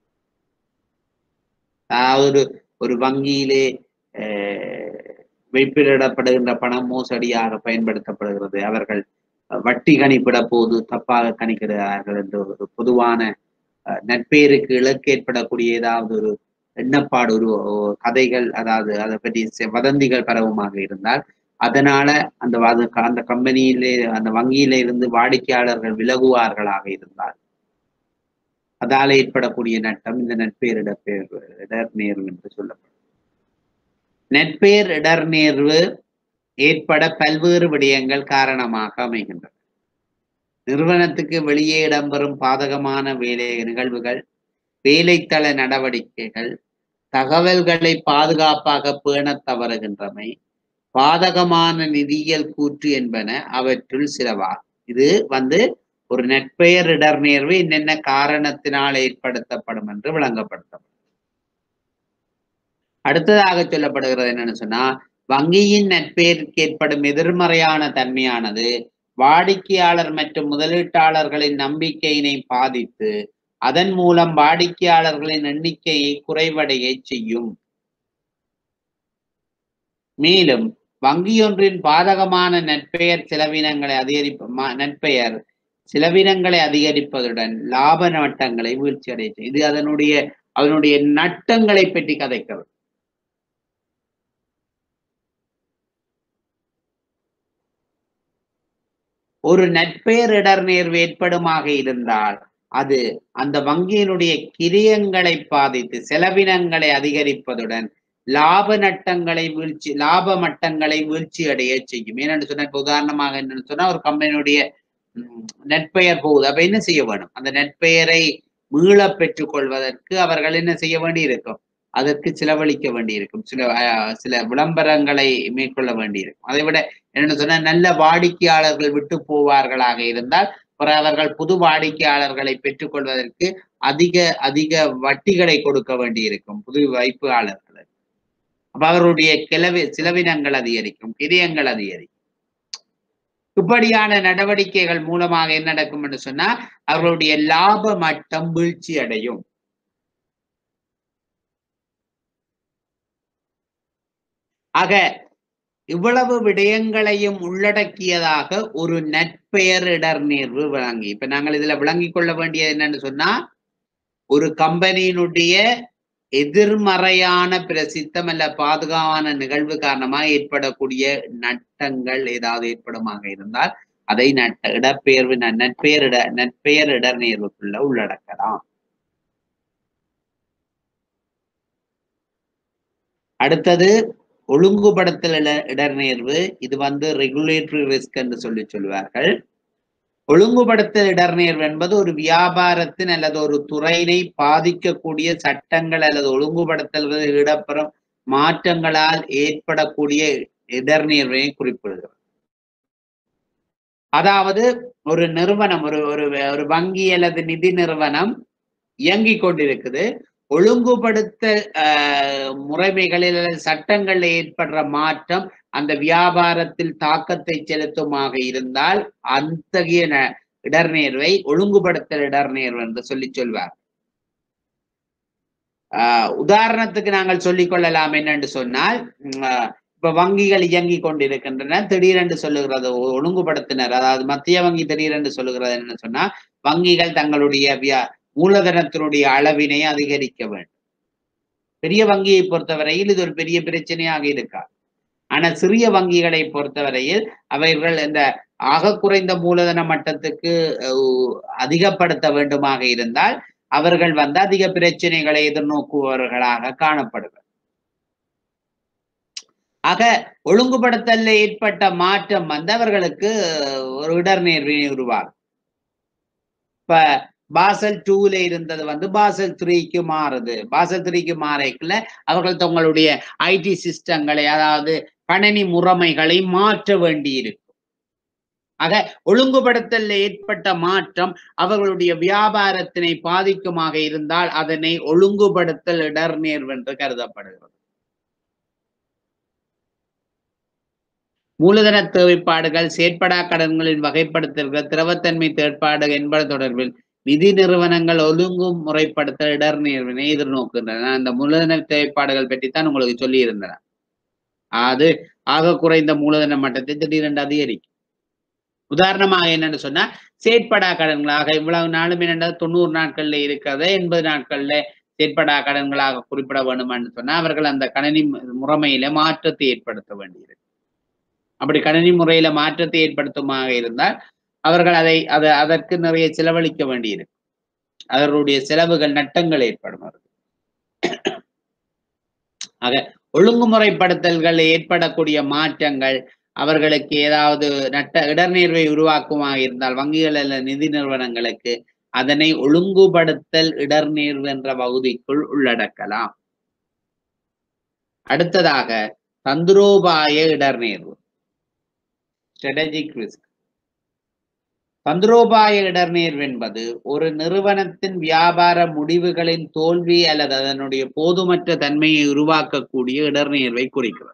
அதாவது ஒரு ஒரு வங்கியிலே அஹ், வைப்பிலிடப்படுகின்ற பணம் மோசடியாக பயன்படுத்தப்படுகிறது அவர்கள் வட்டி கணிப்பிட போது தப்பாக கணிக்கிறார்கள் என்ற ஒரு பொதுவான அஹ், நட்பெயருக்கு இலக்கு ஏற்படக்கூடிய ஏதாவது ஒரு எண்ணப்பாடு ஒரு ஒரு கதைகள் அதாவது அதை பற்றி செ- வதந்திகள் பரவுமாக இருந்தால் அதனால அந்த வத- அந்த கம்பெனியிலே அந்த வங்கியில இருந்து வாடிக்கையாளர்கள் விலகுவார்களாக இருந்தால் அதால ஏற்படக்கூடிய நட்டம் இந்த நட்பெயர் இடப்பெயர் இடர் நேர்வு என்று சொல்லப்படும் நட்பெயர் இடர் நேர்வு ஏற்பட பல்வேறு விடயங்கள் காரணமாக அமைகின்றன நிறுவனத்துக்கு வெளியே இடம்பெறும் பாதகமான வேலை நிகழ்வுகள் வேலைத்தள நடவடிக்கைகள் தகவல்களை பாதுகாப்பாக பேணத் தவறுகின்றமை பாதகமான நிதியியல் கூற்று என்பன அவற்றுள் சிலவா இது வந்து ஒரு நட்பெயர் இடர் நேர்வு என்னென்ன காரணத்தினால் ஏற்படுத்தப்படும் என்று விளங்கப்படுத்தப்படும் அடுத்ததாக சொல்லப்படுகிறது என்னன்னு சொன்னா வங்கியின் நட்பெயருக்கு ஏற்படும் எதிர்மறையான தன்மையானது வாடிக்கையாளர் மற்றும் முதலீட்டாளர்களின் நம்பிக்கையினை பாதித்து அதன் மூலம் வாடிக்கையாளர்களின் எண்ணிக்கையை குறைவடைய செய்யும் மேலும் வங்கியொன்றின் பாதகமான நட்பெயர் செலவினங்களை அதிகரிப்பு ம- நட்பெயர் செலவினங்களை அதிகரிப்பதுடன் லாப நட்டங்களை வீழ்ச்சி அடைய செய்யும். இது அதனுடைய அதனுடைய நட்டங்களை பற்றி கதைக்கிறது ஒரு நட்பெயர் இடர் நேர்வு ஏற்படுமாக இருந்தால் அது அந்த வங்கியினுடைய கிரியங்களை பாதித்து செலவினங்களை அதிகரிப்பதுடன் லாப நட்டங்களை வீழ்ச்சி லாப மட்டங்களை வீழ்ச்சி அடைய செய்யும் ஏன்னு சொன்னா இப்ப உதாரணமாக என்னன்னு சொன்னா ஒரு கம்பெனியுடைய ம், நட்பெயர் போகுது அப்ப என்ன செய்ய வேணும் அந்த நட்பெயரை மீள பெற்றுக் கொள்வதற்கு அவர்கள் என்ன செய்ய வேண்டி இருக்கும் அதற்கு செலவழிக்க வேண்டியிருக்கும் சில அஹ், சில விளம்பரங்களை மேற்கொள்ள வேண்டியிருக்கும் அதை விட என்னன்னு சொன்னா நல்ல வாடிக்கையாளர்கள் விட்டு போவார்களாக இருந்தால் பிறகு அவர்கள் புது வாடிக்கையாளர்களை பெற்றுக்கொள்வதற்கு அதிக அதிக வட்டிகளை கொடுக்க வேண்டியிருக்கும் புது வைப்பாளர்களுக்கு அப்ப அவருடைய கிளவி செலவினங்கள் அதிகரிக்கும் கிரியங்கள் அதிகரிக்கும் இப்படியான நடவடிக்கைகள் மூலமாக என்ன நடக்கும் என்று சொன்னா அவர்களுடைய லாப மட்டம் வீழ்ச்சி அடையும் ஆக இவ்வளவு விடயங்களையும் உள்ளடக்கியதாக ஒரு நட்பெயர் இடர் நேர்வு விளங்கி இப்ப நாங்கள் இதுல விளங்கிக் கொள்ள வேண்டியது என்னன்னு சொன்னா ஒரு கம்பெனியினுடைய எதிர்மறையான பிரசித்தம் அல்ல பாதுகாவான நிகழ்வு காரணமாக ஏற்படக்கூடிய நட்டங்கள் ஏதாவது ஏற்படுமாக இருந்தால் அதை நட்ட இடப்பெயர்வு ந- நட்பெயர் இட நட்பெயர் இடர் நேர்வுக்குள்ள உள்ளடக்கலாம் அடுத்தது ஒழுங்குபடுத்தல் இட- இடர்நேர்வு இது வந்து ரெகுலேட்டரி ரிஸ்க் என்று சொல்லி சொல்வார்கள் ஒழுங்குபடுத்தல் இடர்நேர்வு என்பது ஒரு வியாபாரத்தின் அல்லது ஒரு துறையினை பாதிக்கக்கூடிய சட்டங்கள் அல்லது ஒழுங்குபடுத்தல்களில் இடம்பெறும் மாற்றங்களால் ஏற்படக்கூடிய இடர்நேர்வை குறிப்பிடுகிறது அதாவது ஒரு நிறுவனம் ஒரு ஒரு ஒரு வங்கி அல்லது நிதி நிறுவனம் இயங்கிக் கொண்டிருக்குது ஒழுங்குபடுத்த ஆஹ், முறைமைகளில் அல்லது சட்டங்கள்ல ஏற்படுற மாற்றம் அந்த வியாபாரத்தில் தாக்கத்தை செலுத்துமாக இருந்தால் அத்தகைய ந- இடர்நேர்வை ஒழுங்குபடுத்தல் இடர்நேர்வு என்று சொல்லி சொல்வார் ஆஹ், உதாரணத்துக்கு நாங்கள் சொல்லிக் கொள்ளலாம் என்னென்று சொன்னால் உம், ஆஹ், இப்ப வங்கிகள் இயங்கி கொண்டிருக்கின்றன திடீரென்று சொல்லுகிறது ஒ- ஒழுங்குபடுத்தினர் அதாவது மத்திய வங்கி திடீரென்று சொல்லுகிறது என்ன சொன்னா வங்கிகள் தங்களுடைய வியா மூலதனத்தினுடைய அளவினை அதிகரிக்க வேண்டும் பெரிய வங்கியை பொறுத்தவரையில் இது ஒரு பெரிய பிரச்சனையாக இருக்கா ஆனா சிறிய வங்கிகளை பொறுத்தவரையில் அவைகள் இந்த ஆக குறைந்த மூலதன மட்டத்துக்கு அஹ், அதிகப்படுத்த வேண்டுமாக இருந்தால் அவர்கள் வந்து அதிக பிரச்சனைகளை எதிர்நோக்குபவர்களாக காணப்படுவர் ஆக ஒழுங்குபடுத்தல்ல ஏற்பட்ட மாற்றம் வந்து அவர்களுக்கு ஒரு இடர்நேர்வினை உருவாகும் இப்ப பாசல் டூல இருந்தது வந்து பாசல் த்ரீக்கு மாறுது பாசல் த்ரீக்கு மாறக்குள்ள அவர்கள் தங்களுடைய ஐடி சிஸ்டங்களை அதாவது கணினி முறைமைகளை மாற்ற வேண்டியிருக்கும் ஆக ஒழுங்குபடுத்தல் ஏற்பட்ட மாற்றம் அவர்களுடைய வியாபாரத்தினை பாதிக்குமாக இருந்தால் அதனை ஒழுங்குபடுத்தல் இடர்நேர்வு என்று கருதப்படுகிறது மூலதன தேவைப்பாடுகள் செயற்படா கடன்களின் வகைப்படுத்தல்கள் திரவத்தன்மை தேர்ப்பாடு என்பது தொடர்பில் நிதி நிறுவனங்கள் ஒழுங்கு முறைப்படுத்த இடர்நேர்வினை எதிர்நோக்குகின்றன அந்த மூலதன தேவைப்பாடுகள் பற்றித்தான் உங்களுக்கு சொல்லி இருந்தன அது ஆக குறைந்த மூலதன மட்டத்தை திடீரென்று அதிகரிக்கும் உதாரணமாக என்னன்னு சொன்னா செயற்படா கடன்களாக இவ்வளவு நாளும் என்னென்ன தொண்ணூறு நாட்கள்ல இருக்கிறத எண்பது நாட்கள்ல செயற்படா கடன்களாக குறிப்பிட வேண்டுமான்னு சொன்னா அவர்கள் அந்த கணினி முறைமையில மாற்றத்தை ஏற்படுத்த வேண்டியிருக்கு அப்படி கணினி முறையில மாற்றத்தை ஏற்படுத்துமாக இருந்தால் அவர்கள் அதை அதை அதற்கு நிறைய செலவழிக்க வேண்டியிருக்கு அவர்களுடைய செலவுகள் நட்டங்கள் ஏற்படும் அவருக்கு ஆக ஒழுங்குமுறைப்படுத்தல்கள் ஏற்படக்கூடிய மாற்றங்கள் அவர்களுக்கு ஏதாவது நட்ட இடர்நேர்வை உருவாக்குமாக இருந்தால் வங்கிகள் அல்ல நிதி நிறுவனங்களுக்கு அதனை ஒழுங்குபடுத்தல் இடர்நேர்வு என்ற பகுதிக்குள் உள்ளடக்கலாம் அடுத்ததாக தந்திரோபாய இடர்நேர்வு ஸ்ட்ராட்டஜிக் ரிஸ்க் தந்திரோபாய இடர்நேர்வு என்பது ஒரு நிறுவனத்தின் வியாபார முடிவுகளின் தோல்வி அல்லது அதனுடைய போதுமற்ற தன்மையை உருவாக்கக்கூடிய இடர்நேர்வை குறிக்கிறது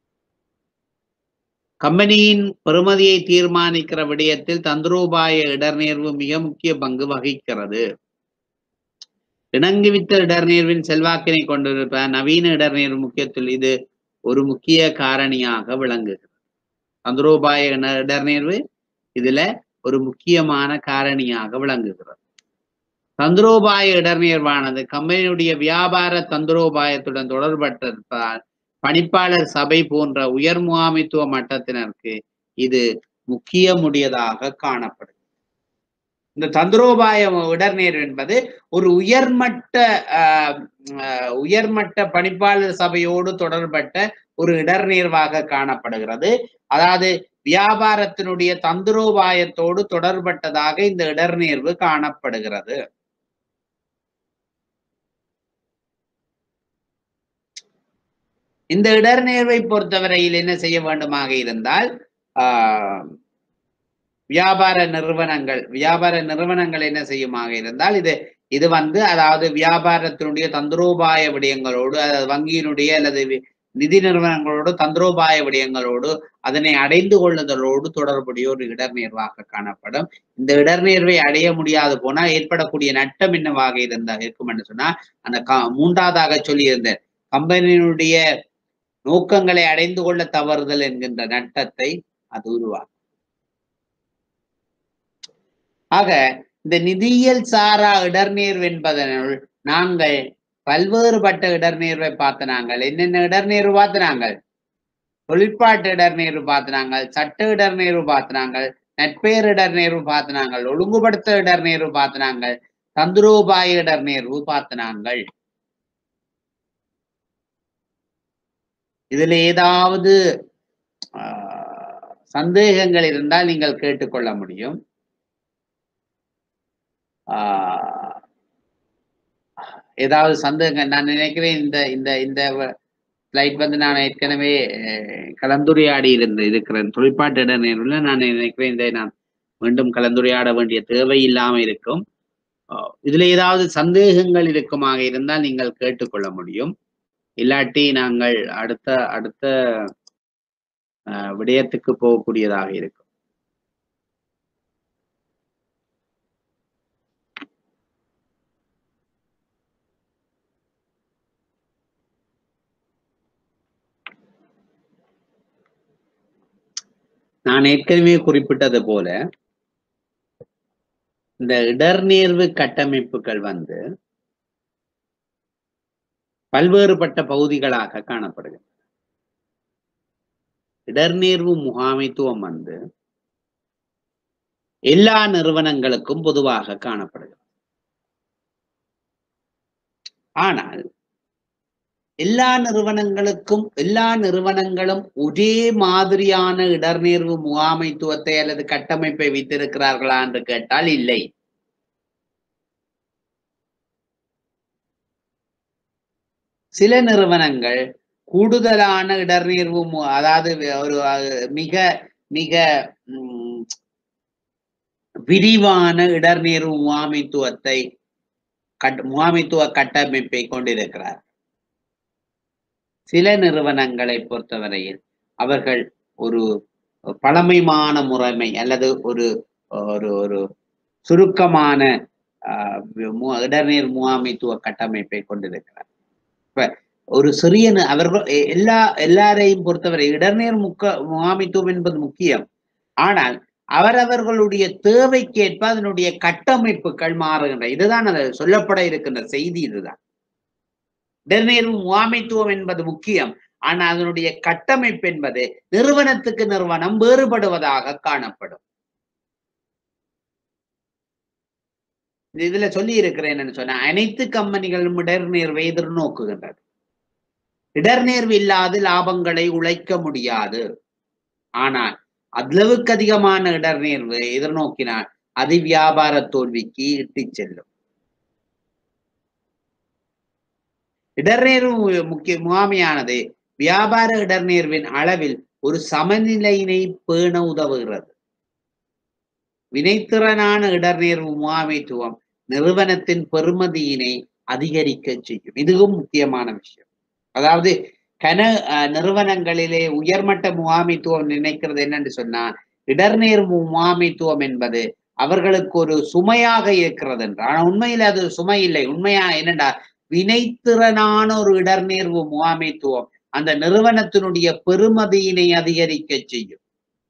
கம்பெனியின் பெறுமதியை தீர்மானிக்கிற விடயத்தில் தந்திரோபாய இடர்நேர்வு மிக முக்கிய பங்கு வகிக்கிறது இணங்குவித்த இடர்நேர்வின் செல்வாக்கினை கொண்டிருப்ப நவீன இடர்நேர்வு முக்கியத்துவம் இது ஒரு முக்கிய காரணியாக விளங்குகிறது தந்திரோபாய இடர்நேர்வு இதுல ஒரு முக்கியமான காரணியாக விளங்குகிறது தந்திரோபாய இடர்நேர்வானது கம்பெனியுடைய வியாபார தந்திரோபாயத்துடன் தொடர்பட்டிருப்பதால் பணிப்பாளர் சபை போன்ற உயர் முகாமைத்துவ மட்டத்தினருக்கு இது முக்கியமுடையதாக காணப்படுது இந்த தந்திரோபாய இடர்நேர்வு என்பது ஒரு உயர்மட்ட உயர்மட்ட பணிப்பாளர் சபையோடு தொடர்பட்ட ஒரு இடர்நேர்வாக காணப்படுகிறது அதாவது வியாபாரத்தினுடைய தந்திரோபாயத்தோடு தொடர்பட்டதாக இந்த இடர்நேர்வு காணப்படுகிறது இந்த இடர்நேர்வை பொறுத்தவரையில் என்ன செய்ய வேண்டுமாக இருந்தால் ஆஹ் வியாபார நிறுவனங்கள் வியாபார நிறுவனங்கள் என்ன செய்யுமாக இருந்தால் இது இது வந்து அதாவது வியாபாரத்தினுடைய தந்திரோபாய விடயங்களோடு அதாவது வங்கியினுடைய அல்லது நிதி நிறுவனங்களோடு தந்திரோபாய விடயங்களோடு அதனை அடைந்து கொள்ளுதலோடு தொடர்புடைய ஒரு இடர்நேர்வாக காணப்படும் இந்த இடர்நேர்வை அடைய முடியாது போனால் ஏற்படக்கூடிய நட்டம் என்னவாக இருந்தா இருக்கும் என்று சொன்னா அந்த மூன்றாவதாக சொல்லியிருந்த கம்பெனியினுடைய நோக்கங்களை அடைந்து கொள்ள தவறுதல் என்கின்ற நட்டத்தை அது உருவாக்கும் ஆக இந்த நிதியியல் சாரா இடர்நேர்வு என்பதனுள் நாங்கள் பல்வேறுபட்ட இடர்நேர்வை பார்த்த நாங்கள் என்னென்ன இடர்நேர்வு பார்த்து நாங்கள் தொழிற்பாட்டு இடர்நேர்வு பார்த்து நாங்கள் சட்ட இடர்நேர்வு பார்த்து நாங்கள் நட்பெயர் இடர்நேர்வு பார்த்து நாங்கள் ஒழுங்குபடுத்த இடர்நேர்வு பார்த்து நாங்கள் தந்திரோபாய இடர்நேர்வு பார்த்து நாங்கள் இதுல ஏதாவது சந்தேகங்கள் இருந்தால் நீங்கள் கேட்டுக்கொள்ள முடியும் ஏதாவது சந்தேகம் நான் நினைக்கிறேன் இந்த இந்த இந்த ஸ்லைட் வந்து நான் ஏற்கனவே கலந்துரையாடி இருந்து இருக்கிறேன் தொழிற்பாட்டு இடநேர்வில் நான் நினைக்கிறேன் இதை நான் மீண்டும் கலந்துரையாட வேண்டிய தேவை இல்லாம இருக்கும் இதுல ஏதாவது சந்தேகங்கள் இருக்குமாக இருந்தால் நீங்கள் கேட்டுக்கொள்ள முடியும் இல்லாட்டி நாங்கள் அடுத்த அடுத்த விடயத்துக்கு போகக்கூடியதாக இருக்கும் நான் ஏற்கனவே குறிப்பிட்டது போல இந்த இடர்நேர்வு கட்டமைப்புகள் வந்து பல்வேறுபட்ட பகுதிகளாக காணப்படுகிறது இடர்நேர்வு முகாமைத்துவம் வந்து எல்லா நிறுவனங்களுக்கும் பொதுவாக காணப்படுகிறது ஆனால் எல்லா நிறுவனங்களுக்கும் எல்லா நிறுவனங்களும் ஒரே மாதிரியான இடர்நேர்வு முகாமைத்துவத்தை அல்லது கட்டமைப்பை வைத்திருக்கிறார்களா என்று கேட்டால் இல்லை சில நிறுவனங்கள் கூடுதலான இடர்நீர்வு மு- அதாவது ஒரு அஹ், மிக மிக ம், விரிவான இடர்நீர்வு முகாமைத்துவத்தை கட் முகாமைத்துவ கட்டமைப்பை கொண்டிருக்கிறார் சில நிறுவனங்களை பொறுத்தவரையில் அவர்கள் ஒரு பழமைமான முறைமை அல்லது ஒரு ஒரு ஒரு சுருக்கமான ஆஹ், மு- இடர்நீர் முகாமைத்துவ கட்டமைப்பை கொண்டிருக்கிறார் இப்ப ஒரு சிறிய நி- அவர்கள் எ- எல்லா எல்லாரையும் பொறுத்தவரை இடர்நீர் முக்க முகாமைத்துவம் என்பது முக்கியம் ஆனால் அவரவர்களுடைய தேவைக்கேற்ப அதனுடைய கட்டமைப்புகள் மாறுகின்றன இதுதான் அது சொல்லப்பட இருக்கின்ற செய்தி இதுதான் இடர்நீர் முகாமைத்துவம் என்பது முக்கியம் ஆனால் அதனுடைய கட்டமைப்பு என்பது நிறுவனத்துக்கு நிறுவனம் வேறுபடுவதாக காணப்படும் இது இதுல சொல்லி இருக்கிறேன் என்னன்னு சொன்னா அனைத்து கம்பெனிகளும் இடர்நேர்வை எதிர்நோக்குகின்றது இடர்நேர்வு இல்லாது லாபங்களை உழைக்க முடியாது ஆனால் அளவுக்கு அதிகமான இடர்நேர்வு எதிர்நோக்கினால் அது வியாபார தோல்விக்கு இட்டுச் செல்லும் இடர்நேர்வு முக்கிய முகாமையானது வியாபார இடர்நேர்வின் அளவில் ஒரு சமநிலையினை பேண உதவுகிறது வினைத்திறனான இடர்நேர்வு முகாமைத்துவம் நிறுவனத்தின் பெறுமதியினை அதிகரிக்க செய்யும் இதுவும் முக்கியமான விஷயம் அதாவது கன அஹ், நிறுவனங்களிலே உயர்மட்ட முகாமைத்துவம் நினைக்கிறது என்னன்னு சொன்னா இடர்நேர்வு முகாமைத்துவம் என்பது அவர்களுக்கு ஒரு சுமையாக இருக்கிறது என்று ஆனா உண்மையில அது சுமை இல்லை உண்மையா என்னடா வினைத்திறனான ஒரு இடர்நேர்வு முகாமைத்துவம் அந்த நிறுவனத்தினுடைய பெறுமதியினை அதிகரிக்க செய்யும்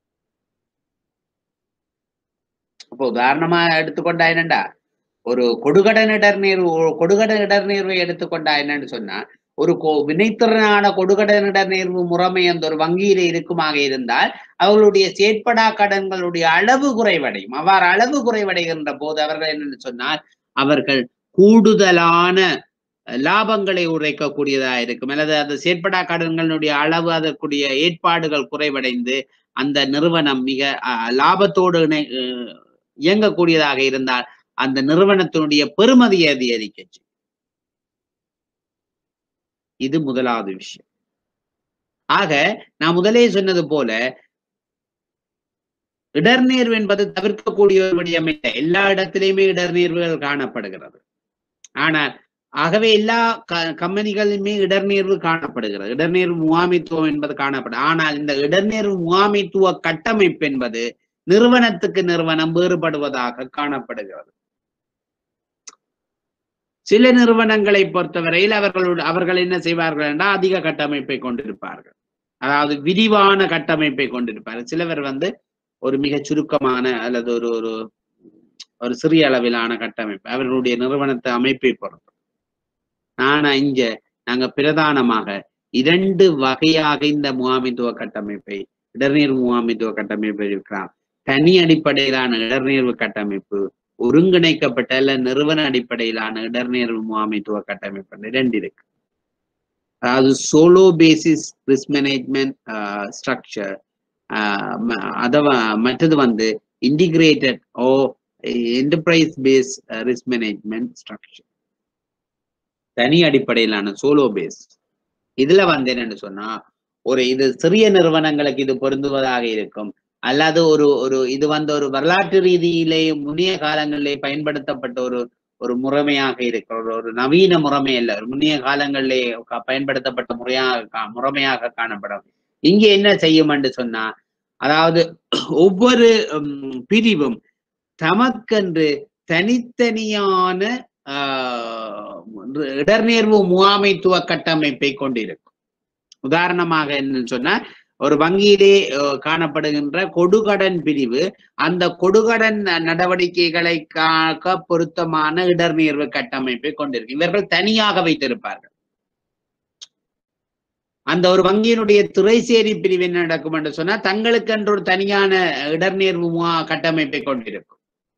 அப்போ உதாரணமா எடுத்துக்கொண்டா என்னண்டா ஒரு கொடுகடன் இடர்நீர் கொடுகடன் இடர்நீர்வை எடுத்துக்கொண்டா என்னன்னு சொன்னா ஒரு கொ- வினைத்திறனான கொடுகடன் இடர்நீர்வு முறைமை அந்த ஒரு வங்கியில இருக்குமாக இருந்தால் அவர்களுடைய செயற்படா கடன்களுடைய அளவு குறைவடையும் அவ்வாறு அளவு குறைவடைகின்ற போது அவர்கள் என்னன்னு சொன்னால் அவர்கள் கூடுதலான லாபங்களை உரைக்கக்கூடியதா இருக்கும் அல்லது அந்த செயற்படா கடன்களுடைய அளவு அதற்குரிய ஏற்பாடுகள் குறைவடைந்து அந்த நிறுவனம் மிக அஹ், லாபத்தோடு இணை அஹ், இயங்கக்கூடியதாக இருந்தால் அந்த நிறுவனத்தினுடைய பெறுமதியை அதிகரிக்க செய்யும். இது முதலாவது விஷயம் ஆக நான் முதலே சொன்னது போல இடர்நேர்வு என்பது தவிர்க்கக்கூடிய ஒரு விடயம் இல்லை எல்லா இடத்திலையுமே இடர்நேர்வுகள் காணப்படுகிறது ஆனால் ஆகவே எல்லா க- கம்பெனிகளிலுமே இடர்நேர்வு காணப்படுகிறது இடர்நேர்வு முகாமைத்துவம் என்பது காணப்படும் ஆனால் இந்த இடர்நேர்வு முகாமைத்துவ கட்டமைப்பு என்பது நிறுவனத்துக்கு நிறுவனம் வேறுபடுவதாக காணப்படுகிறது சில நிறுவனங்களை பொறுத்தவரையில் அவர்களோட அவர்கள் என்ன செய்வார்கள் என்றால் அதிக கட்டமைப்பை கொண்டிருப்பார்கள் அதாவது விரிவான கட்டமைப்பை கொண்டிருப்பார்கள் சிலவர் வந்து ஒரு மிகச் சுருக்கமான அல்லது ஒரு ஒரு ஒரு சிறிய அளவிலான கட்டமைப்பு அவர்களுடைய நிறுவனத்தை அமைப்பை பொறுத்து ஆனா இங்க நாங்க பிரதானமாக இரண்டு வகையாக இந்த முகாமித்துவ கட்டமைப்பை இடர்நீர் முகாமித்துவ கட்டமைப்பை இருக்கிறான் தனி அடிப்படையிலான இடர்நேர்வு கட்டமைப்பு ஒருங்கிணைக்கப்பட்ட அல்ல நிறுவன அடிப்படையிலான இடர்நேர்வு முகாமைத்துவ கட்டமைப்பு என்று ரெண்டு இருக்கு அதாவது solo basis risk management structure அத மற்றது வந்து இன்டிகிரேட்டட் ஓ enterprise base risk management structure தனி அடிப்படையிலான சோலோ பேஸ் இதுல வந்து என்னன்னு சொன்னா ஒரு இது சிறிய நிறுவனங்களுக்கு இது பொருந்துவதாக இருக்கும் அல்லது ஒரு ஒரு இது வந்து ஒரு வரலாற்று ரீதியிலே முன்னிய காலங்களிலே பயன்படுத்தப்பட்ட ஒரு ஒரு முறைமையாக இருக்கிற ஒரு ஒரு நவீன முறைமை அல்ல ஒரு முன்னிய காலங்களிலே க- பயன்படுத்தப்பட்ட முறையாக கா- முறைமையாக காணப்படும் இங்க என்ன செய்யும் என்று சொன்னா அதாவது ஒவ்வொரு உம், பிரிவும் தமக்கென்று தனித்தனியான ஆஹ், இடர்நேர்வு முகாமைத்துவ கட்டமைப்பை கொண்டிருக்கும் உதாரணமாக என்னன்னு சொன்னா ஒரு வங்கியிலே அஹ், காணப்படுகின்ற கொடுகடன் பிரிவு அந்த கொடுகடன் ந- நடவடிக்கைகளை காக்க பொருத்தமான இடர்நேர்வு கட்டமைப்பை கொண்டிருக்கு இவர்கள் தனியாக வைத்திருப்பார்கள் அந்த ஒரு வங்கியினுடைய துறைசேரி பிரிவு என்ன நடக்கும் என்று சொன்னா தங்களுக்கென்று ஒரு தனியான இடர்நேர்வு முகா- கட்டமைப்பை கொண்டிருக்கும்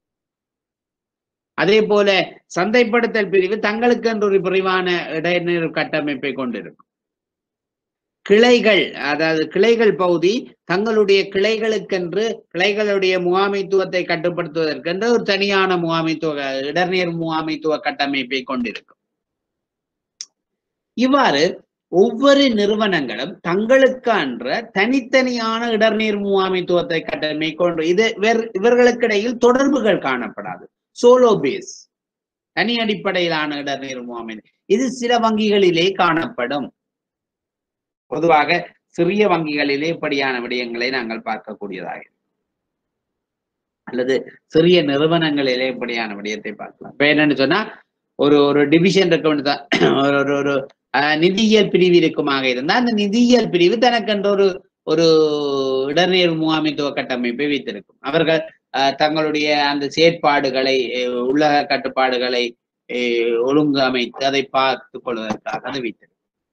அதே போல சந்தைப்படுத்தல் பிரிவு தங்களுக்கென்று ஒரு விரிவான இடைநீர் கட்டமைப்பை கொண்டிருக்கும் கிளைகள் அதாவது கிளைகள் பகுதி தங்களுடைய கிளைகளுக்கென்று கிளைகளுடைய முகாமைத்துவத்தை கட்டுப்படுத்துவதற்கென்று ஒரு தனியான முகாமைத்துவ இடர்நீர் முகாமைத்துவ கட்டமைப்பை கொண்டிருக்கும் இவ்வாறு ஒவ்வொரு நிறுவனங்களும் தங்களுக்கான்ற தனித்தனியான இடர்நீர் முகாமைத்துவத்தை கட்டமை கொண்டு இது இவர்- இவர்களுக்கிடையில் தொடர்புகள் காணப்படாது சோலோ பேஸ் தனி அடிப்படையிலான இடர்நீர் முகாமை இது சில வங்கிகளிலே காணப்படும் பொதுவாக சிறிய வங்கிகளிலே இப்படியான விடயங்களை நாங்கள் பார்க்கக்கூடியதாக இருக்கும். அல்லது சிறிய நிறுவனங்களிலே இப்படியான விடயத்தை பார்க்கலாம் இப்ப என்னன்னு சொன்னா ஒரு ஒரு டிவிஷன் இருக்க வேண்டியதான் ஒரு ஒரு ஒரு அஹ், நிதியியல் பிரிவு இருக்குமாக இருந்தா அந்த நிதியியல் பிரிவு தனக்கென்ற ஒரு ஒரு இடர்நீர் முகாமைத்துவ கட்டமைப்பை வைத்திருக்கும் அவர்கள் அஹ், தங்களுடைய அந்த செயற்பாடுகளை அஹ், உள்ளக கட்டுப்பாடுகளை அஹ், ஒழுங்கமைத்து அதை பார்த்துக் கொள்வதற்காக அதை வைத்திருக்கும்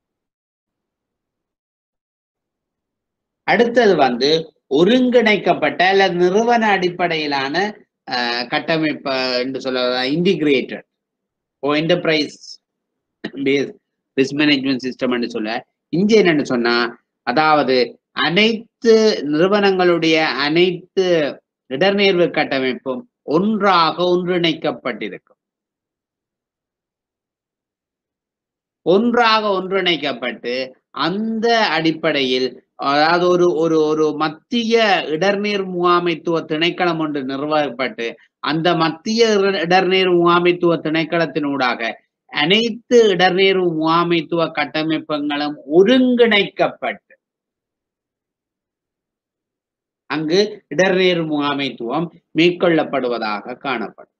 அடுத்தது வந்து ஒருங்கிணைக்கப்பட்ட அல்லது நிறுவன அடிப்படையிலான அஹ், கட்டமைப்பு என்று சொல்ல இன்டிகிரேட்டட் ஓ enterprise base risk management system என்று சொல்ல இங்க என்னன்னு சொன்னா அதாவது அனைத்து நிறுவனங்களுடைய அனைத்து இடர்நேர்வு கட்டமைப்பும் ஒன்றாக ஒன்றிணைக்கப்பட்டிருக்கும் ஒன்றாக ஒன்றிணைக்கப்பட்டு அந்த அடிப்படையில் அதாவது ஒரு ஒரு ஒரு மத்திய இடர்நீர் முகாமைத்துவ திணைக்களம் ஒன்று நிறுவப்பட்டு அந்த மத்திய இட- இடர்நீர் முகாமைத்துவ திணைக்களத்தினூடாக அனைத்து இடர்நீர் முகாமைத்துவ கட்டமைப்புகளும் ஒருங்கிணைக்கப்பட்டு அங்கு இடர்நீர் முகாமைத்துவம் மேற்கொள்ளப்படுவதாக காணப்படும்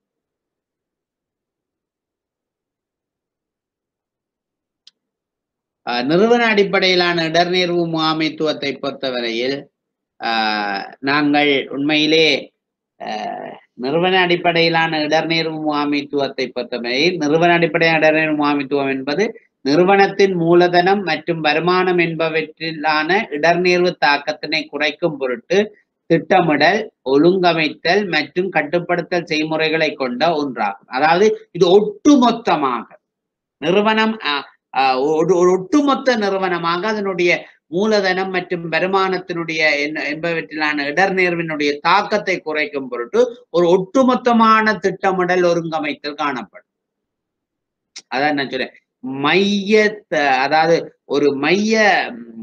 அஹ் நிறுவன அடிப்படையிலான இடர்நேர்வு முகாமைத்துவத்தை பொறுத்தவரையில் ஆஹ் நாங்கள் உண்மையிலே ஆஹ் நிறுவன அடிப்படையிலான இடர்நேர்வு முகாமைத்துவத்தை பொறுத்தவரையில் நிறுவன அடிப்படையிலான இடர்நேர்வு முகாமைத்துவம் என்பது நிறுவனத்தின் மூலதனம் மற்றும் வருமானம் என்பவற்றிலான இடர்நேர்வு தாக்கத்தினை குறைக்கும் பொருட்டு திட்டமிடல் ஒழுங்கமைத்தல் மற்றும் கட்டுப்படுத்தல் செய்முறைகளை கொண்ட ஒன்றாகும் அதாவது இது ஒட்டுமொத்தமாக நிறுவனம் அஹ், அஹ், ஒரு ஒரு ஒட்டுமொத்த நிறுவனமாக அதனுடைய மூலதனம் மற்றும் வருமானத்தினுடைய என்ன- என்பவற்றிலான இடர்நேர்வினுடைய தாக்கத்தை குறைக்கும் பொருட்டு ஒரு ஒட்டுமொத்தமான திட்டமிடல் ஒருங்கமைத்தல் காணப்படும் அதான் நான் சொல்றேன் மைய த- அதாவது ஒரு மைய ம்,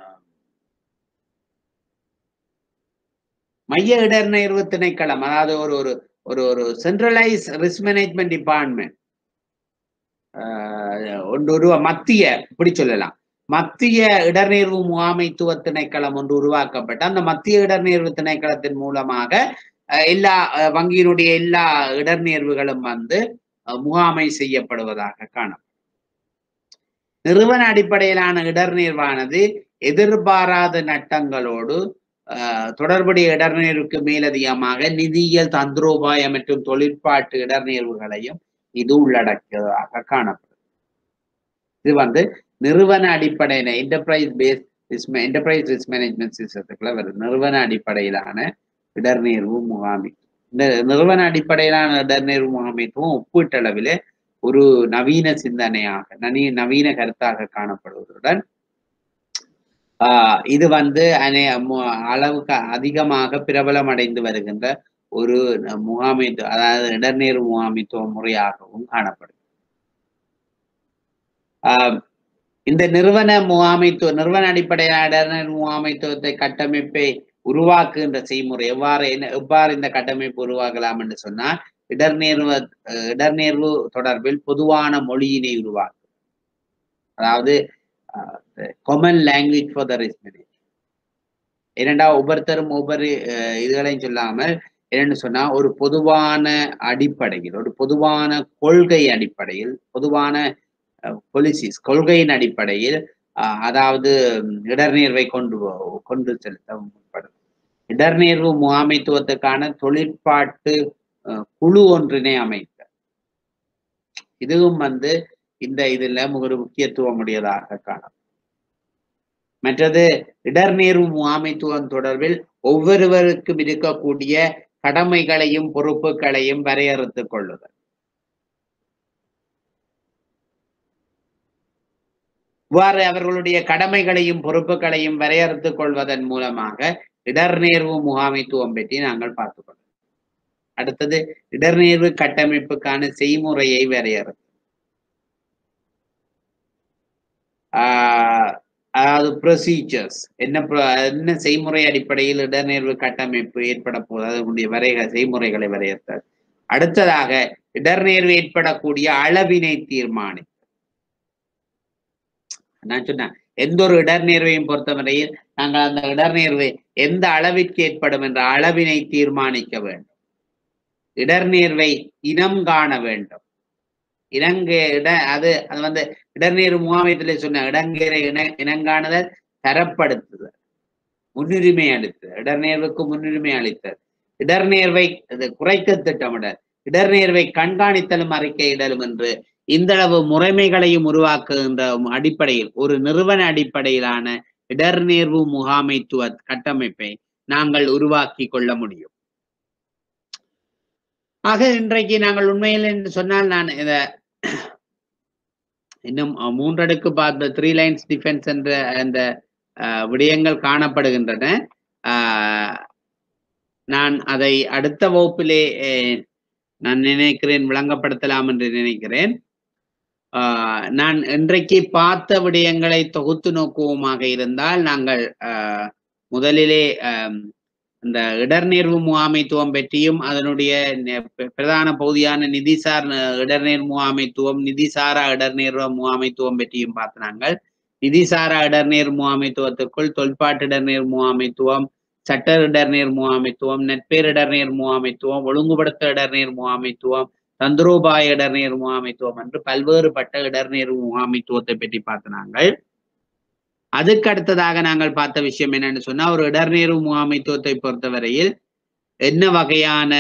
மைய இடர்நேர்வு திணைக்களம் அதாவது ஒரு ஒரு ஒரு ஒரு சென்ட்ரலைஸ் ரிஸ்க் மேனேஜ்மெண்ட் டிபார்ட்மெண்ட் ஒன்று உருவ மத்திய இப்படி சொல்லலாம் மத்திய இடர்நேர்வு முகாமைத்துவ திணைக்களம் ஒன்று உருவாக்கப்பட்டு அந்த மத்திய இடர்நேர்வு திணைக்களத்தின் மூலமாக அஹ், எல்லா அஹ், வங்கியினுடைய எல்லா இடர்நேர்வுகளும் வந்து அஹ், முகாமை செய்யப்படுவதாக காணப்படும் நிறுவன அடிப்படையிலான இடர்நேர்வானது எதிர்பாராத நட்டங்களோடு அஹ், தொடர்புடைய இடர்நேர்வுக்கு மேலதிகமாக நிதியியல் தந்திரோபாய மற்றும் தொழிற்பாட்டு இடர்நேர்வுகளையும் இது உள்ளடக்கியதாக காணப்படும் இது வந்து நிறுவன அடிப்படையில enterprise base enterprise risk management சிஸ்டத்துக்குள்ள வருது நிறுவன அடிப்படையிலான இடர்நேர்வு முகாமைத்துவம் இந்த நிறுவன அடிப்படையிலான இடர்நேர்வு முகாமைத்துவம் ஒப்பீட்டளவிலே ஒரு நவீன சிந்தனையாக நனி நவீன கருத்தாக காணப்படுவதுடன் ஆஹ் இது வந்து அனே மு- அளவுக்கு அதிகமாக பிரபலம் அடைந்து வருகின்ற ஒரு ந- முகாமைத்துவ அதாவது இடர்நேர்வு முகாமைத்துவ முறையாகவும் காணப்படும் ஆஹ் இந்த நிறுவன முகாமைத்துவ நிறுவன அடிப்படையிலான இடர்நேர்வு முகாமைத்துவத்தை கட்டமைப்பை உருவாக்குகின்ற செய்முறை எவ்வாறு என்ன எவ்வாறு இந்த கட்டமைப்பு உருவாக்கலாம் என்று சொன்னால் இடர்நேர்வு அஹ் இடர்நேர்வு தொடர்பில் பொதுவான மொழியினை உருவாக்கும் அதாவது common language for the risk இரண்டா ஒவ்வொருத்தரும் ஒவ்வொரு அஹ், இதுகளையும் சொல்லாமல் என்னன்னு சொன்னா ஒரு பொதுவான அடிப்படையில் ஒரு பொதுவான கொள்கை அடிப்படையில் பொதுவான பொலிசிஸ் கொள்கையின் அடிப்படையில் அஹ், அதாவது ம், இடர்நேர்வை கொண்டு போ- கொண்டு செலுத்த முற்படும் இடர்நேர்வு முகாமைத்துவத்துக்கான தொழிற்பாட்டு அஹ், குழு ஒன்றினை அமைத்த இதுவும் வந்து இந்த இதுல ஒரு முக்கியத்துவம் உடையதாக காணும் மற்றது இடர்நேர்வு முகாமைத்துவம் தொடர்பில் ஒவ்வொருவருக்கும் இருக்கக்கூடிய கடமைகளையும் பொறுப்புகளையும் வரையறுத்துக் கொள்ளுதல் இவ்வாறு அவர்களுடைய கடமைகளையும் பொறுப்புகளையும் வரையறுத்துக் கொள்வதன் மூலமாக இடர்நேர்வு முகாமைத்துவம் பற்றி நாங்கள் பார்த்துக் கொள்ளலாம் அடுத்தது இடர்நேர்வு கட்டமைப்புக்கான செய்முறையை வரையறுத்து அதாவது ப்ரொசீஜர்ஸ் என்ன pro- என்ன செய்முறை அடிப்படையில் இடநேர்வு கட்டமைப்பு ஏற்பட போகுது அதனுடைய வரைக செய்முறைகளை வரையறுத்தல் அடுத்ததாக இடர்நேர்வு ஏற்படக்கூடிய அளவினை தீர்மானி நான் சொன்னேன் எந்த ஒரு இடர்நேர்வையும் பொறுத்தவரையில் நாங்கள் அந்த இடர்நேர்வு எந்த அளவிற்கு ஏற்படும் என்ற அளவினை தீர்மானிக்க வேண்டும் இடர்நேர்வை இனம் காண வேண்டும் இனங்க இட அது அது வந்து இடர்நேர்வு முகாமையத்திலே சொன்ன இடங்கேற இன இனங்காணுதல் தரப்படுத்துதல் முன்னுரிமை அளித்தல் இடர்நேர்வுக்கு முன்னுரிமை அளித்தல் இடர்நேர்வை அது குறைக்க திட்டமிடல் இடர்நேர்வை கண்காணித்தலும் அறிக்கையிடலும் என்று இந்தளவு முறைமைகளையும் உருவாக்குகின்ற அடிப்படையில் ஒரு நிறுவன அடிப்படையிலான இடர்நேர்வு முகாமைத்துவ கட்டமைப்பை நாங்கள் உருவாக்கி கொள்ள முடியும் ஆக இன்றைக்கு நாங்கள் உண்மையில் என்று சொன்னால் நான் இத இன்னும் அஹ், மூன்றடுக்கு பார்த்த த்ரீ லைன்ஸ் டிஃபென்ஸ் என்ற அந்த அஹ், விடயங்கள் காணப்படுகின்றன ஆஹ், நான் அதை அடுத்த வகுப்பிலே அஹ், நான் நினைக்கிறேன் விளங்கப்படுத்தலாம் என்று நினைக்கிறேன் ஆஹ், நான் இன்றைக்கு பார்த்த விடயங்களை தொகுத்து நோக்குவோமாக இருந்தால் நாங்கள் ஆஹ், முதலிலே ஆம், இந்த இடர்நேர்வு முகாமைத்துவம் பற்றியும் அதனுடைய நெ- பிர- பிரதான பகுதியான நிதிசார் ந- இடர்நேர் முகாமைத்துவம் நிதிசாரா இடர்நேர்வு முகாமைத்துவம் பற்றியும் பார்த்து நாங்கள் நிதிசாரா இடர்நேர் முகாமைத்துவத்திற்குள் தொல்பாட்டு இடர்நேர் முகாமைத்துவம் சட்ட இடர்நேர் முகாமைத்துவம் நட்பேர் இடர்நேர் முகாமைத்துவம் ஒழுங்குபடுத்த இடர்நேர் முகாமைத்துவம் தந்திரோபாய இடர்நேர் முகாமைத்துவம் என்று பல்வேறுபட்ட இடர்நேர் முகாமைத்துவத்தை பற்றி பார்த்து நாங்கள் அதுக்கு அடுத்ததாக நாங்கள் பார்த்த விஷயம் என்னன்னு சொன்னா ஒரு இடர்நேர்வு முகாமைத்துவத்தை பொறுத்தவரையில் என்ன வகையான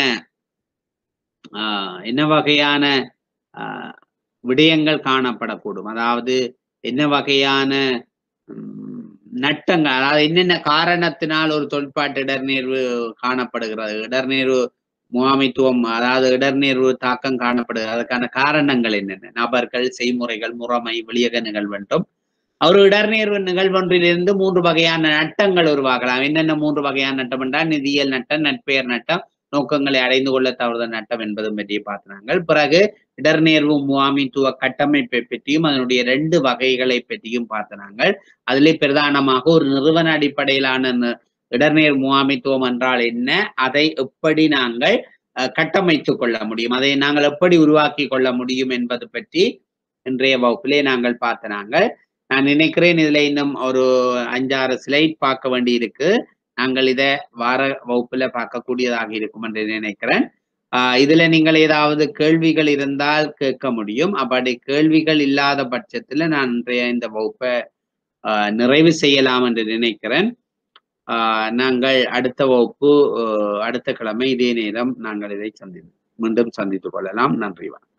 ஆஹ், என்ன வகையான ஆஹ், விடயங்கள் காணப்படக்கூடும் அதாவது என்ன வகையான ம், நட்டங்கள் அதாவது என்னென்ன காரணத்தினால் ஒரு தொழிற்பாட்டு இடர்நேர்வு காணப்படுகிறது இடர்நேர்வு முகாமைத்துவம் அதாவது இடர்நேர்வு தாக்கம் காணப்படுகிறது அதுக்கான காரணங்கள் என்னென்ன நபர்கள் செய்முறைகள் முறைமை வெளியக நிகழ்வென்றும் ஒரு இடர்நேர்வு நிகழ்வொன்றிலிருந்து மூன்று வகையான நட்டங்கள் உருவாகலாம் என்னென்ன மூன்று வகையான நட்டம் என்றால் நிதியியல் நட்டம் நட்பெயர் நட்டம் நோக்கங்களை அடைந்து கொள்ள தவறுதல் நட்டம் என்பதும் பற்றி பார்த்தாங்கள் பிறகு இடர்நேர்வு முகாமைத்துவ கட்டமைப்பை பற்றியும் அதனுடைய ரெண்டு வகைகளை பற்றியும் பார்த்தனாங்கள் அதிலே பிரதானமாக ஒரு நிறுவன அடிப்படையிலான நி- இடர்நேர் முகாமைத்துவம் என்றால் என்ன அதை எப்படி நாங்கள் அஹ், கட்டமைத்துக் கொள்ள முடியும் அதை நாங்கள் எப்படி உருவாக்கி கொள்ள முடியும் என்பது பற்றி இன்றைய வகுப்பிலே நாங்கள் பார்த்தனாங்கள் நான் நினைக்கிறேன் இதுல இன்னும் ஒரு அஞ்சாறு ஸ்லைட் பார்க்க வேண்டி இருக்கு நாங்கள் இதை வார வகுப்புல பார்க்கக்கூடியதாக இருக்கும் என்று நினைக்கிறேன் ஆஹ் இதுல நீங்கள் ஏதாவது கேள்விகள் இருந்தால் கேட்க முடியும் அப்படி கேள்விகள் இல்லாத பட்சத்துல நான் இன்றைய இந்த வகுப்பை ஆஹ் நிறைவு செய்யலாம் என்று நினைக்கிறேன் ஆஹ் நாங்கள் அடுத்த வகுப்பு ஆஹ் அடுத்த கிழமை இதே நேரம் நாங்கள் இதை சந்தி மீண்டும் சந்தித்துக் கொள்ளலாம் நன்றி வணக்கம்